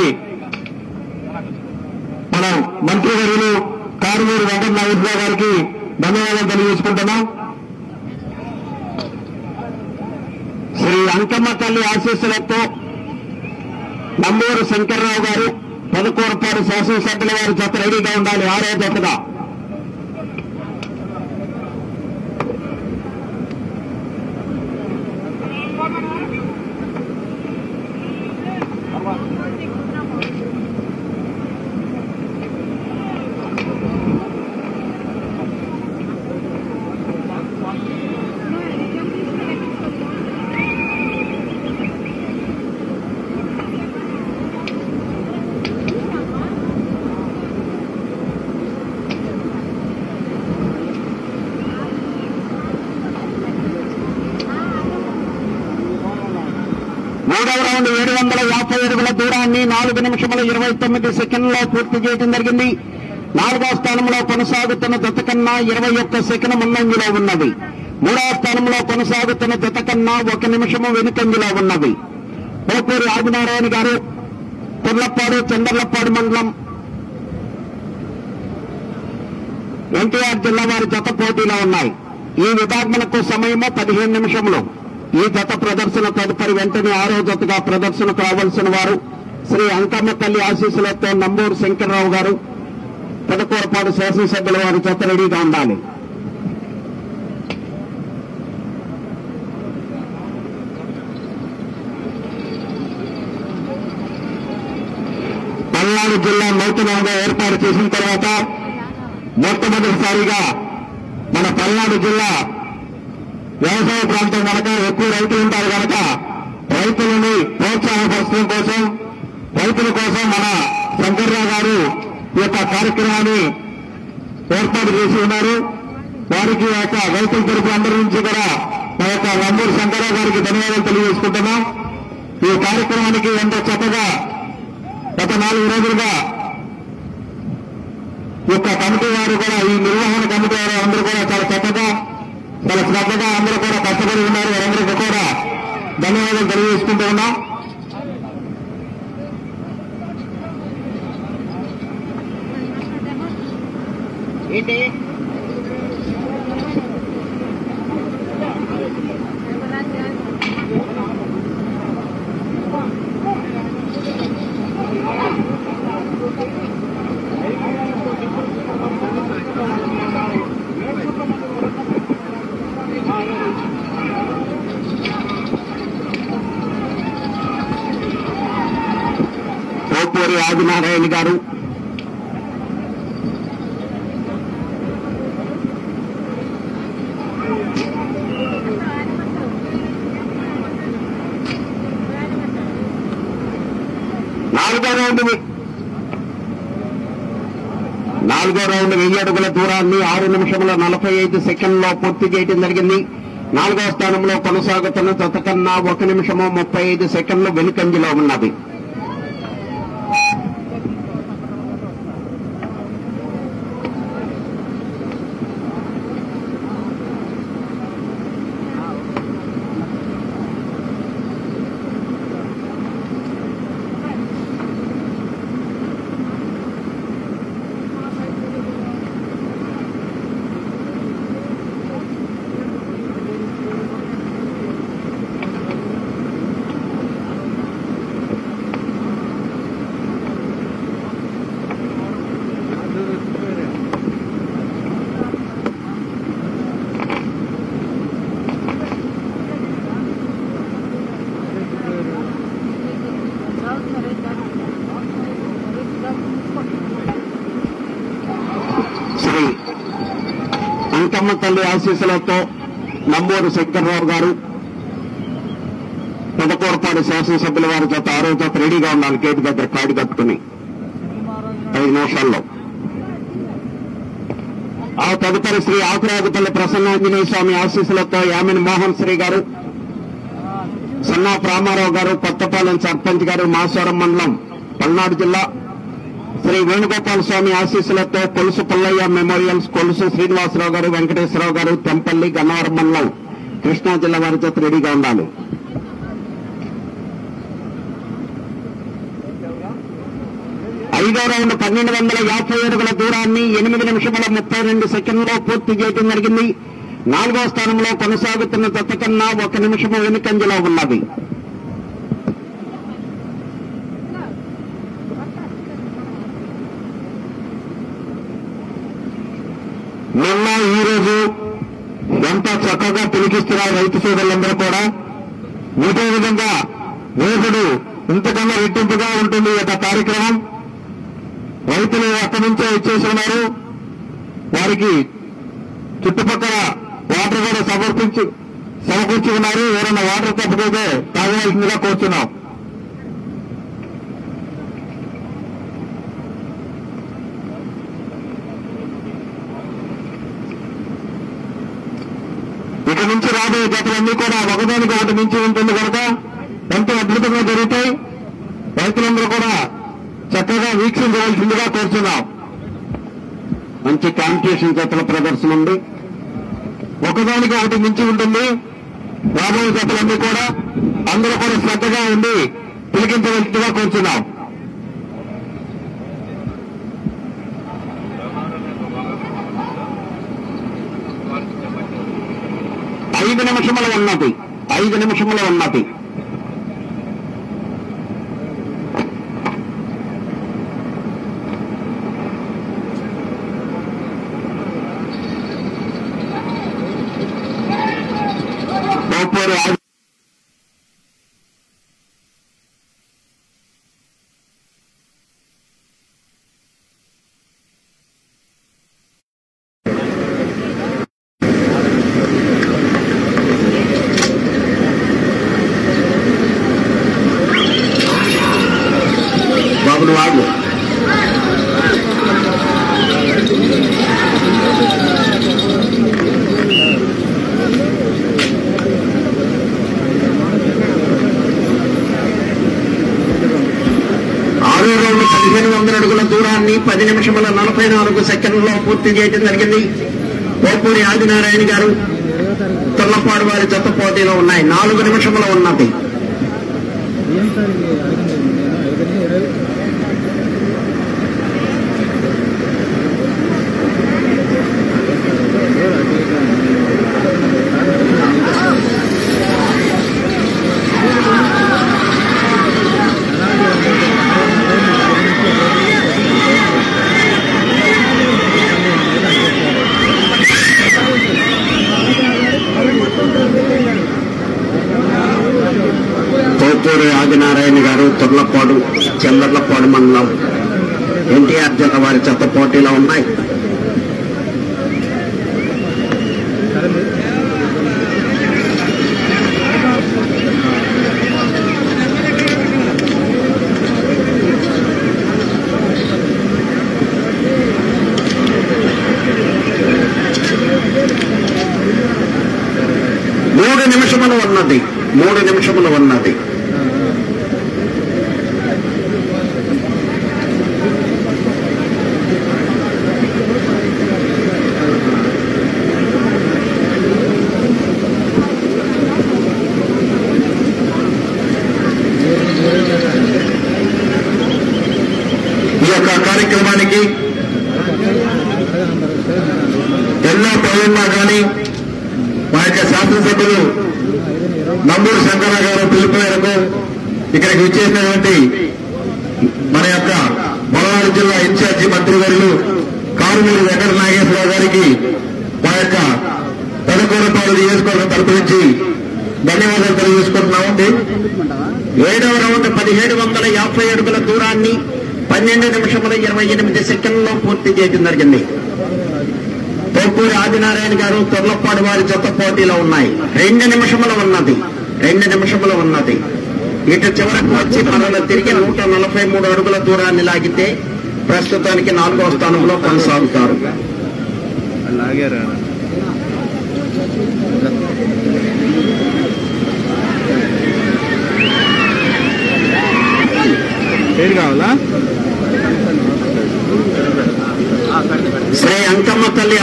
మనం మంత్రివర్యులు కారుమూరి వెంకట నాగేశ్వరరావు గారికి ధన్యవాదాలు తెలియజేసుకుంటున్నాం శ్రీ అంకమ్మ తల్లి ఆశీస్సులతో నంబూరు శంకర్రావు గారు పదకూరపాడు శాసనసభ్యుల వారి జత రెడీగా ఉండాలి ఆరో జతగా మూడవ రౌండ్ ఏడు వందల యాభై అడుగుల దూరాన్ని నాలుగు నిమిషముల ఇరవై తొమ్మిది సెకండ్లో పూర్తి చేయడం జరిగింది నాలుగో స్థానంలో కొనసాగుతున్న జత కన్నా ఇరవై ఒక్క సెకండ్ ముందంజలో ఉన్నవి మూడవ స్థానంలో కొనసాగుతున్న జత కన్నా ఒక నిమిషము వెనుకంజలో ఉన్నవి పోపూరి ఆదినారాయణ గారు పుల్లప్పాడు చంద్రలప్పాడు మండలం ఎన్టీఆర్ జిల్లా వారి జత పోటీలో ఉన్నాయి ఈ విభాగములకు సమయము పదిహేను నిమిషములు ఈ జత ప్రదర్శన తదుపరి వెంటనే ఆరో జతగా ప్రదర్శనకు రావాల్సిన వారు శ్రీ అంకమ్మ తల్లి ఆశీస్సులతో నంబూరు శంకర్రావు గారు పెదకూరపాడు శాసనసభ్యుల వారి జత రెడీగా ఉండాలి పల్నాడు జిల్లా నూతనంగా ఏర్పాటు చేసిన తర్వాత మొట్టమొదటిసారిగా మన పల్నాడు జిల్లా వ్యవసాయ ప్రాంతం కనుక ఎక్కువ రైతులు ఉంటారు కనుక రైతులని ప్రోత్సాహపరచడం కోసం రైతుల కోసం మన శంకర్రావు గారు ఈ యొక్క కార్యక్రమాన్ని ఏర్పాటు చేసి ఉన్నారు వారికి ఈ యొక్క రైతుల తరపు అందరి నుంచి కూడా మా యొక్క నంబూరు శంకర్రావు గారికి ధన్యవాదాలు తెలియజేసుకుంటున్నాం ఈ కార్యక్రమానికి ఎంతో చక్కగా గత నాలుగు రోజులుగా ఈ యొక్క కమిటీ వారు కూడా ఈ నిర్వహణ కమిటీ వారు అందరూ కూడా చాలా చక్కగా చాలా శ్రద్ధగా అందరూ కూడా కష్టపడి ఉన్నారు వారందరికీ కూడా ధన్యవాదాలు తెలియజేసుకుంటూ ఉన్నాం ఏంటి పోపూరి ఆదినారాయణ గారు నాలుగో రౌండ్ వి- నాలుగో రౌండ్ వెయ్యి అడుగుల దూరాన్ని ఆరు నిమిషముల నలభై ఐదు సెకండ్లో పూర్తి చేయడం జరిగింది నాలుగో స్థానంలో కొనసాగుతున్న జత కన్నా ఒక నిమిషము ముప్పై ఐదు సెకండ్లు వెనుకంజలో ఉన్నది శ్రీ అంకమ్మ తల్లి ఆశీస్సులతో నంబూరు శంకర్రావు గారు పెదకూరపాడు శాసనసభ్యుల వారి జత ఆరో జత రెడీగా ఉండాలి గేటు దగ్గర కాడి కట్టుకుని ఐదు నిమిషాల్లో ఆ తదుపరి శ్రీ ఆకురాగుపల్లి ప్రసన్నాంజనేయ స్వామి ఆశీస్సులతో యామిని మోహన్ శ్రీ గారు సన్నాఫ్ రామారావు గారు కొత్తపాలెం సర్పంచ్ గారు మాసవరం మండలం పల్నాడు జిల్లా శ్రీ వేణుగోపాల స్వామి ఆశీస్సులతో కొలుసు పుల్లయ్య మెమోరియల్స్ కొలుసు శ్రీనివాసరావు గారు వెంకటేశ్వరరావు గారు తెంపల్లి గన్నవరం మండలం కృష్ణా జిల్లా వారి చేత రెడీగా ఉండాలి ఐదో రౌండ్ పన్నెండు వందల యాభై అడుగుల దూరాన్ని ఎనిమిది నిమిషముల ముప్పై రెండు సెకండ్లో పూర్తి చేయడం జరిగింది నాలుగో స్థానంలో కొనసాగుతున్న జత కన్నా ఒక నిమిషము వెనుకంజలో ఉన్నది నిన్న ఈ రోజు ఎంత చక్కగా పిలికిస్తున్నారు రైతు సోదరులందరూ కూడా ఇదే విధంగా రేపుడు ఇంతకన్నా రెట్టింపుగా ఉంటుంది ఈ యొక్క కార్యక్రమం రైతులు అక్కడి నుంచే వచ్చేసి ఉన్నారు వారికి చుట్టుపక్కల వాటర్ కూడా సమర్పించి సమకూర్చి ఉన్నారు ఎవరైనా వాటర్ తప్పకపోతే తాగవలసిందిగా కోరుతున్నాం ఇక నుంచి రాబోయే జతలన్నీ కూడా ఒకదానికి ఒకటి మించి ఉంటుంది కనుక ఎంతో అద్భుతంగా జరుగుతాయి రైతులందరూ కూడా చక్కగా వీక్షించవలసిందిగా కోరుతున్నాం మంచి కాంపిటీషన్ జతల ప్రదర్శన ఉంది ఒకదానికి ఒకటి మించి ఉంటుంది రాబోయే జతలన్నీ కూడా అందరూ కూడా శ్రద్ధగా ఉండి పిలికించవలసిందిగా కోరుతున్నాం ఐదు నిమిషముల ఉన్నది ఐదు నిమిషముల ఉన్నది తోపూరు ఆది- బాబులు వాడు ఆరు రౌండ్ పదిహేను వందల అడుగుల దూరాన్ని పది నిమిషముల నలభై నాలుగు సెకండ్లలో పూర్తి చేయడం జరిగింది పోపూరి ఆదినారాయణ గారు తొల్లపాడు వారి జత పోటీలో ఉన్నాయి నాలుగు నిమిషముల ఉన్నది ఏం సార్ ఇది ఐదు ఇరవై పోపూరి ఆదినారాయణ గారు తుర్లపాడు చందర్లపాడు మండలం ఎన్టీఆర్ జిల్లా వారి చెత్త పోటీలో ఉన్నాయి మూడు నిమిషములు ఉన్నది మూడు నిమిషములు ఉన్నది ఈ యొక్క కార్యక్రమానికి ఎన్నో పౌర్ణమా కానీ మా యొక్క శాసనసభ్యులు నంబూరు శంకర గారు పిలుపు మేరకు ఇక్కడికి విచ్చేసినటువంటి మన యొక్క బలవాడు జిల్లా ఇన్ఛార్జి మంత్రివర్యులు కారుమూరి వెంకట నాగేశ్వరరావు గారికి మా యొక్క పెదకూరపాడు నియోజకవర్గం తరపు నుంచి ధన్యవాదాలు తెలియజేసుకుంటున్నామండి ఏడవ రౌండ్ పదిహేడు వందల యాభై అడుగుల దూరాన్ని పన్నెండు నిమిషముల ఇరవై ఎనిమిది సెకండ్లో పూర్తి చేయడం జరిగింది తోపూరి ఆదినారాయణ గారు తొర్లపాడు వారి జత పోటీలో ఉన్నాయి రెండు నిమిషముల ఉన్నది రెండు నిమిషముల ఉన్నది ఇటు చివరకు వచ్చి మనలో తిరిగి నూట నలభై మూడు అడుగుల దూరాన్ని లాగితే ప్రస్తుతానికి నాలుగో స్థానంలో కొనసాగుతారు లాగారా పేరు కావాలా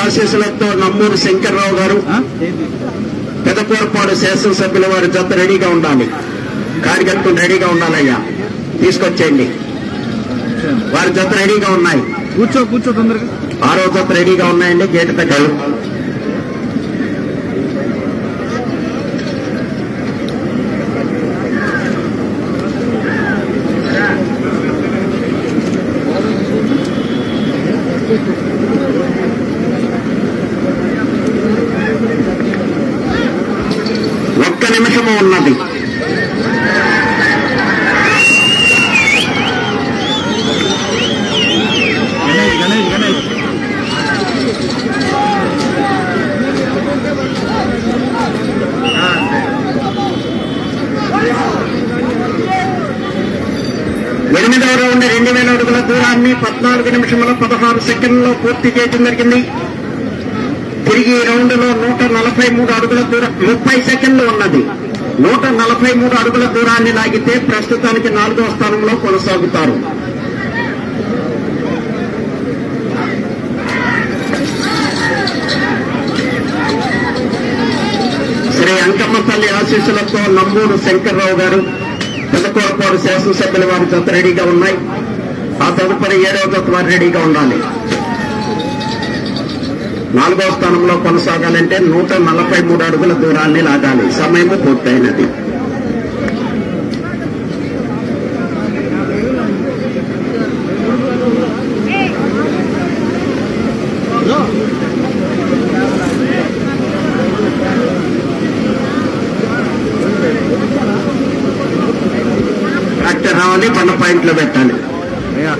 ఆశీస్సులతో నమ్మూరు శంకర్రావు గారు పెదకూరపాడు శాసనసభ్యుల వారి జత రెడీగా ఉండాలి కార్యకర్తలు రెడీగా ఉండాలయ్యా తీసుకొచ్చేయండి వారి జత రెడీగా ఉన్నాయి కూర్చో కూర్చో తొందరగా ఆరో జత రెడీగా ఉన్నాయండి గేటు దగ్గర ఒక్క నిమిషము ఉన్నది గణేష్ గణేష్ గణేష్ ఎనిమిదవ రౌండ్ రెండు వేల అడుగుల దూరాన్ని పద్నాలుగు నిమిషముల పదహారు సెకండ్లలో పూర్తి చేయడం జరిగింది తిరిగి ఈ రౌండ్ లో నూట నలభై మూడు అడుగుల దూరం ముప్పై సెకండ్లు ఉన్నది నూట నలభై మూడు అడుగుల దూరాన్ని లాగితే ప్రస్తుతానికి నాలుగవ స్థానంలో కొనసాగుతారు శ్రీ అంకమ్మ తల్లి ఆశీస్సులతో నంబూరు శంకర్రావు గారు పెద్దకోరపాడు శాసనసభ్యుల వారి జత రెడీగా ఉన్నాయి ఆ తదుపరి ఏడవ జత వారు రెడీగా ఉండాలి నాలుగవ స్థానంలో కొనసాగాలంటే నూట నలభై మూడు అడుగుల దూరాన్ని లాగాలి సమయం పూర్తయినది ట్రాక్టర్ రావాలి బండ పాయింట్లో పెట్టాలి అయ్యా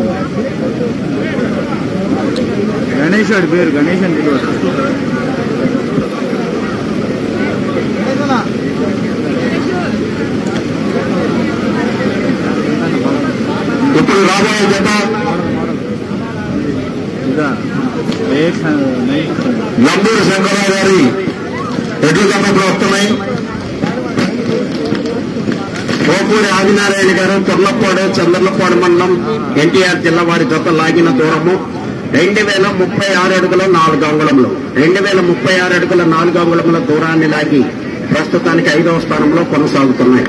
గణేష్ వాడి పేరు గణేష్ అని తెలియదు ఇప్పుడు రాబోయే జత ఇదా ఎయిట్ నైన్ నంబూరు శంకరరావు గారి ఎడ్ల జతలు వస్తున్నాయి కోపూరి ఆదినారాయణ గారు తొర్లపాడు చంద్రలపాడు మండలం ఎన్టీఆర్ జిల్లా వారి జత లాగిన దూరము రెండు వేల ముప్పై ఆరు అడుగుల నాలుగు అంగుళములు రెండు వేల ముప్పై ఆరు అడుగుల నాలుగు అంగుళముల దూరాన్ని లాగి ప్రస్తుతానికి ఐదవ స్థానంలో కొనసాగుతున్నాయి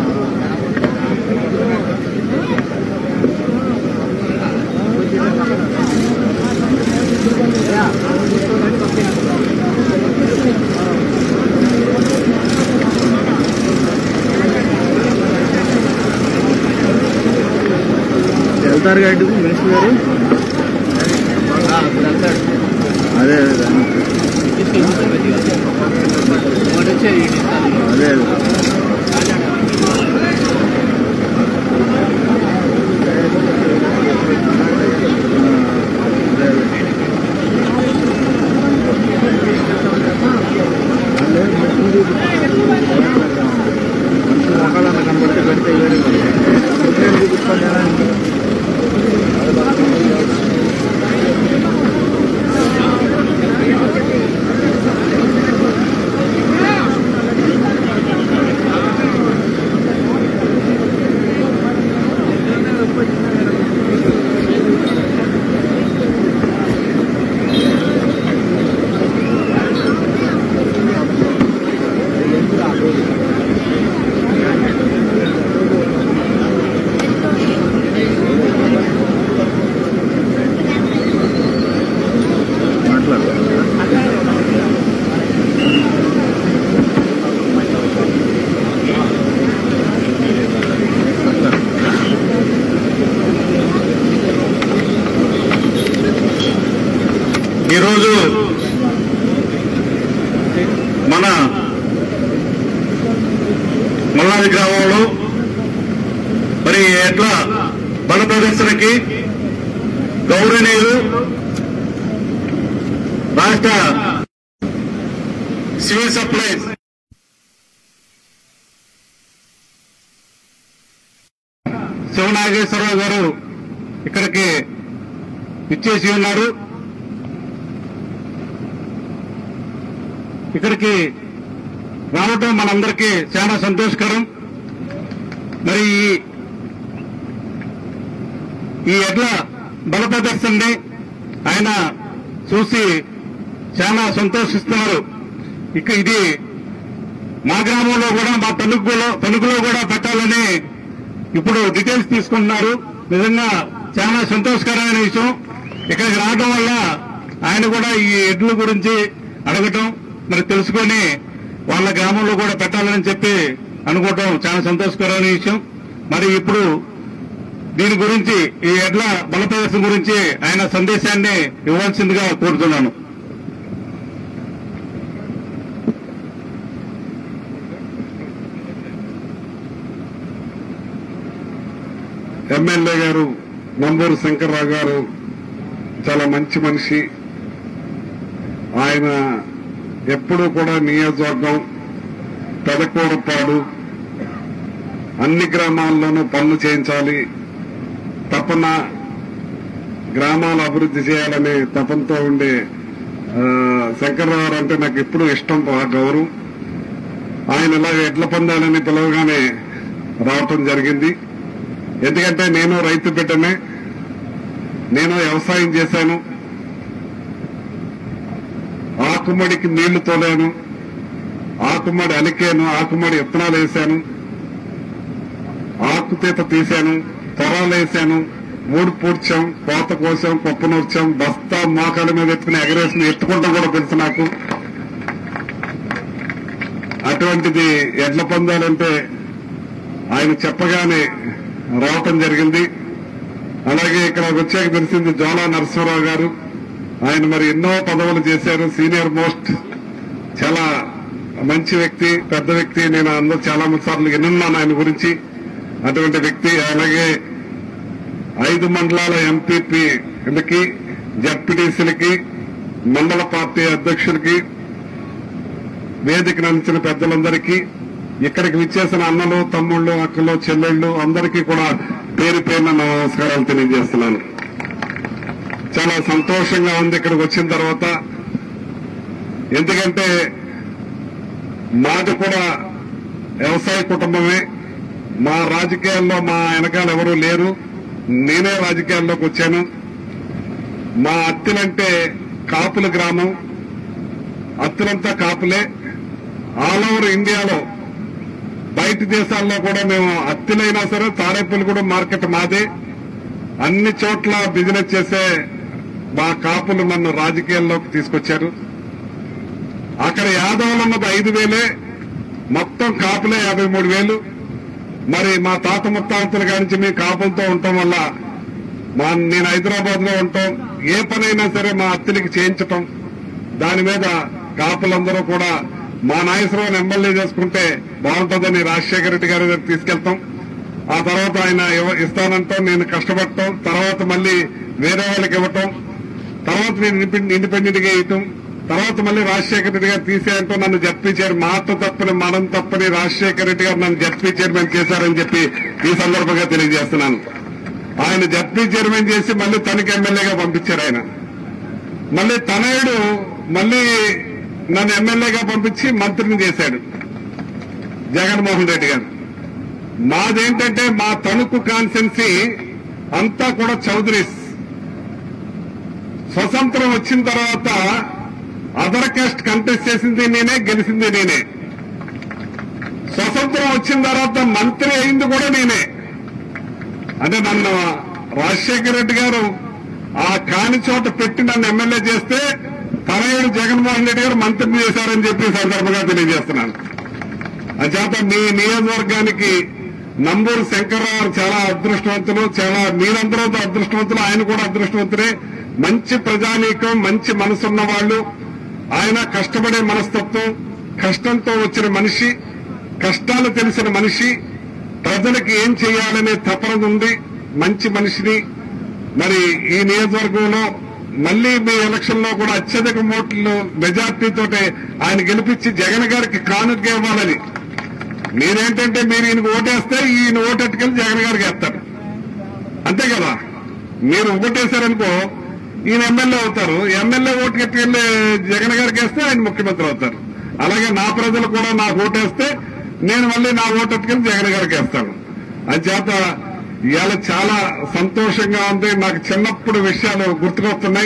వెళ్తారు గడ్డి మినిస్టర్ గారు అదే అదే అదే అదే మొక్కలన్న కనబడితే పెడితే వేరే చూపించుకోండి జనానికి మాట్లాడు ఈరోజు మన మల్లాది గ్రామంలో మరి ఎట్లా బల ప్రదర్శనకి గౌరవనీయులు రాష్ట్ర సివిల్ సప్లైస్ శివనాగేశ్వరరావు గారు ఇక్కడికి ఇచ్చేసి ఉన్నారు ఇక్కడికి రావటం మనందరికీ చాలా సంతోషకరం మరి ఈ- ఈ ఎడ్ల బల ప్రదర్శనని ఆయన చూసి చాలా సంతోషిస్తున్నారు ఇక ఇది మా గ్రామంలో కూడా మా తణుకులో తణుకులో కూడా పెట్టాలని ఇప్పుడు డీటెయిల్స్ తీసుకుంటున్నారు నిజంగా చాలా సంతోషకరమైన విషయం ఇక్కడికి రావడం వల్ల ఆయన కూడా ఈ ఎడ్ల గురించి అడగటం మరి తెలుసుకొని వాళ్ళ గ్రామంలో కూడా పెట్టాలని చెప్పి అనుకోవటం చాలా సంతోషకరమైన విషయం మరి ఇప్పుడు దీని గురించి ఈ ఎడ్ల బల ప్రదర్శన గురించి ఆయన సందేశాన్ని ఇవ్వాల్సిందిగా కోరుతున్నాను ఎమ్మెల్యే గారు నంబూరు శంకర్రావు గారు చాలా మంచి మనిషి ఆయన ఎప్పుడూ కూడా నియోజకవర్గం పెదకూరపాడు అన్ని గ్రామాల్లోనూ పనులు చేయించాలి తపన గ్రామాలు అభివృద్ధి చేయాలనే తపంతో ఉండే ఆ, శంకర్రావు గారు అంటే నాకు ఎప్పుడూ ఇష్టం బాగా గౌరవం ఆయన ఇలా ఎడ్ల పొందాలని పిలవగానే రావటం జరిగింది ఎందుకంటే నేను రైతు బిడ్డనే నేను వ్యవసాయం చేశాను ఆకుమడికి నీళ్లు తోలాను ఆకుమడి అలికాను ఆకుమడి విత్తనాలు వేశాను ఆకుతీత తీశాను తొరాలు వేశాను మూడు పూడ్చాం కోత కోసాం పప్పు నూర్చాం బస్తా మోకాల మీద ఎత్తుకుని ఎగరేసిన ఎత్తుకుంటాం కూడా తెలుసు నాకు అటువంటిది ఎడ్ల పొందాలంటే ఆయన చెప్పగానే రావటం జరిగింది అలాగే ఇక్కడ వచ్చాక తెలిసింది జోలా నరసింహరావు గారు ఆయన మరి ఎన్నో పదవులు చేశారు సీనియర్ మోస్ట్ చాలా మంచి వ్యక్తి పెద్ద వ్యక్తి నేను అందరూ చాలా సార్లు వినున్నాను ఆయన గురించి అటువంటి వ్యక్తి అలాగే ఐదు మండలాల ఎంపీపీలకి జడ్పీటీసీలకి మండల పార్టీ అధ్యక్షులకి వేదికను అందించిన పెద్దలందరికీ ఇక్కడికి విచ్చేసిన అన్నలు తమ్ముళ్ళు అక్కలు చెల్లెళ్ళు అందరికీ కూడా పేరు పేరున నమస్కారాలు తెలియజేస్తున్నాను చాలా సంతోషంగా ఉంది ఇక్కడికి వచ్చిన తర్వాత ఎందుకంటే మాది కూడా వ్యవసాయ కుటుంబమే మా రాజకీయాల్లో మా వెనకాల ఎవరూ లేరు నేనే రాజకీయాల్లోకి వచ్చాను మా అత్తిలంటే కాపుల గ్రామం అత్తులంతా కాపులే ఆల్ ఓవర్ ఇండియాలో బయట దేశాల్లో కూడా మేము అత్తిలైనా సరే తాడేపల్లి కూడా మార్కెట్ మాదే అన్ని చోట్ల బిజినెస్ చేసే మా కాపులు నన్ను రాజకీయాల్లోకి తీసుకొచ్చారు అక్కడ యాదవులు ఉన్నది ఐదు వేలే మొత్తం కాపులే యాభై మూడు వేలు మరి మా తాత ముత్తాతల కానించి మేము కాపులతో ఉండటం వల్ల మా నేను హైదరాబాద్ లో ఉంటాం ఏ పనైనా సరే మా అత్తలికి చేయించటం దాని మీద కాపులందరూ కూడా మా నాగేశ్వరరావుని ఎమ్మెల్యే చేసుకుంటే బాగుంటుందని రాజశేఖర రెడ్డి గారి దగ్గర తీసుకెళ్తాం ఆ తర్వాత ఆయన ఇవ్వ- ఇస్తానంటాం నేను కష్టపడటం తర్వాత మళ్ళీ వేరే వాళ్ళకి ఇవ్వటం తర్వాత నేను ఇండిపెండెంట్ ఇండిపెండెంట్ గా ఇవ్వటం తర్వాత మళ్ళీ రాజశేఖర రెడ్డి గారు తీసేయంటూ నన్ను జడ్పీ చైర్ మాట తప్పని మనం తప్పని రాజశేఖర రెడ్డి గారు నన్ను జడ్పీ చైర్మన్ చేశారని చెప్పి ఈ సందర్భంగా తెలియజేస్తున్నాను ఆయన జడ్పీ చైర్మన్ చేసి మళ్ళీ తనకి ఎమ్మెల్యేగా పంపించారు ఆయన మళ్ళీ తనయుడు మళ్ళీ నన్ను ఎమ్మెల్యేగా పంపించి మంత్రిని చేశాడు జగన్మోహన్ రెడ్డి గారు మాదేంటంటే మా తణుకు కాన్సెన్సీ అంతా కూడా చౌదరీస్ స్వతంత్రం వచ్చిన తర్వాత అదర్ కాస్ట్ కంటెస్ట్ చేసింది నేనే గెలిచింది నేనే స్వతంత్రం వచ్చిన తర్వాత మంత్రి అయింది కూడా నేనే అంటే నన్ను రాజశేఖర రెడ్డి గారు ఆ కాని చోట పెట్టి నన్ను ఎమ్మెల్యే చేస్తే తనయుడు జగన్మోహన్ రెడ్డి గారు మంత్రిని చేశారని చెప్పి ఈ సందర్భంగా తెలియజేస్తున్నాను అంచేత మీ నియోజకవర్గానికి నంబూరు శంకర్రావు గారు చాలా అదృష్టవంతులు చాలా మీరందరూ అదృష్టవంతులు ఆయన కూడా అదృష్టవంతులే మంచి ప్రజానీకం మంచి మనసున్న వాళ్ళు ఆయన కష్టపడే మనస్తత్వం కష్టంతో వచ్చిన మనిషి కష్టాలు తెలిసిన మనిషి ప్రజలకు ఏం చేయాలనే తపన ఉంది మంచి మనిషిని మరి ఈ నియోజకవర్గంలో మళ్లీ మీ ఎలక్షన్ లో కూడా అత్యధిక ఓట్లు మెజార్టీతో ఆయన గెలిపించి జగన్ గారికి కానుక ఇవ్వాలని మీరేంటంటే మీరు ఈయనకు ఓటేస్తే ఈయన ఓటెట్టుకెళ్ళి జగన్ గారికి వేస్తారు అంతే కదా మీరు ఓటేశారనుకో ఈయన ఎమ్మెల్యే అవుతారు ఎమ్మెల్యే ఓటు ఎట్టుకెళ్ళి జగన్ గారికి వేస్తే ఆయన ముఖ్యమంత్రి అవుతారు అలాగే నా ప్రజలు కూడా నాకు ఓటేస్తే నేను మళ్ళీ నా ఓటు ఎట్టుకెళ్ళి జగన్ గారికి వేస్తాను అంచేత ఇవాళ చాలా సంతోషంగా ఉంది నాకు చిన్నప్పుడు విషయాలు గుర్తుకొస్తున్నాయి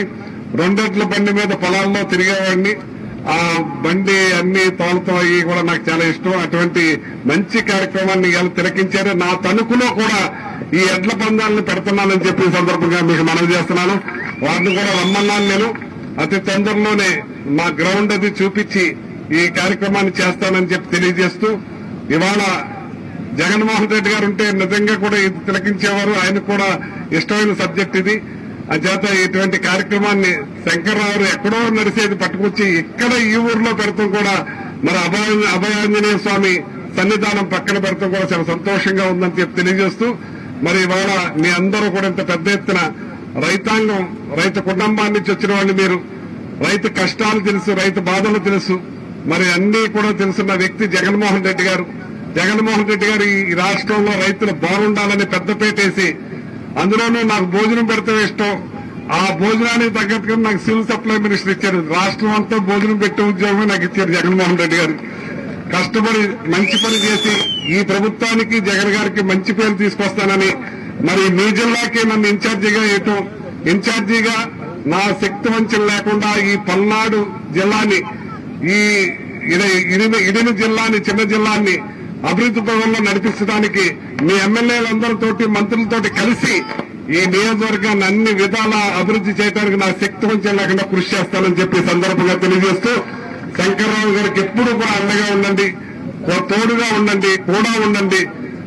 రెండెట్ల బండి మీద పొలాల్లో తిరిగేవాడిని ఆ బండి అన్ని తోలతో అవి కూడా నాకు చాలా ఇష్టం అటువంటి మంచి కార్యక్రమాన్ని ఇవాళ తిలకించారు నా తణుకులో కూడా ఈ ఎడ్ల పందాలను పెడుతున్నానని చెప్పి ఈ సందర్భంగా మీకు మనవి చేస్తున్నాను వారిని కూడా రమ్మన్నాను నేను అతి తొందరలోనే మా గ్రౌండ్ అది చూపించి ఈ కార్యక్రమాన్ని చేస్తానని చెప్పి తెలియజేస్తూ ఇవాళ జగన్మోహన్ రెడ్డి గారు ఉంటే నిజంగా కూడా ఇది తిలకించేవారు ఆయనకు కూడా ఇష్టమైన సబ్జెక్ట్ ఇది చేత ఇటువంటి కార్యక్రమాన్ని శంకర్రావు ఎక్కడో నడిసేది పట్టుకొచ్చి ఇక్కడ ఈ ఊర్లో పెడతాం కూడా మరి అభయ అభయాంజనేయ స్వామి సన్నిధానం పక్కన పెడతాం కూడా చాలా సంతోషంగా ఉందని చెప్పి తెలియజేస్తూ మరి ఇవాళ మీ అందరూ కూడా ఇంత పెద్ద ఎత్తున రైతాంగం రైతు కుటుంబాన్ని నుంచి వచ్చిన వాళ్ళు మీరు రైతు కష్టాలు తెలుసు రైతు బాధలు తెలుసు మరి అన్ని కూడా తెలుసున్న వ్యక్తి జగన్మోహన్ రెడ్డి గారు జగన్మోహన్ రెడ్డి గారు ఈ రాష్ట్రంలో రైతులు బాగుండాలని పెద్దపేటేసి అందులోనూ నాకు భోజనం పెడతాం ఇష్టం ఆ భోజనానికి తగ్గట్టుగా నాకు సివిల్ సప్లై మినిస్టర్ ఇచ్చారు రాష్ట్రం అంతా భోజనం పెట్టే ఉద్యోగమే నాకు ఇచ్చారు జగన్మోహన్ రెడ్డి గారు కష్టపడి మంచి పని చేసి ఈ ప్రభుత్వానికి జగన్ గారికి మంచి పేరు తీసుకొస్తానని మరి మీ జిల్లాకి నన్ను ఇన్ఛార్జిగా వేయటం ఇన్ఛార్జిగా నా శక్తి వంచన లేకుండా ఈ పల్నాడు జిల్లాని ఈ ఇడ- ఇడిమి ఇడిమి జిల్లాని చిన్న జిల్లాని అభివృద్ధి పదంలో నడిపించడానికి మీ ఎమ్మెల్యేలందరితోటి మంత్రులతోటి కలిసి ఈ నియోజకవర్గాన్ని అన్ని విధాల అభివృద్ధి చేయడానికి నా శక్తి వంచన లేకుండా కృషి చేస్తానని చెప్పి ఈ సందర్భంగా తెలియజేస్తూ శంకర్రావు గారికి ఎప్పుడు కూడా అండగా ఉండండి ఓ తోడుగా ఉండండి కూడా ఉండండి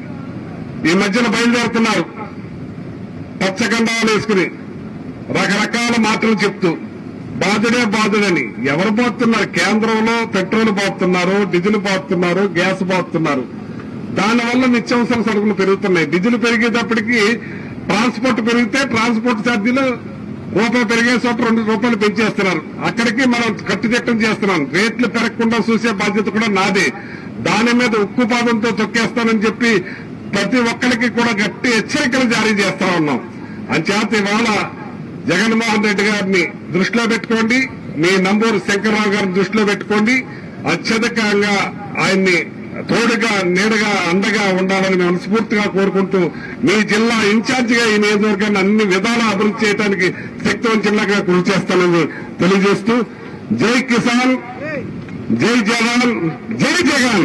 ఈ మధ్యన బయలుదేరుతున్నారు పచ్చగండాలు వేసుకుని రకరకాల మాటలు చెప్తూ బాధుడే బాధుడని ఎవరు పోతున్నారు కేంద్రంలో పెట్రోల్ పోతున్నారు డీజిల్ పోతున్నారు గ్యాస్ పోతున్నారు దానివల్ల నిత్యావసర సరుకులు పెరుగుతున్నాయి డీజిల్ పెరిగేటప్పటికి ట్రాన్స్పోర్ట్ పెరిగితే ట్రాన్స్పోర్ట్ ఛార్జీలు రూపాయి పెరిగే చోట రెండు రూపాయలు పెంచేస్తున్నారు అక్కడికి మనం కట్టుదిట్టం చేస్తున్నాం రేట్లు పెరగకుండా చూసే బాధ్యత కూడా నాదే దాని మీద ఉక్కు పాదంతో తొక్కేస్తానని చెప్పి ప్రతి ఒక్కరికి కూడా గట్టి హెచ్చరికలు జారీ చేస్తా ఉన్నాం అంచేత ఇవాళ జగన్మోహన్ రెడ్డి గారిని దృష్టిలో పెట్టుకోండి మీ నంబూరు శంకర్రావు గారిని దృష్టిలో పెట్టుకోండి అత్యధికంగా ఆయన్ని తోడుగా నీడగా అండగా ఉండాలని మనస్ఫూర్తిగా కోరుకుంటూ మీ జిల్లా ఇన్ఛార్జిగా ఈ నియోజకవర్గాన్ని అన్ని విధాలా అభివృద్ధి చేయడానికి శక్తివంతంగా కృషి చేస్తానని తెలియజేస్తూ జై కిసాన్ జై జవాన్ జై Jagan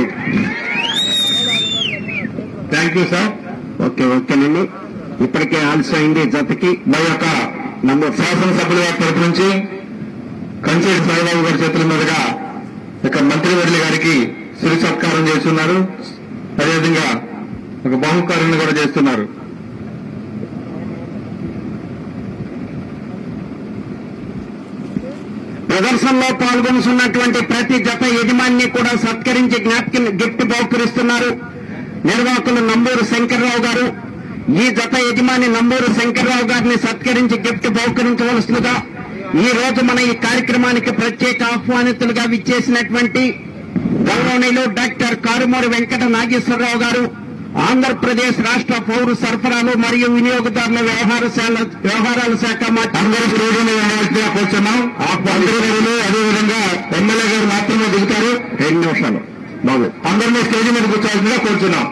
thank you sir okay ఓకేనండి ఇప్పటికే ఆలస్యం అయింది జతకి మా యొక్క నంబర్ శాసనసభ్యుల గారి తరపు నుంచి కంచేటి సాయిబాబు గారి చేతుల మీదుగా ఇక మంత్రివర్యుల గారికి సిరి సత్కారం చేస్తున్నారు అదేవిధంగా ఒక బహుకార్యం కూడా చేస్తున్నారు ప్రదర్శనలో పాల్గొనుతున్నటువంటి ప్రతి జత యజమాని కూడా సత్కరించి జ్ఞాపకి గిఫ్ట్ బహుకరిస్తున్నారు నిర్వాహకులు నంబూరు శంకర్రావు గారు ఈ జత యజమాని నంబూరు శంకర్రావు గారిని సత్కరించి గిఫ్ట్ బహుకరించవలసిందిగా ఈ రోజు మన ఈ కార్యక్రమానికి ప్రత్యేక ఆహ్వానితులుగా విచ్చేసినటువంటి గౌరవనీయులు డాక్టర్ కారుమూరి వెంకట నాగేశ్వరరావు గారు ఆంధ్రప్రదేశ్ రాష్ట్ర పౌర సరఫరాలు మరియు వినియోగదారుల వ్యవహారశాల వ్యవహారాల శాఖ మంత్రి అందరూ స్టేడియం వెళ్ళవలసిందిగా కూర్చున్నాం మంత్రివర్యులు అదేవిధంగా ఎమ్మెల్యే గారు మాత్రమే దిగుతారు రెండు నిమిషాలు బాబు అందరినీ స్టేజ్ మీద కూర్చోవాల్సిందిగా కూర్చున్నాం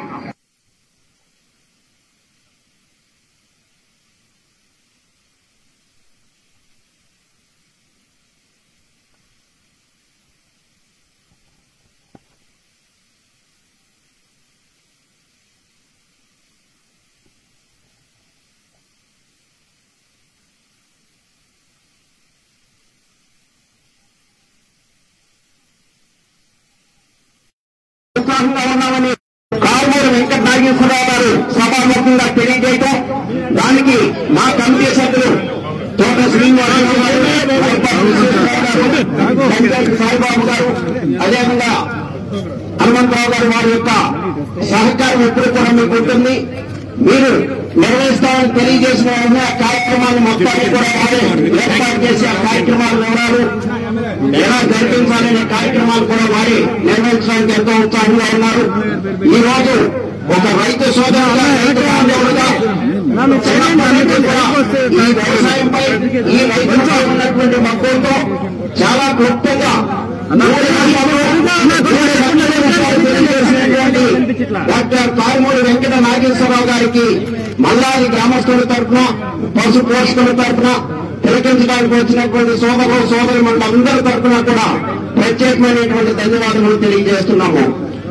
ఉత్సాహంగా ఉన్నామని కారుమూరి వెంకట నాగేశ్వరరావు గారు సభాముఖంగా తెలియజేయటం దానికి మా కమిటీ సభ్యులు తోట శ్రీనివాసరావు గారు వైపాటి విశ్వేశ్వరరావు గారు, పంచాయతీ సాయిబాబు గారు అదేవిధంగా హనుమంతరావు గారు వారి యొక్క సహకారం ఎప్పుడు కూడా మీకు ఉంటుంది మీరు నిర్వహిస్తామని తెలియజేసిన వెంటనే ఆ కార్యక్రమాలు మొత్తాన్ని కూడా వారే ఏర్పాటు చేసి ఆ కార్యక్రమాల వివరాలు ఎలా జరిపించాలనే కార్యక్రమాలు కూడా వారి నిర్వహించడానికి ఎంతో ఉత్సాహంగా ఉన్నారు ఈ రోజు ఒక రైతు సోదరుగా రైతు బాంధవులుగా చిన్నప్పటి నుంచి కూడా ఈ వ్యవసాయంపై ఈ రైతులపై ఉన్నటువంటి మక్కువతో చాలా క్లుప్తంగా మూడు గంటలు, మూడు గంటల విషయాలు తెలియజేసినటువంటి డాక్టర్ కారుమూడి వెంకట నాగేశ్వరరావు గారికి మల్లాది గ్రామస్తుల తరఫున పశు పోషకుల తరఫున తిలకించడానికి వచ్చినటువంటి సోదరులు సోదరి అందరి తరఫున కూడా ప్రత్యేకమైనటువంటి ధన్యవాదములు తెలియజేస్తున్నాము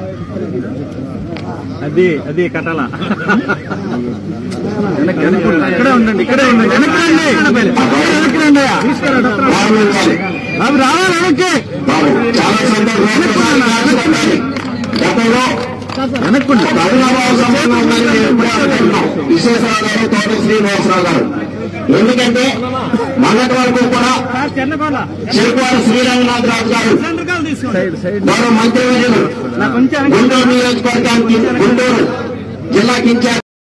అది అది కట్టాల ఇక్కడే ఉండండి ఇక్కడే ఉండండి వెనక్కి రండి వెనక్కి రండి ప్రారంభించాలి అవి రావాలి వెనక్కి వారు చాలా సందర్భాలు గతంలో వెనక్కుండి అవినాభావ సంబంధం ఉందని మేము ఎప్పుడూ అనుకుంటున్నాం విశ్వేశ్వరరావు గారు తోట శ్రీనివాసరావు గారు ఎందుకంటే మొన్నటి వరకు కూడా చెన్నకోల చిరుకువారి శ్రీరంగనాథ్ రాజు గారు సైడ్ సైడ్ గౌరవ మంత్రివర్యులు కొంచెం గుంటూరు నియోజకవర్గానికి గుంటూరు జిల్లాకి ఇన్ఛార్జ్